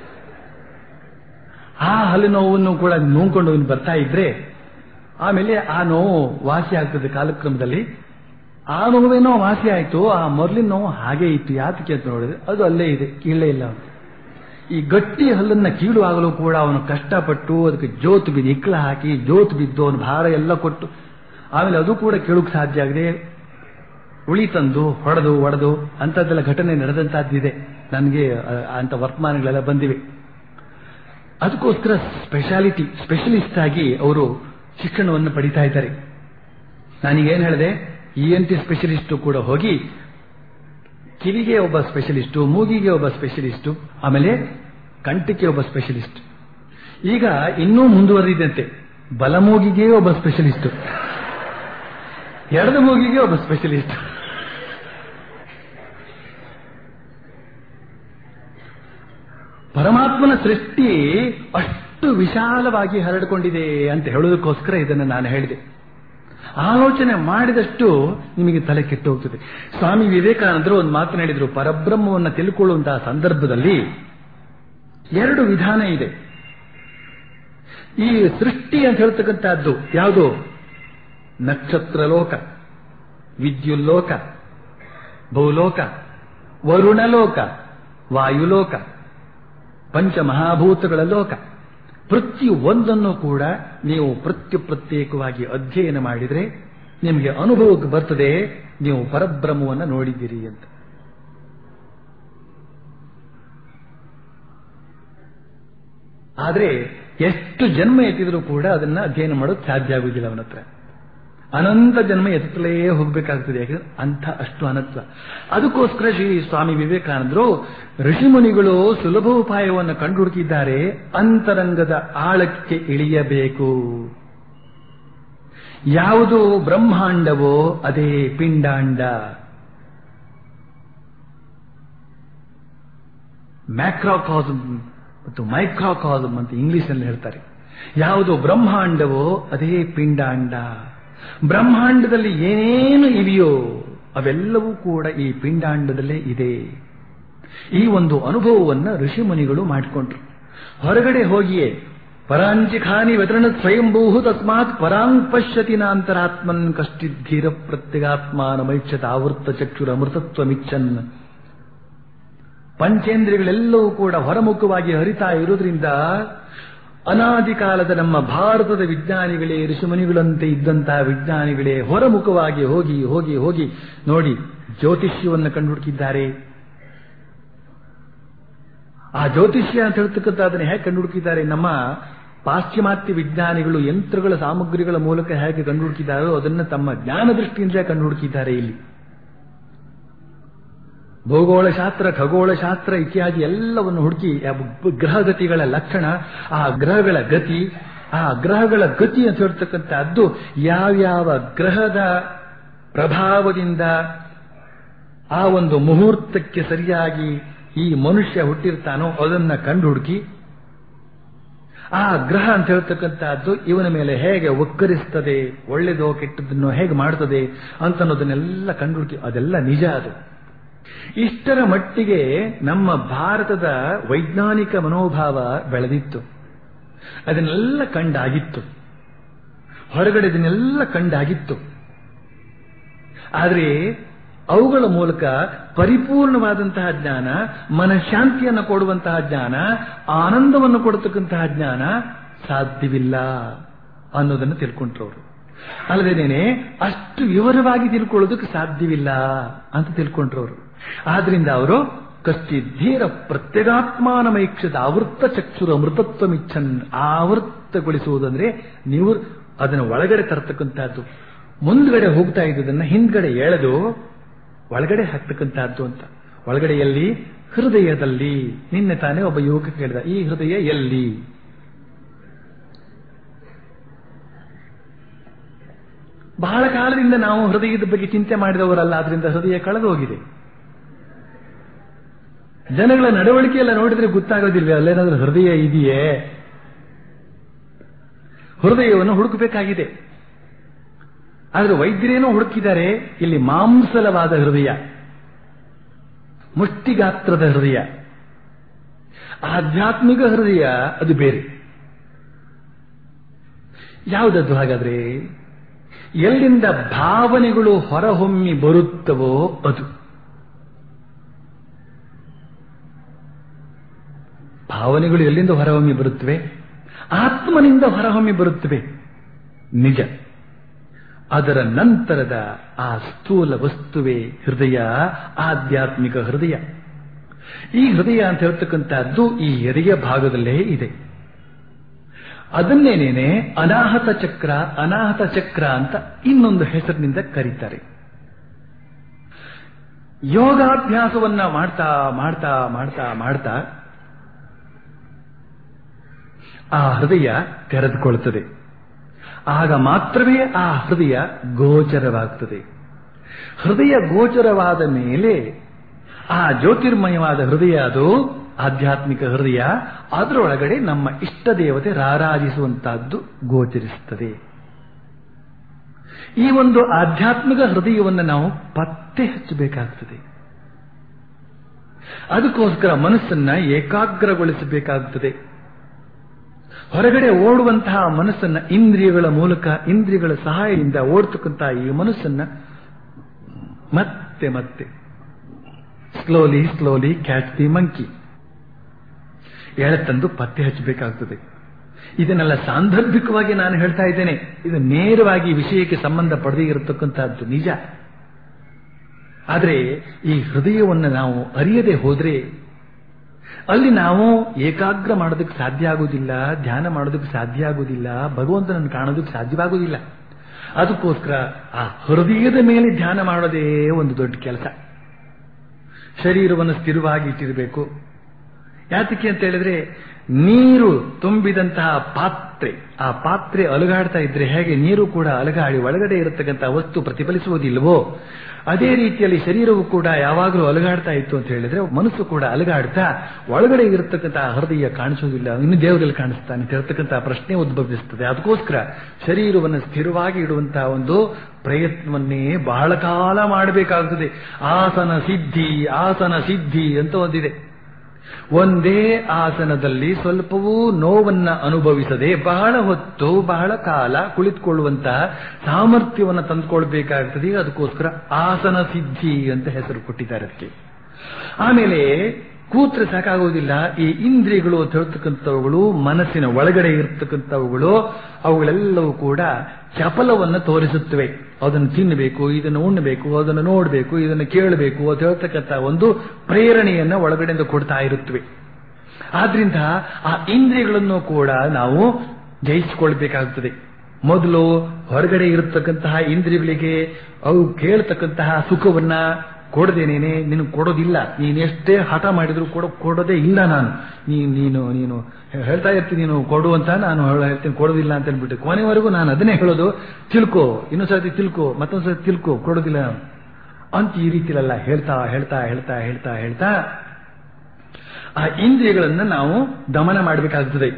ಆ ಹಲ್ಲು ನೋವನ್ನು ಕೂಡ ನೋಡ್ಕೊಂಡು ಬರ್ತಾ ಇದ್ರೆ ಆಮೇಲೆ ಆ ನೋವು ವಾಸಿ ಆಗ್ತದೆ ಕಾಲಕ್ರಮದಲ್ಲಿ ಆ ನೋವೇನೋ ವಾಸಿ ಆಯ್ತು ಆ ಮೊದಲಿನ ನೋವು ಹಾಗೆ ಇತ್ತು ಯಾತಕ್ಕೆ ಅಂತ ನೋಡಿದ್ರೆ ಅದು ಅಲ್ಲೇ ಇದೆ ಕೀಳೇ ಇಲ್ಲ ಅವನು ಈ ಗಟ್ಟಿ ಹಲ್ಲನ್ನ ಕೀಳುವಾಗಲೂ ಕೂಡ ಅವನು ಕಷ್ಟಪಟ್ಟು ಅದಕ್ಕೆ ಜೋತು ಬಿದ್ದು ಇಕ್ಕಳ ಹಾಕಿ ಜೋತು ಬಿದ್ದು ಅವನು ಭಾರ ಎಲ್ಲ ಕೊಟ್ಟು ಆಮೇಲೆ ಅದು ಕೂಡ ಕೇಳೋಕೆ ಸಾಧ್ಯ ಆಗದೆ ಉಳಿ ತಂದು ಹೊಡೆದು ಒಡೆದು ಅಂಥದ್ದೆಲ್ಲ ಘಟನೆ ನಡೆದಂತಹದ್ದಿದೆ ನನಗೆ ಅಂತ ವರ್ತಮಾನಗಳೆಲ್ಲ ಬಂದಿವೆ ಅದಕ್ಕೋಸ್ಕರ ಸ್ಪೆಷಾಲಿಟಿ ಸ್ಪೆಷಲಿಸ್ಟ್ ಆಗಿ ಅವರು ಶಿಕ್ಷಣವನ್ನು ಪಡಿತಾ ಇದ್ದಾರೆ ನಾನೀಗೇನು ಹೇಳಿದೆ ಇ ಎನ್ ಟಿ ಸ್ಪೆಷಲಿಸ್ಟು ಕೂಡ ಹೋಗಿ ಕಿವಿಗೆ ಒಬ್ಬ ಸ್ಪೆಷಲಿಸ್ಟು ಮೂಗಿಗೆ ಒಬ್ಬ ಸ್ಪೆಷಲಿಸ್ಟು ಆಮೇಲೆ ಕಂಠಕ್ಕೆ ಒಬ್ಬ ಸ್ಪೆಷಲಿಸ್ಟ್ ಈಗ ಇನ್ನೂ ಮುಂದುವರಿದಂತೆ ಬಲಮೂಗಿಗೆ ಒಬ್ಬ ಸ್ಪೆಷಲಿಸ್ಟು ಎಡದ ಮೂಗಿಗೆ ಒಬ್ಬ ಸ್ಪೆಷಲಿಸ್ಟ್ ಪರಮಾತ್ಮನ ಸೃಷ್ಟಿ ಅಷ್ಟು ವಿಶಾಲವಾಗಿ ಹರಡಿಕೊಂಡಿದೆ ಅಂತ ಹೇಳೋದಕ್ಕೋಸ್ಕರ ಇದನ್ನು ನಾನು ಹೇಳಿದೆ ಆಲೋಚನೆ ಮಾಡಿದಷ್ಟು ನಿಮಗೆ ತಲೆ ಕೆಟ್ಟು ಹೋಗ್ತದೆ ಸ್ವಾಮಿ ವಿವೇಕಾನಂದರು ಒಂದು ಮಾತನ್ನು ಹೇಳಿದ್ರು ಪರಬ್ರಹ್ಮವನ್ನು ತಿಳ್ಕೊಳ್ಳುವಂತಹ ಸಂದರ್ಭದಲ್ಲಿ ಎರಡು ವಿಧಾನ ಇದೆ ಈ ಸೃಷ್ಟಿ ಅಂತ ಹೇಳ್ತಕ್ಕಂಥದ್ದು ಯಾವುದು ನಕ್ಷತ್ರ ಲೋಕ ವಿದ್ಯುಲ್ಲೋಕ ಭೂಲೋಕ ವರುಣಲೋಕ ವಾಯುಲೋಕ ಪಂಚಮಹಾಭೂತಗಳ ಲೋಕ ಪ್ರತಿ ಒಂದನ್ನು ಕೂಡ ನೀವು ಪ್ರತ್ಯ ಪ್ರತ್ಯೇಕವಾಗಿ ಅಧ್ಯಯನ ಮಾಡಿದರೆ ನಿಮಗೆ ಅನುಭವಕ್ಕೆ ಬರ್ತದೆ ನೀವು ಪರಬ್ರಹ್ಮವನ್ನು ನೋಡಿದ್ದೀರಿ ಅಂತ ಆದರೆ ಎಷ್ಟು ಜನ್ಮ ಎತ್ತಿದರೂ ಕೂಡ ಅದನ್ನ ಅಧ್ಯಯನ ಮಾಡೋದು ಸಾಧ್ಯ ಆಗುವುದಿಲ್ಲ ಅವನ ಹತ್ರ ಅನಂತ ಜನ್ಮ ಎತ್ತಲೇ ಹೋಗ್ಬೇಕಾಗ್ತದೆ ಯಾಕಂದ್ರೆ ಅಂಥ ಅಷ್ಟು ಅನಂತ ಅದಕ್ಕೋಸ್ಕರ ಶ್ರೀ ಸ್ವಾಮಿ ವಿವೇಕಾನಂದರು ಋಷಿಮುನಿಗಳು ಸುಲಭ ಉಪಾಯವನ್ನು ಕಂಡುಹುಡುಕಿದ್ದಾರೆ ಅಂತರಂಗದ ಆಳಕ್ಕೆ ಇಳಿಯಬೇಕು ಯಾವುದು ಬ್ರಹ್ಮಾಂಡವೋ ಅದೇ ಪಿಂಡಾಂಡ ಮ್ಯಾಕ್ರೋಕಾಸಮ್ ಮತ್ತು ಮೈಕ್ರೋಕಾಸಮ್ ಅಂತ ಇಂಗ್ಲಿಷ್ನಲ್ಲಿ ಹೇಳ್ತಾರೆ ಯಾವುದು ಬ್ರಹ್ಮಾಂಡವೋ ಅದೇ ಪಿಂಡಾಂಡ ಬ್ರಹ್ಮಾಂಡದಲ್ಲಿ ಏನೇನು ಇವೆಯೋ ಅವೆಲ್ಲವೂ ಕೂಡ ಈ ಪಿಂಡಾಂಡದಲ್ಲೇ ಇದೆ ಈ ಒಂದು ಅನುಭವವನ್ನು ಋಷಿಮುನಿಗಳು ಮಾಡಿಕೊಂಡ್ರು ಹೊರಗಡೆ ಹೋಗಿಯೇ ಪರಾಂಚಿಖಾನಿ ವ್ಯತರಣ ಸ್ವಯಂಭೂ ತಸ್ಮಾತ್ ಪರಾಂಗ್ ಪಶ್ಯತಿ ನಾಂತರಾತ್ಮನ್ ಕಷ್ಟಿಧೀರ ಪ್ರತ್ಯಗಾತ್ಮಾನಮೈಕ್ಷತ ಆವೃತ್ತ ಚಕ್ಷುರ ಅಮೃತತ್ವಮಿಚ್ಚನ್ ಪಂಚೇಂದ್ರಿಯಗಳೆಲ್ಲವೂ ಕೂಡ ಹೊರಮುಖವಾಗಿ ಹರಿತಾ ಇರೋದ್ರಿಂದ ಅನಾದಿ ಕಾಲದ ನಮ್ಮ ಭಾರತದ ವಿಜ್ಞಾನಿಗಳೇ ಋಷಿಮುನಿಗಳಂತೆ ಇದ್ದಂತಹ ವಿಜ್ಞಾನಿಗಳೇ ಹೊರಮುಖವಾಗಿ ಹೋಗಿ ಹೋಗಿ ಹೋಗಿ ನೋಡಿ ಜ್ಯೋತಿಷ್ಯವನ್ನು ಕಂಡುಹುಡುಕಿದ್ದಾರೆ ಆ ಜ್ಯೋತಿಷ್ಯ ಅಂತ ಹೇಳ್ತಕ್ಕಂಥ ಅದನ್ನು ಹೇಗೆ ಕಂಡುಹುಡುಕಿದ್ದಾರೆ ನಮ್ಮ ಪಾಶ್ಚಿಮಾತ್ಯ ವಿಜ್ಞಾನಿಗಳು ಯಂತ್ರಗಳ ಸಾಮಗ್ರಿಗಳ ಮೂಲಕ ಹೇಗೆ ಕಂಡುಹುಡುಕಿದ್ದಾರೋ ಅದನ್ನು ತಮ್ಮ ಜ್ಞಾನ ದೃಷ್ಟಿಯಿಂದ ಕಂಡುಹುಡುಕಿದ್ದಾರೆ ಇಲ್ಲಿ ಭೂಗೋಳಶಾಸ್ತ್ರ ಖಗೋಳಶಾಸ್ತ್ರ ಇತ್ಯಾದಿ ಎಲ್ಲವನ್ನು ಹುಡುಕಿ ಗ್ರಹಗತಿಗಳ ಲಕ್ಷಣ ಆ ಗ್ರಹಗಳ ಗತಿ ಆ ಗ್ರಹಗಳ ಗತಿ ಅಂತ ಹೇಳ್ತಕ್ಕಂಥದ್ದು ಯಾವ್ಯಾವ ಗ್ರಹದ ಪ್ರಭಾವದಿಂದ ಆ ಒಂದು ಮುಹೂರ್ತಕ್ಕೆ ಸರಿಯಾಗಿ ಈ ಮನುಷ್ಯ ಹುಟ್ಟಿರ್ತಾನೋ ಅದನ್ನ ಕಂಡು ಹುಡುಕಿ ಆ ಗ್ರಹ ಅಂತ ಹೇಳ್ತಕ್ಕಂಥದ್ದು ಇವನ ಮೇಲೆ ಹೇಗೆ ಒಕ್ಕರಿಸ್ತದೆ ಒಳ್ಳೆದೋ ಕೆಟ್ಟದನ್ನು ಹೇಗೆ ಮಾಡ್ತದೆ ಅಂತ ಅನ್ನೋದನ್ನೆಲ್ಲ ಕಂಡುಹುಡುಕಿ ಅದೆಲ್ಲ ನಿಜ ಅದು ಇಷ್ಟರ ಮಟ್ಟಿಗೆ ನಮ್ಮ ಭಾರತದ ವೈಜ್ಞಾನಿಕ ಮನೋಭಾವ ಬೆಳೆದಿತ್ತು ಅದನ್ನೆಲ್ಲ ಕಂಡಾಗಿತ್ತು ಹೊರಗಡೆ ಇದನ್ನೆಲ್ಲ ಕಂಡಾಗಿತ್ತು ಆದರೆ ಅವುಗಳ ಮೂಲಕ ಪರಿಪೂರ್ಣವಾದಂತಹ ಜ್ಞಾನ ಮನಃಶಾಂತಿಯನ್ನು ಕೊಡುವಂತಹ ಜ್ಞಾನ ಆನಂದವನ್ನು ಕೊಡತಕ್ಕಂತಹ ಜ್ಞಾನ ಸಾಧ್ಯವಿಲ್ಲ ಅನ್ನೋದನ್ನು ತಿಳ್ಕೊಂಡ್ರವರು ಅಲ್ಲದೇನೆ ಅಷ್ಟು ವಿವರವಾಗಿ ತಿಳ್ಕೊಳ್ಳೋದಕ್ಕೆ ಸಾಧ್ಯವಿಲ್ಲ ಅಂತ ತಿಳ್ಕೊಂಡ್ರವರು ಆದ್ರಿಂದ ಅವರು ಕಶ್ಚಿಧೀರ ಪ್ರತ್ಯಗಾತ್ಮಾನಮೈಕ್ಷದ ಆವೃತ್ತ ಚಕ್ಷುರ ಅಮೃತತ್ವಮಿಚ್ಛನ್ ಆವೃತ್ತಗೊಳಿಸುವುದಂದ್ರೆ ನೀವು ಅದನ್ನು ಒಳಗಡೆ ತರತಕ್ಕಂತಹದ್ದು ಮುಂದ್ಗಡೆ ಹೋಗ್ತಾ ಇದ್ದುದನ್ನ ಹಿಂದ್ಗಡೆ ಎಳೆದು ಒಳಗಡೆ ಹಾಕ್ತಕ್ಕಂತಹದ್ದು ಅಂತ ಒಳಗಡೆಯಲ್ಲಿ ಹೃದಯದಲ್ಲಿ ನಿನ್ನೆ ತಾನೇ ಒಬ್ಬ ಯುವಕ ಕೇಳಿದ ಈ ಹೃದಯ ಎಲ್ಲಿ ಬಹಳ ಕಾಲದಿಂದ ನಾವು ಹೃದಯದ ಬಗ್ಗೆ ಚಿಂತೆ ಮಾಡಿದವರಲ್ಲ ಆದ್ರಿಂದ ಹೃದಯ ಕಳೆದು ಹೋಗಿದೆ ಜನಗಳ ನಡವಳಿಕೆ ಎಲ್ಲ ನೋಡಿದ್ರೆ ಗೊತ್ತಾಗೋದಿಲ್ವೇ ಅಲ್ಲೇನಾದ್ರೂ ಹೃದಯ ಇದೆಯೇ ಹೃದಯವನ್ನು ಹುಡುಕಬೇಕಾಗಿದೆ ಆದ್ರೆ ವೈದ್ಯರೇನೋ ಹುಡುಕಿದ್ದಾರೆ ಇಲ್ಲಿ ಮಾಂಸಲವಾದ ಹೃದಯ ಮುಷ್ಟಿಗಾತ್ರದ ಹೃದಯ ಆಧ್ಯಾತ್ಮಿಕ ಹೃದಯ ಅದು ಬೇರೆ ಯಾವುದದ್ದು ಹಾಗಾದ್ರೆ ಎಲ್ಲಿಂದ ಭಾವನೆಗಳು ಹೊರಹೊಮ್ಮಿ ಬರುತ್ತವೋ ಅದು ಭಾವನೆಗಳು ಎಲ್ಲಿಂದ ಹೊರಹೊಮ್ಮಿ ಬರುತ್ತವೆ ಆತ್ಮನಿಂದ ಹೊರಹೊಮ್ಮಿ ಬರುತ್ತವೆ ನಿಜ ಅದರ ನಂತರದ ಆ ಸ್ಥೂಲ ವಸ್ತುವೇ ಹೃದಯ ಆಧ್ಯಾತ್ಮಿಕ ಹೃದಯ ಈ ಹೃದಯ ಅಂತ ಹೇಳ್ತಕ್ಕಂಥದ್ದು ಈ ಎದೆಯ ಭಾಗದಲ್ಲೇ ಇದೆ ಅದನ್ನೇನೇನೆ ಅನಾಹತ ಚಕ್ರ ಅನಾಹತ ಚಕ್ರ ಅಂತ ಇನ್ನೊಂದು ಹೆಸರಿನಿಂದ ಕರೀತಾರೆ ಯೋಗಾಭ್ಯಾಸವನ್ನ ಮಾಡ್ತಾ ಮಾಡ್ತಾ ಮಾಡ್ತಾ ಮಾಡ್ತಾ ಆ ಹೃದಯ ತೆರೆದುಕೊಳ್ಳುತ್ತದೆ ಆಗ ಮಾತ್ರವೇ ಆ ಹೃದಯ ಗೋಚರವಾಗ್ತದೆ ಹೃದಯ ಗೋಚರವಾದ ಮೇಲೆ ಆ ಜ್ಯೋತಿರ್ಮಯವಾದ ಹೃದಯ ಅದು ಆಧ್ಯಾತ್ಮಿಕ ಹೃದಯ ಅದರೊಳಗಡೆ ನಮ್ಮ ಇಷ್ಟ ದೇವತೆ ರಾರಾಜಿಸುವಂತಹದ್ದು ಗೋಚರಿಸುತ್ತದೆ ಈ ಒಂದು ಆಧ್ಯಾತ್ಮಿಕ ಹೃದಯವನ್ನು ನಾವು ಪತ್ತೆ ಹಚ್ಚಬೇಕಾಗ್ತದೆ ಅದಕ್ಕೋಸ್ಕರ ಮನಸ್ಸನ್ನ ಏಕಾಗ್ರಗೊಳಿಸಬೇಕಾಗುತ್ತದೆ ಹೊರಗಡೆ ಓಡುವಂತಹ ಮನಸ್ಸನ್ನ ಇಂದ್ರಿಯಗಳ ಮೂಲಕ ಇಂದ್ರಿಯಗಳ ಸಹಾಯದಿಂದ ಓಡ್ತಕ್ಕಂತಹ ಈ ಮನಸ್ಸನ್ನ ಮತ್ತೆ ಮತ್ತೆ slowly slowly catch the monkey ಎಳೆತಂದು ಪತ್ತೆ ಹಚ್ಚಬೇಕಾಗ್ತದೆ ಇದನ್ನೆಲ್ಲ ಸಾಂದರ್ಭಿಕವಾಗಿ ನಾನು ಹೇಳ್ತಾ ಇದ್ದೇನೆ ಇದು ನೇರವಾಗಿ ವಿಷಯಕ್ಕೆ ಸಂಬಂಧ ಪಡೆದೇ ಇರತಕ್ಕಂತಹದ್ದು ನಿಜ ಆದರೆ ಈ ಹೃದಯವನ್ನು ನಾವು ಅರಿಯದೆ ಹೋದ್ರೆ ಅಲ್ಲಿ ನಾವು ಏಕಾಗ್ರ ಮಾಡೋದಕ್ಕೆ ಸಾಧ್ಯ ಆಗುವುದಿಲ್ಲ ಧ್ಯಾನ ಮಾಡೋದಕ್ಕೆ ಸಾಧ್ಯ ಆಗುವುದಿಲ್ಲ ಭಗವಂತನನ್ನು ಕಾಣೋದಕ್ಕೆ ಸಾಧ್ಯವಾಗುವುದಿಲ್ಲ ಅದಕ್ಕೋಸ್ಕರ ಆ ಹೃದಯದ ಮೇಲೆ ಧ್ಯಾನ ಮಾಡೋದೇ ಒಂದು ದೊಡ್ಡ ಕೆಲಸ ಶರೀರವನ್ನು ಸ್ಥಿರವಾಗಿ ಇಟ್ಟಿರಬೇಕು ಯಾತಕ್ಕೆ ಅಂತ ಹೇಳಿದ್ರೆ ನೀರು ತುಂಬಿದಂತಹ ಪಾತ್ರೆ ಆ ಪಾತ್ರೆ ಅಲುಗಾಡ್ತಾ ಇದ್ರೆ ಹೇಗೆ ನೀರು ಕೂಡ ಅಲಗಾಡಿ ಒಳಗಡೆ ಇರತಕ್ಕಂತಹ ವಸ್ತು ಪ್ರತಿಫಲಿಸುವುದಿಲ್ಲವೋ ಅದೇ ರೀತಿಯಲ್ಲಿ ಶರೀರವು ಕೂಡ ಯಾವಾಗಲೂ ಅಲುಗಾಡ್ತಾ ಇತ್ತು ಅಂತ ಹೇಳಿದ್ರೆ ಮನಸ್ಸು ಕೂಡ ಅಲುಗಾಡ್ತಾ ಒಳಗಡೆ ಇರತಕ್ಕಂತಹ ಹೃದಯ ಕಾಣಿಸೋದಿಲ್ಲ ಇನ್ನು ದೇವರಲ್ಲಿ ಕಾಣಿಸ್ತಾನೆ ಅಂತ ಹೇಳ್ತಕ್ಕಂತಹ ಪ್ರಶ್ನೆ ಉದ್ಭವಿಸ್ತದೆ ಅದಕ್ಕೋಸ್ಕರ ಶರೀರವನ್ನು ಸ್ಥಿರವಾಗಿ ಇಡುವಂತಹ ಒಂದು ಪ್ರಯತ್ನವನ್ನೇ ಬಹಳ ಕಾಲ ಮಾಡಬೇಕಾಗುತ್ತದೆ ಆಸನ ಸಿದ್ಧಿ ಆಸನ ಸಿದ್ಧಿ ಅಂತ ಒಂದಿದೆ ಒಂದೇ ಆಸನದಲ್ಲಿ ಸ್ವಲ್ಪವೂ ನೋವನ್ನ ಅನುಭವಿಸದೆ ಬಹಳ ಹೊತ್ತು ಬಹಳ ಕಾಲ ಕುಳಿತುಕೊಳ್ಳುವಂತಹ ಸಾಮರ್ಥ್ಯವನ್ನು ತಂದುಕೊಳ್ಬೇಕಾಗ್ತದೆ ಅದಕ್ಕೋಸ್ಕರ ಆಸನ ಸಿದ್ಧಿ ಅಂತ ಹೆಸರು ಕೊಟ್ಟಿದ್ದಾರೆ ಅದಕ್ಕೆ ಆಮೇಲೆ ಕೂತ್ರೆ ಸಾಕಾಗುವುದಿಲ್ಲ ಈ ಇಂದ್ರಿಯಗಳು ಅಂತ ಹೇಳ್ತಕ್ಕಂಥವುಗಳು ಮನಸ್ಸಿನ ಒಳಗಡೆ ಇರತಕ್ಕಂಥವುಗಳು ಅವುಗಳೆಲ್ಲವೂ ಕೂಡ ಚಪಲವನ್ನು ತೋರಿಸುತ್ತವೆ ಅದನ್ನು ತಿನ್ನಬೇಕು ಇದನ್ನು ಉಣ್ಣಬೇಕು ಅದನ್ನು ನೋಡಬೇಕು ಇದನ್ನು ಕೇಳಬೇಕು ಅಂತ ಹೇಳ್ತಕ್ಕಂಥ ಒಂದು ಪ್ರೇರಣೆಯನ್ನ ಒಳಗಡೆಯಿಂದ ಕೊಡ್ತಾ ಇರುತ್ತವೆ ಆದ್ರಿಂದ ಆ ಇಂದ್ರಿಯಗಳನ್ನು ಕೂಡ ನಾವು ಜಯಿಸಿಕೊಳ್ಬೇಕಾಗುತ್ತದೆ ಮೊದಲು ಹೊರಗಡೆ ಇರತಕ್ಕಂತಹ ಇಂದ್ರಿಯಗಳಿಗೆ ಅವು ಕೇಳತಕ್ಕಂತಹ ಸುಖವನ್ನ ಕೊಡದೇನೇನೆ ನಿನಗೆ ಕೊಡೋದಿಲ್ಲ ನೀನು ಎಷ್ಟೇ ಹಠ ಮಾಡಿದ್ರು ಕೂಡ ಕೊಡೋದೇ ಇಲ್ಲ ನಾನು ನೀನು ನೀನು ನೀನು ಹೇಳ್ತಾ ಇರ್ತೀನಿ ನೀನು ಕೊಡು ಅಂತ ನಾನು ಹೇಳ್ತೀನಿ ಕೊಡೋದಿಲ್ಲ ಅಂತ ಹೇಳ್ಬಿಟ್ಟು ಕೊನೆವರೆಗೂ ನಾನು ಅದನ್ನೇ ಹೇಳೋದು ತಿಳ್ಕೊ ಇನ್ನೊಂದ್ಸತಿ ತಿಳ್ಕೊ ಮತ್ತೊಂದ್ಸತಿ ತಿಳ್ಕೊ ಕೊಡೋದಿಲ್ಲ ಅಂತ ಈ ರೀತಿಲೆಲ್ಲ ಹೇಳ್ತಾ ಹೇಳ್ತಾ ಹೇಳ್ತಾ ಹೇಳ್ತಾ ಹೇಳ್ತಾ ಆ ಇಂದ್ರಿಯಗಳನ್ನ ನಾವು ದಮನ ಮಾಡಬೇಕಾಗ್ತದೆ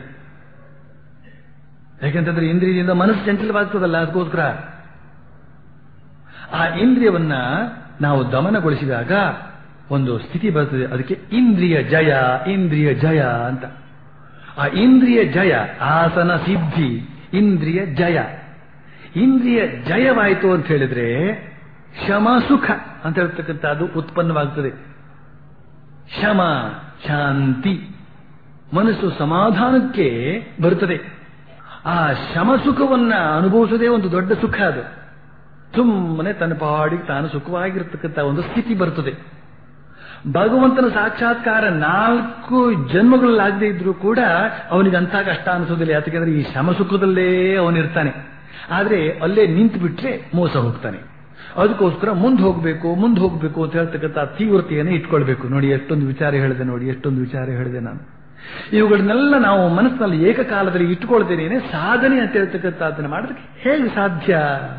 ಯಾಕೆಂತಂದ್ರೆ ಇಂದ್ರಿಯದಿಂದ ಮನಸ್ಸು ಚಂಚಲವಾಗ್ತದಲ್ಲ ಅದಕ್ಕೋಸ್ಕರ ಆ ಇಂದ್ರಿಯವನ್ನ ನಾವು ದಮನಗೊಳಿಸಿದಾಗ ಒಂದು ಸ್ಥಿತಿ ಬರ್ತದೆ ಅದಕ್ಕೆ ಇಂದ್ರಿಯ ಜಯ ಇಂದ್ರಿಯ ಜಯ ಅಂತ ಆ ಇಂದ್ರಿಯ ಜಯ ಆಸನ ಸಿದ್ಧಿ ಇಂದ್ರಿಯ ಜಯ ಇಂದ್ರಿಯ ಜಯವಾಯಿತು ಅಂತ ಹೇಳಿದ್ರೆ ಶಮ ಸುಖ ಅಂತ ಹೇಳ್ತಕ್ಕಂಥದ್ದು ಉತ್ಪನ್ನವಾಗ್ತದೆ ಶಮ ಶಾಂತಿ ಮನಸ್ಸು ಸಮಾಧಾನಕ್ಕೆ ಬರುತ್ತದೆ ಆ ಶಮ ಸುಖವನ್ನ ಅನುಭವಿಸೋದೇ ಒಂದು ದೊಡ್ಡ ಸುಖ ಅದು ಸುಮ್ಮನೆ ತನ್ನ ಪಾಡಿಗೆ ತಾನು ಸುಖವಾಗಿರ್ತಕ್ಕಂಥ ಒಂದು ಸ್ಥಿತಿ ಬರ್ತದೆ ಭಗವಂತನ ಸಾಕ್ಷಾತ್ಕಾರ ನಾಲ್ಕು ಜನ್ಮಗಳಲ್ಲಾಗದೇ ಇದ್ರೂ ಕೂಡ ಅವನಿಗೆ ಅಂತ ಕಷ್ಟ ಅನಿಸೋದಿಲ್ಲ ಯಾತಕ್ಕೆಂದ್ರೆ ಈ ಶಮ ಸುಖದಲ್ಲೇ ಅವನಿರ್ತಾನೆ ಆದ್ರೆ ಅಲ್ಲೇ ನಿಂತು ಬಿಟ್ರೆ ಮೋಸ ಹೋಗ್ತಾನೆ ಅದಕ್ಕೋಸ್ಕರ ಮುಂದೆ ಹೋಗಬೇಕು ಮುಂದೆ ಹೋಗಬೇಕು ಅಂತ ಹೇಳ್ತಕ್ಕಂಥ ತೀವ್ರತೆಯನ್ನು ಇಟ್ಕೊಳ್ಬೇಕು ನೋಡಿ ಎಷ್ಟೊಂದು ವಿಚಾರ ಹೇಳಿದೆ ನೋಡಿ ಎಷ್ಟೊಂದು ವಿಚಾರ ಹೇಳಿದೆ ನಾನು ಇವುಗಳನ್ನೆಲ್ಲ ನಾವು ಮನಸ್ಸಿನಲ್ಲಿ ಏಕಕಾಲದಲ್ಲಿ ಇಟ್ಕೊಳ್ತೇನೆ ಸಾಧನೆ ಅಂತ ಹೇಳ್ತಕ್ಕಂಥದ್ದನ್ನು ಮಾಡೋದಕ್ಕೆ ಹೇಗೆ ಸಾಧ್ಯ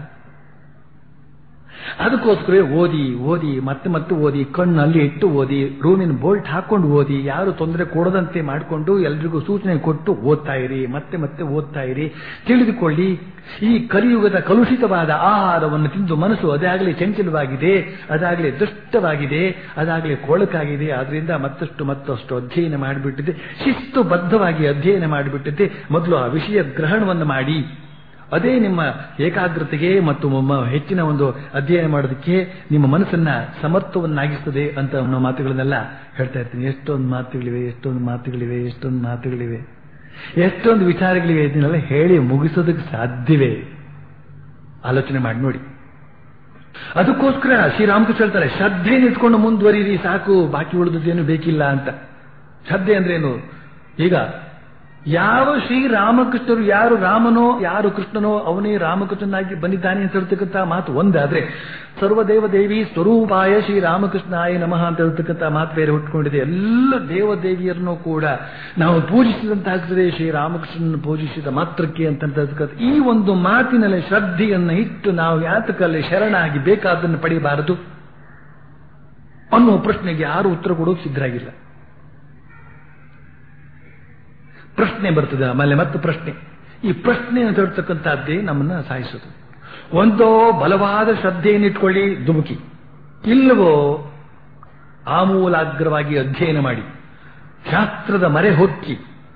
ಅದಕ್ಕೋಸ್ಕರ ಓದಿ ಓದಿ ಮತ್ತೆ ಮತ್ತೆ ಓದಿ ಕಣ್ಣಲ್ಲಿ ಇಟ್ಟು ಓದಿ ರೂಮಿನ ಬೋಲ್ಟ್ ಹಾಕೊಂಡು ಓದಿ ಯಾರು ತೊಂದರೆ ಕೊಡದಂತೆ ಮಾಡಿಕೊಂಡು ಎಲ್ರಿಗೂ ಸೂಚನೆ ಕೊಟ್ಟು ಓದ್ತಾ ಇರಿ ಮತ್ತೆ ಮತ್ತೆ ಓದ್ತಾ ಇರಿ ತಿಳಿದುಕೊಳ್ಳಿ ಈ ಕಲಿಯುಗದ ಕಲುಷಿತವಾದ ಆಹಾರವನ್ನು ತಿಂದು ಮನಸ್ಸು ಅದಾಗಲಿ ಚಂಚಲವಾಗಿದೆ ಅದಾಗಲಿ ದುಷ್ಟವಾಗಿದೆ ಅದಾಗಲಿ ಕೊಳಕಾಗಿದೆ ಆದ್ರಿಂದ ಮತ್ತಷ್ಟು ಮತ್ತಷ್ಟು ಅಧ್ಯಯನ ಮಾಡಿಬಿಟ್ಟಿದೆ ಶಿಸ್ತುಬದ್ಧವಾಗಿ ಅಧ್ಯಯನ ಮಾಡಿಬಿಟ್ಟಿದೆ ಮೊದಲು ಆ ವಿಷಯ ಗ್ರಹಣವನ್ನು ಮಾಡಿ ಅದೇ ನಿಮ್ಮ ಏಕಾಗ್ರತೆಗೆ ಮತ್ತು ನಿಮ್ಮ ಹೆಚ್ಚಿನ ಒಂದು ಅಧ್ಯಯನ ಮಾಡೋದಕ್ಕೆ ನಿಮ್ಮ ಮನಸ್ಸನ್ನ ಸಮರ್ಥವನ್ನಾಗಿಸ್ತದೆ ಅಂತ ಅನ್ನೋ ಮಾತುಗಳನ್ನೆಲ್ಲ ಹೇಳ್ತಾ ಇರ್ತೀನಿ ಎಷ್ಟೊಂದು ಮಾತುಗಳಿವೆ ಎಷ್ಟೊಂದು ಮಾತುಗಳಿವೆ ಎಷ್ಟೊಂದು ಮಾತುಗಳಿವೆ ಎಷ್ಟೊಂದು ವಿಚಾರಗಳಿವೆ ಇದನ್ನೆಲ್ಲ ಹೇಳಿ ಮುಗಿಸೋದಕ್ಕೆ ಸಾಧ್ಯವೇ ಆಲೋಚನೆ ಮಾಡಿ ನೋಡಿ ಅದಕ್ಕೋಸ್ಕರ ಶ್ರೀರಾಮಕೃಷ್ಣ ಹೇಳ್ತಾರೆ ಶ್ರದ್ಧೆ ನಿಂತ್ಕೊಂಡು ಮುಂದುವರಿರಿ ಸಾಕು ಬಾಕಿ ಉಳಿದದ್ದೇನು ಬೇಕಿಲ್ಲ ಅಂತ ಶ್ರದ್ಧೆ ಅಂದ್ರೆ ಏನು ಈಗ ಯಾವ ಶ್ರೀರಾಮಕೃಷ್ಣರು ಯಾರು ರಾಮನೋ ಯಾರು ಕೃಷ್ಣನೋ ಅವನೇ ರಾಮಕೃಷ್ಣನಾಗಿ ಬಂದಿದ್ದಾನೆ ಅಂತ ಹೇಳ್ತಕ್ಕಂಥ ಮಾತು ಒಂದಾದ್ರೆ ಸರ್ವದೇವ ದೇವಿ ಸ್ವರೂಪಾಯ ಶ್ರೀರಾಮಕೃಷ್ಣಾಯ ನಮಃ ಅಂತ ಹೇಳ್ತಕ್ಕಂಥ ಮಾತು ಬೇರೆ ಹುಟ್ಕೊಂಡಿದೆ ಎಲ್ಲ ದೇವದೇವಿಯರನ್ನು ಕೂಡ ನಾವು ಪೂಜಿಸಿದಂತಾಗ್ತದೆ ಶ್ರೀರಾಮಕೃಷ್ಣನ ಪೂಜಿಸಿದ ಮಾತ್ರಕ್ಕೆ ಅಂತ ಈ ಒಂದು ಮಾತಿನಲ್ಲಿ ಶ್ರದ್ಧೆಯನ್ನು ಇಟ್ಟು ನಾವು ಯಾತಕಲ್ಲಿ ಶರಣಾಗಿ ಬೇಕಾದನ್ನು ಪಡೆಯಬಾರದು ಅನ್ನೋ ಪ್ರಶ್ನೆಗೆ ಯಾರು ಉತ್ತರ ಕೊಡೋಕೆ ಸಿದ್ಧರಾಗಿಲ್ಲ ಪ್ರಶ್ನೆ ಬರ್ತದೆ ಆಮೇಲೆ ಮತ್ತೆ ಪ್ರಶ್ನೆ ಈ ಪ್ರಶ್ನೆ ಅಂತ ಹೇಳ್ತಕ್ಕಂಥದ್ದೇ ನಮ್ಮನ್ನ ಸಾಯಿಸೋದು ಒಂದೋ ಬಲವಾದ ಶ್ರದ್ಧೆಯನ್ನು ಇಟ್ಕೊಳ್ಳಿ ದುಮುಕಿ ಇಲ್ಲವೋ ಆಮೂಲಾಗ್ರವಾಗಿ ಅಧ್ಯಯನ ಮಾಡಿ ಶಾಸ್ತ್ರದ ಮರೆ ಹೊಕ್ಕಿ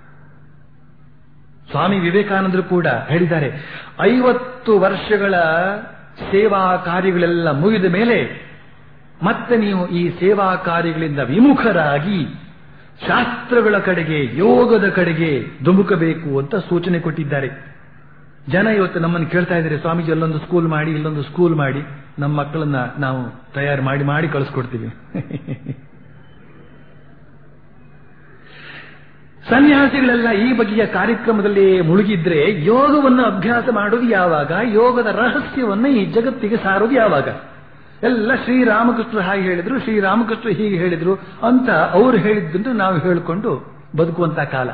ಸ್ವಾಮಿ ವಿವೇಕಾನಂದರು ಕೂಡ ಹೇಳಿದ್ದಾರೆ ಐವತ್ತು ವರ್ಷಗಳ ಸೇವಾ ಕಾರ್ಯಗಳೆಲ್ಲ ಮುಗಿದ ಮೇಲೆ ಮತ್ತೆ ನೀವು ಈ ಸೇವಾ ಕಾರ್ಯಗಳಿಂದ ವಿಮುಖರಾಗಿ ಶಾಸ್ತ್ರಗಳ ಕಡೆಗೆ ಯೋಗದ ಕಡೆಗೆ ಧುಮುಕಬೇಕು ಅಂತ ಸೂಚನೆ ಕೊಟ್ಟಿದ್ದಾರೆ ಜನ ಇವತ್ತು ನಮ್ಮನ್ನು ಕೇಳ್ತಾ ಇದ್ದಾರೆ ಸ್ವಾಮೀಜಿ ಅಲ್ಲೊಂದು ಸ್ಕೂಲ್ ಮಾಡಿ ಇಲ್ಲೊಂದು ಸ್ಕೂಲ್ ಮಾಡಿ ನಮ್ಮ ಮಕ್ಕಳನ್ನ ನಾವು ತಯಾರು ಮಾಡಿ ಮಾಡಿ ಕಳಿಸ್ಕೊಡ್ತೀವಿ ಸನ್ಯಾಸಿಗಳೆಲ್ಲ ಈ ಬಗೆಯ ಕಾರ್ಯಕ್ರಮದಲ್ಲಿ ಮುಳುಗಿದ್ರೆ ಯೋಗವನ್ನು ಅಭ್ಯಾಸ ಮಾಡೋದು ಯಾವಾಗ ಯೋಗದ ರಹಸ್ಯವನ್ನ ಈ ಜಗತ್ತಿಗೆ ಸಾರೋದು ಯಾವಾಗ ಎಲ್ಲ ಶ್ರೀರಾಮಕೃಷ್ಣ ಹಾಗೆ ಹೇಳಿದ್ರು ಶ್ರೀರಾಮಕೃಷ್ಣ ಹೀಗೆ ಹೇಳಿದ್ರು ಅಂತ ಅವರು ಹೇಳಿದ್ದನ್ನು ನಾವು ಹೇಳಿಕೊಂಡು ಬದುಕುವಂತ ಕಾಲ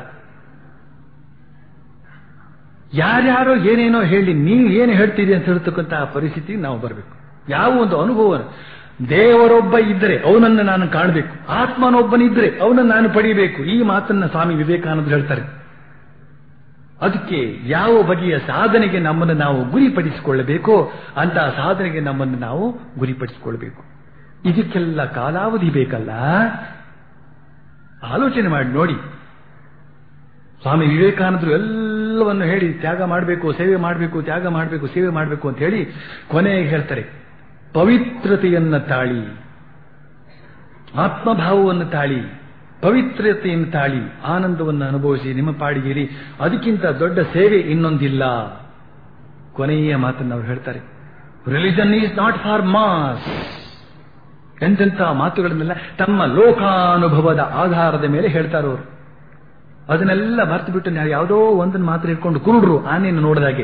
ಯಾರ್ಯಾರೋ ಏನೇನೋ ಹೇಳಿ ನೀವು ಏನು ಹೇಳ್ತೀರಿ ಅಂತ ಹೇಳ್ತಕ್ಕಂಥ ಪರಿಸ್ಥಿತಿ ನಾವು ಬರಬೇಕು ಯಾವ ಒಂದು ಅನುಭವ ದೇವರೊಬ್ಬ ಇದ್ದರೆ ಅವನನ್ನು ನಾನು ಕಾಣಬೇಕು ಆತ್ಮನೊಬ್ಬನಿದ್ರೆ ಅವನನ್ನು ನಾನು ಪಡೆಯಬೇಕು ಈ ಮಾತನ್ನ ಸ್ವಾಮಿ ವಿವೇಕಾನಂದರು ಹೇಳ್ತಾರೆ ಅದಕ್ಕೆ ಯಾವ ಬಗೆಯ ಸಾಧನೆಗೆ ನಮ್ಮನ್ನು ನಾವು ಗುರಿಪಡಿಸಿಕೊಳ್ಳಬೇಕೋ ಅಂತ ಸಾಧನೆಗೆ ನಮ್ಮನ್ನು ನಾವು ಗುರಿಪಡಿಸಿಕೊಳ್ಬೇಕು ಇದಕ್ಕೆಲ್ಲ ಕಾಲಾವಧಿ ಬೇಕಲ್ಲ ಆಲೋಚನೆ ಮಾಡಿ ನೋಡಿ ಸ್ವಾಮಿ ವಿವೇಕಾನಂದರು ಎಲ್ಲವನ್ನು ಹೇಳಿ ತ್ಯಾಗ ಮಾಡಬೇಕು ಸೇವೆ ಮಾಡಬೇಕು ತ್ಯಾಗ ಮಾಡಬೇಕು ಸೇವೆ ಮಾಡಬೇಕು ಅಂತ ಹೇಳಿ ಕೊನೆಗೆ ಹೇಳ್ತಾರೆ ಪವಿತ್ರತೆಯನ್ನ ತಾಳಿ ಆತ್ಮಭಾವವನ್ನು ತಾಳಿ ಪವಿತ್ರತೆಯನ್ನು ತಾಳಿ ಆನಂದವನ್ನು ಅನುಭವಿಸಿ ನಿಮ್ಮ ಪಾಡಿಗಿರಿ ಅದಕ್ಕಿಂತ ದೊಡ್ಡ ಸೇವೆ ಇನ್ನೊಂದಿಲ್ಲ ಕೊನೆಯ ಮಾತನ್ನು ಅವರು ಹೇಳ್ತಾರೆ religion is not for mass ಎಂತೆಂಥ ಮಾತುಗಳನ್ನೆಲ್ಲ ತಮ್ಮ ಲೋಕಾನುಭವದ ಆಧಾರದ ಮೇಲೆ ಹೇಳ್ತಾರೆ ಅವರು ಅದನ್ನೆಲ್ಲ ಮರ್ತು ಬಿಟ್ಟು ನಾವು ಯಾವುದೋ ಒಂದನ್ನು ಮಾತ್ರ ಇಟ್ಕೊಂಡು ಕುರುಡ್ರು ಆನೆಯನ್ನು ನೋಡಿದಾಗೆ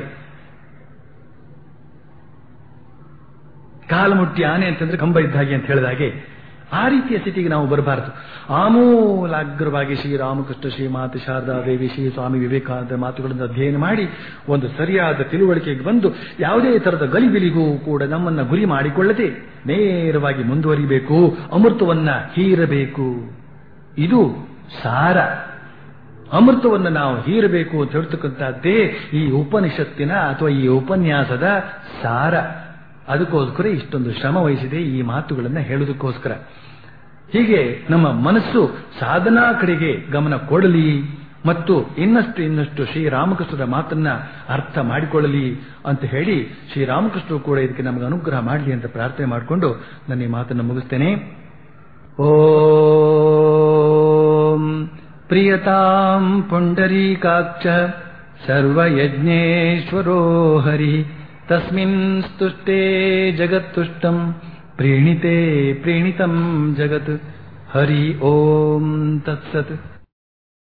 ಕಾಲು ಮುಟ್ಟಿ ಆನೆ ಅಂತಂದ್ರೆ ಕಂಬ ಇದ್ದ ಹಾಗೆ ಅಂತ ಹೇಳಿದಾಗೆ ಆ ರೀತಿಯ ಸ್ಥಿತಿಗೆ ನಾವು ಬರಬಾರದು ಆಮೂಲಾಗ್ರವಾಗಿ ಶ್ರೀರಾಮಕೃಷ್ಣ ಶ್ರೀಮಾತೆ ಶಾರದಾ ದೇವಿ ಶ್ರೀ ಸ್ವಾಮಿ ವಿವೇಕಾನಂದ ಮಾತುಗಳನ್ನು ಅಧ್ಯಯನ ಮಾಡಿ ಒಂದು ಸರಿಯಾದ ತಿಳುವಳಿಕೆಗೆ ಬಂದು ಯಾವುದೇ ತರದ ಗಲಿಬಿಲಿಗೂ ಕೂಡ ನಮ್ಮನ್ನ ಗುರಿ ಮಾಡಿಕೊಳ್ಳದೆ ನೇರವಾಗಿ ಮುಂದುವರಿಬೇಕು ಅಮೃತವನ್ನ ಹೀರಬೇಕು ಇದು ಸಾರ ಅಮೃತವನ್ನು ನಾವು ಹೀರಬೇಕು ಅಂತ ಹೇಳ್ತಕ್ಕಂಥದ್ದೇ ಈ ಉಪನಿಷತ್ತಿನ ಅಥವಾ ಈ ಉಪನ್ಯಾಸದ ಸಾರ ಅದಕ್ಕೋಸ್ಕರ ಇಷ್ಟೊಂದು ಶ್ರಮ ವಹಿಸಿದೆ ಈ ಮಾತುಗಳನ್ನು ಹೇಳೋದಕ್ಕೋಸ್ಕರ ಹೀಗೆ ನಮ್ಮ ಮನಸ್ಸು ಸಾಧನಾ ಕಡೆಗೆ ಗಮನ ಕೊಡಲಿ ಮತ್ತು ಇನ್ನಷ್ಟು ಇನ್ನಷ್ಟು ಶ್ರೀರಾಮಕೃಷ್ಣರ ಮಾತನ್ನ ಅರ್ಥ ಮಾಡಿಕೊಳ್ಳಲಿ ಅಂತ ಹೇಳಿ ಶ್ರೀರಾಮಕೃಷ್ಣರು ಕೂಡ ಇದಕ್ಕೆ ನಮಗೆ ಅನುಗ್ರಹ ಮಾಡಲಿ ಅಂತ ಪ್ರಾರ್ಥನೆ ಮಾಡಿಕೊಂಡು ನನ್ನ ಈ ಮಾತನ್ನು ಮುಗಿಸ್ತೇನೆ ಓಂ ಪ್ರಿಯತಾಂ ಪುಂಡರೀಕಾಕ್ಷ ಸರ್ವಯಜ್ಞೇಶ್ವರೋ ಹರಿ ತಸ್ಮಿನ್ ಸ್ತುಷ್ಟೇ ಜಗತ್ತುಷ್ಟಂ ಪ್ರೀಣಿತೆ ಪ್ರೀಣಿತಂ ಜಗತ್ ಹರಿ ಓಂ ತತ್ಸತ್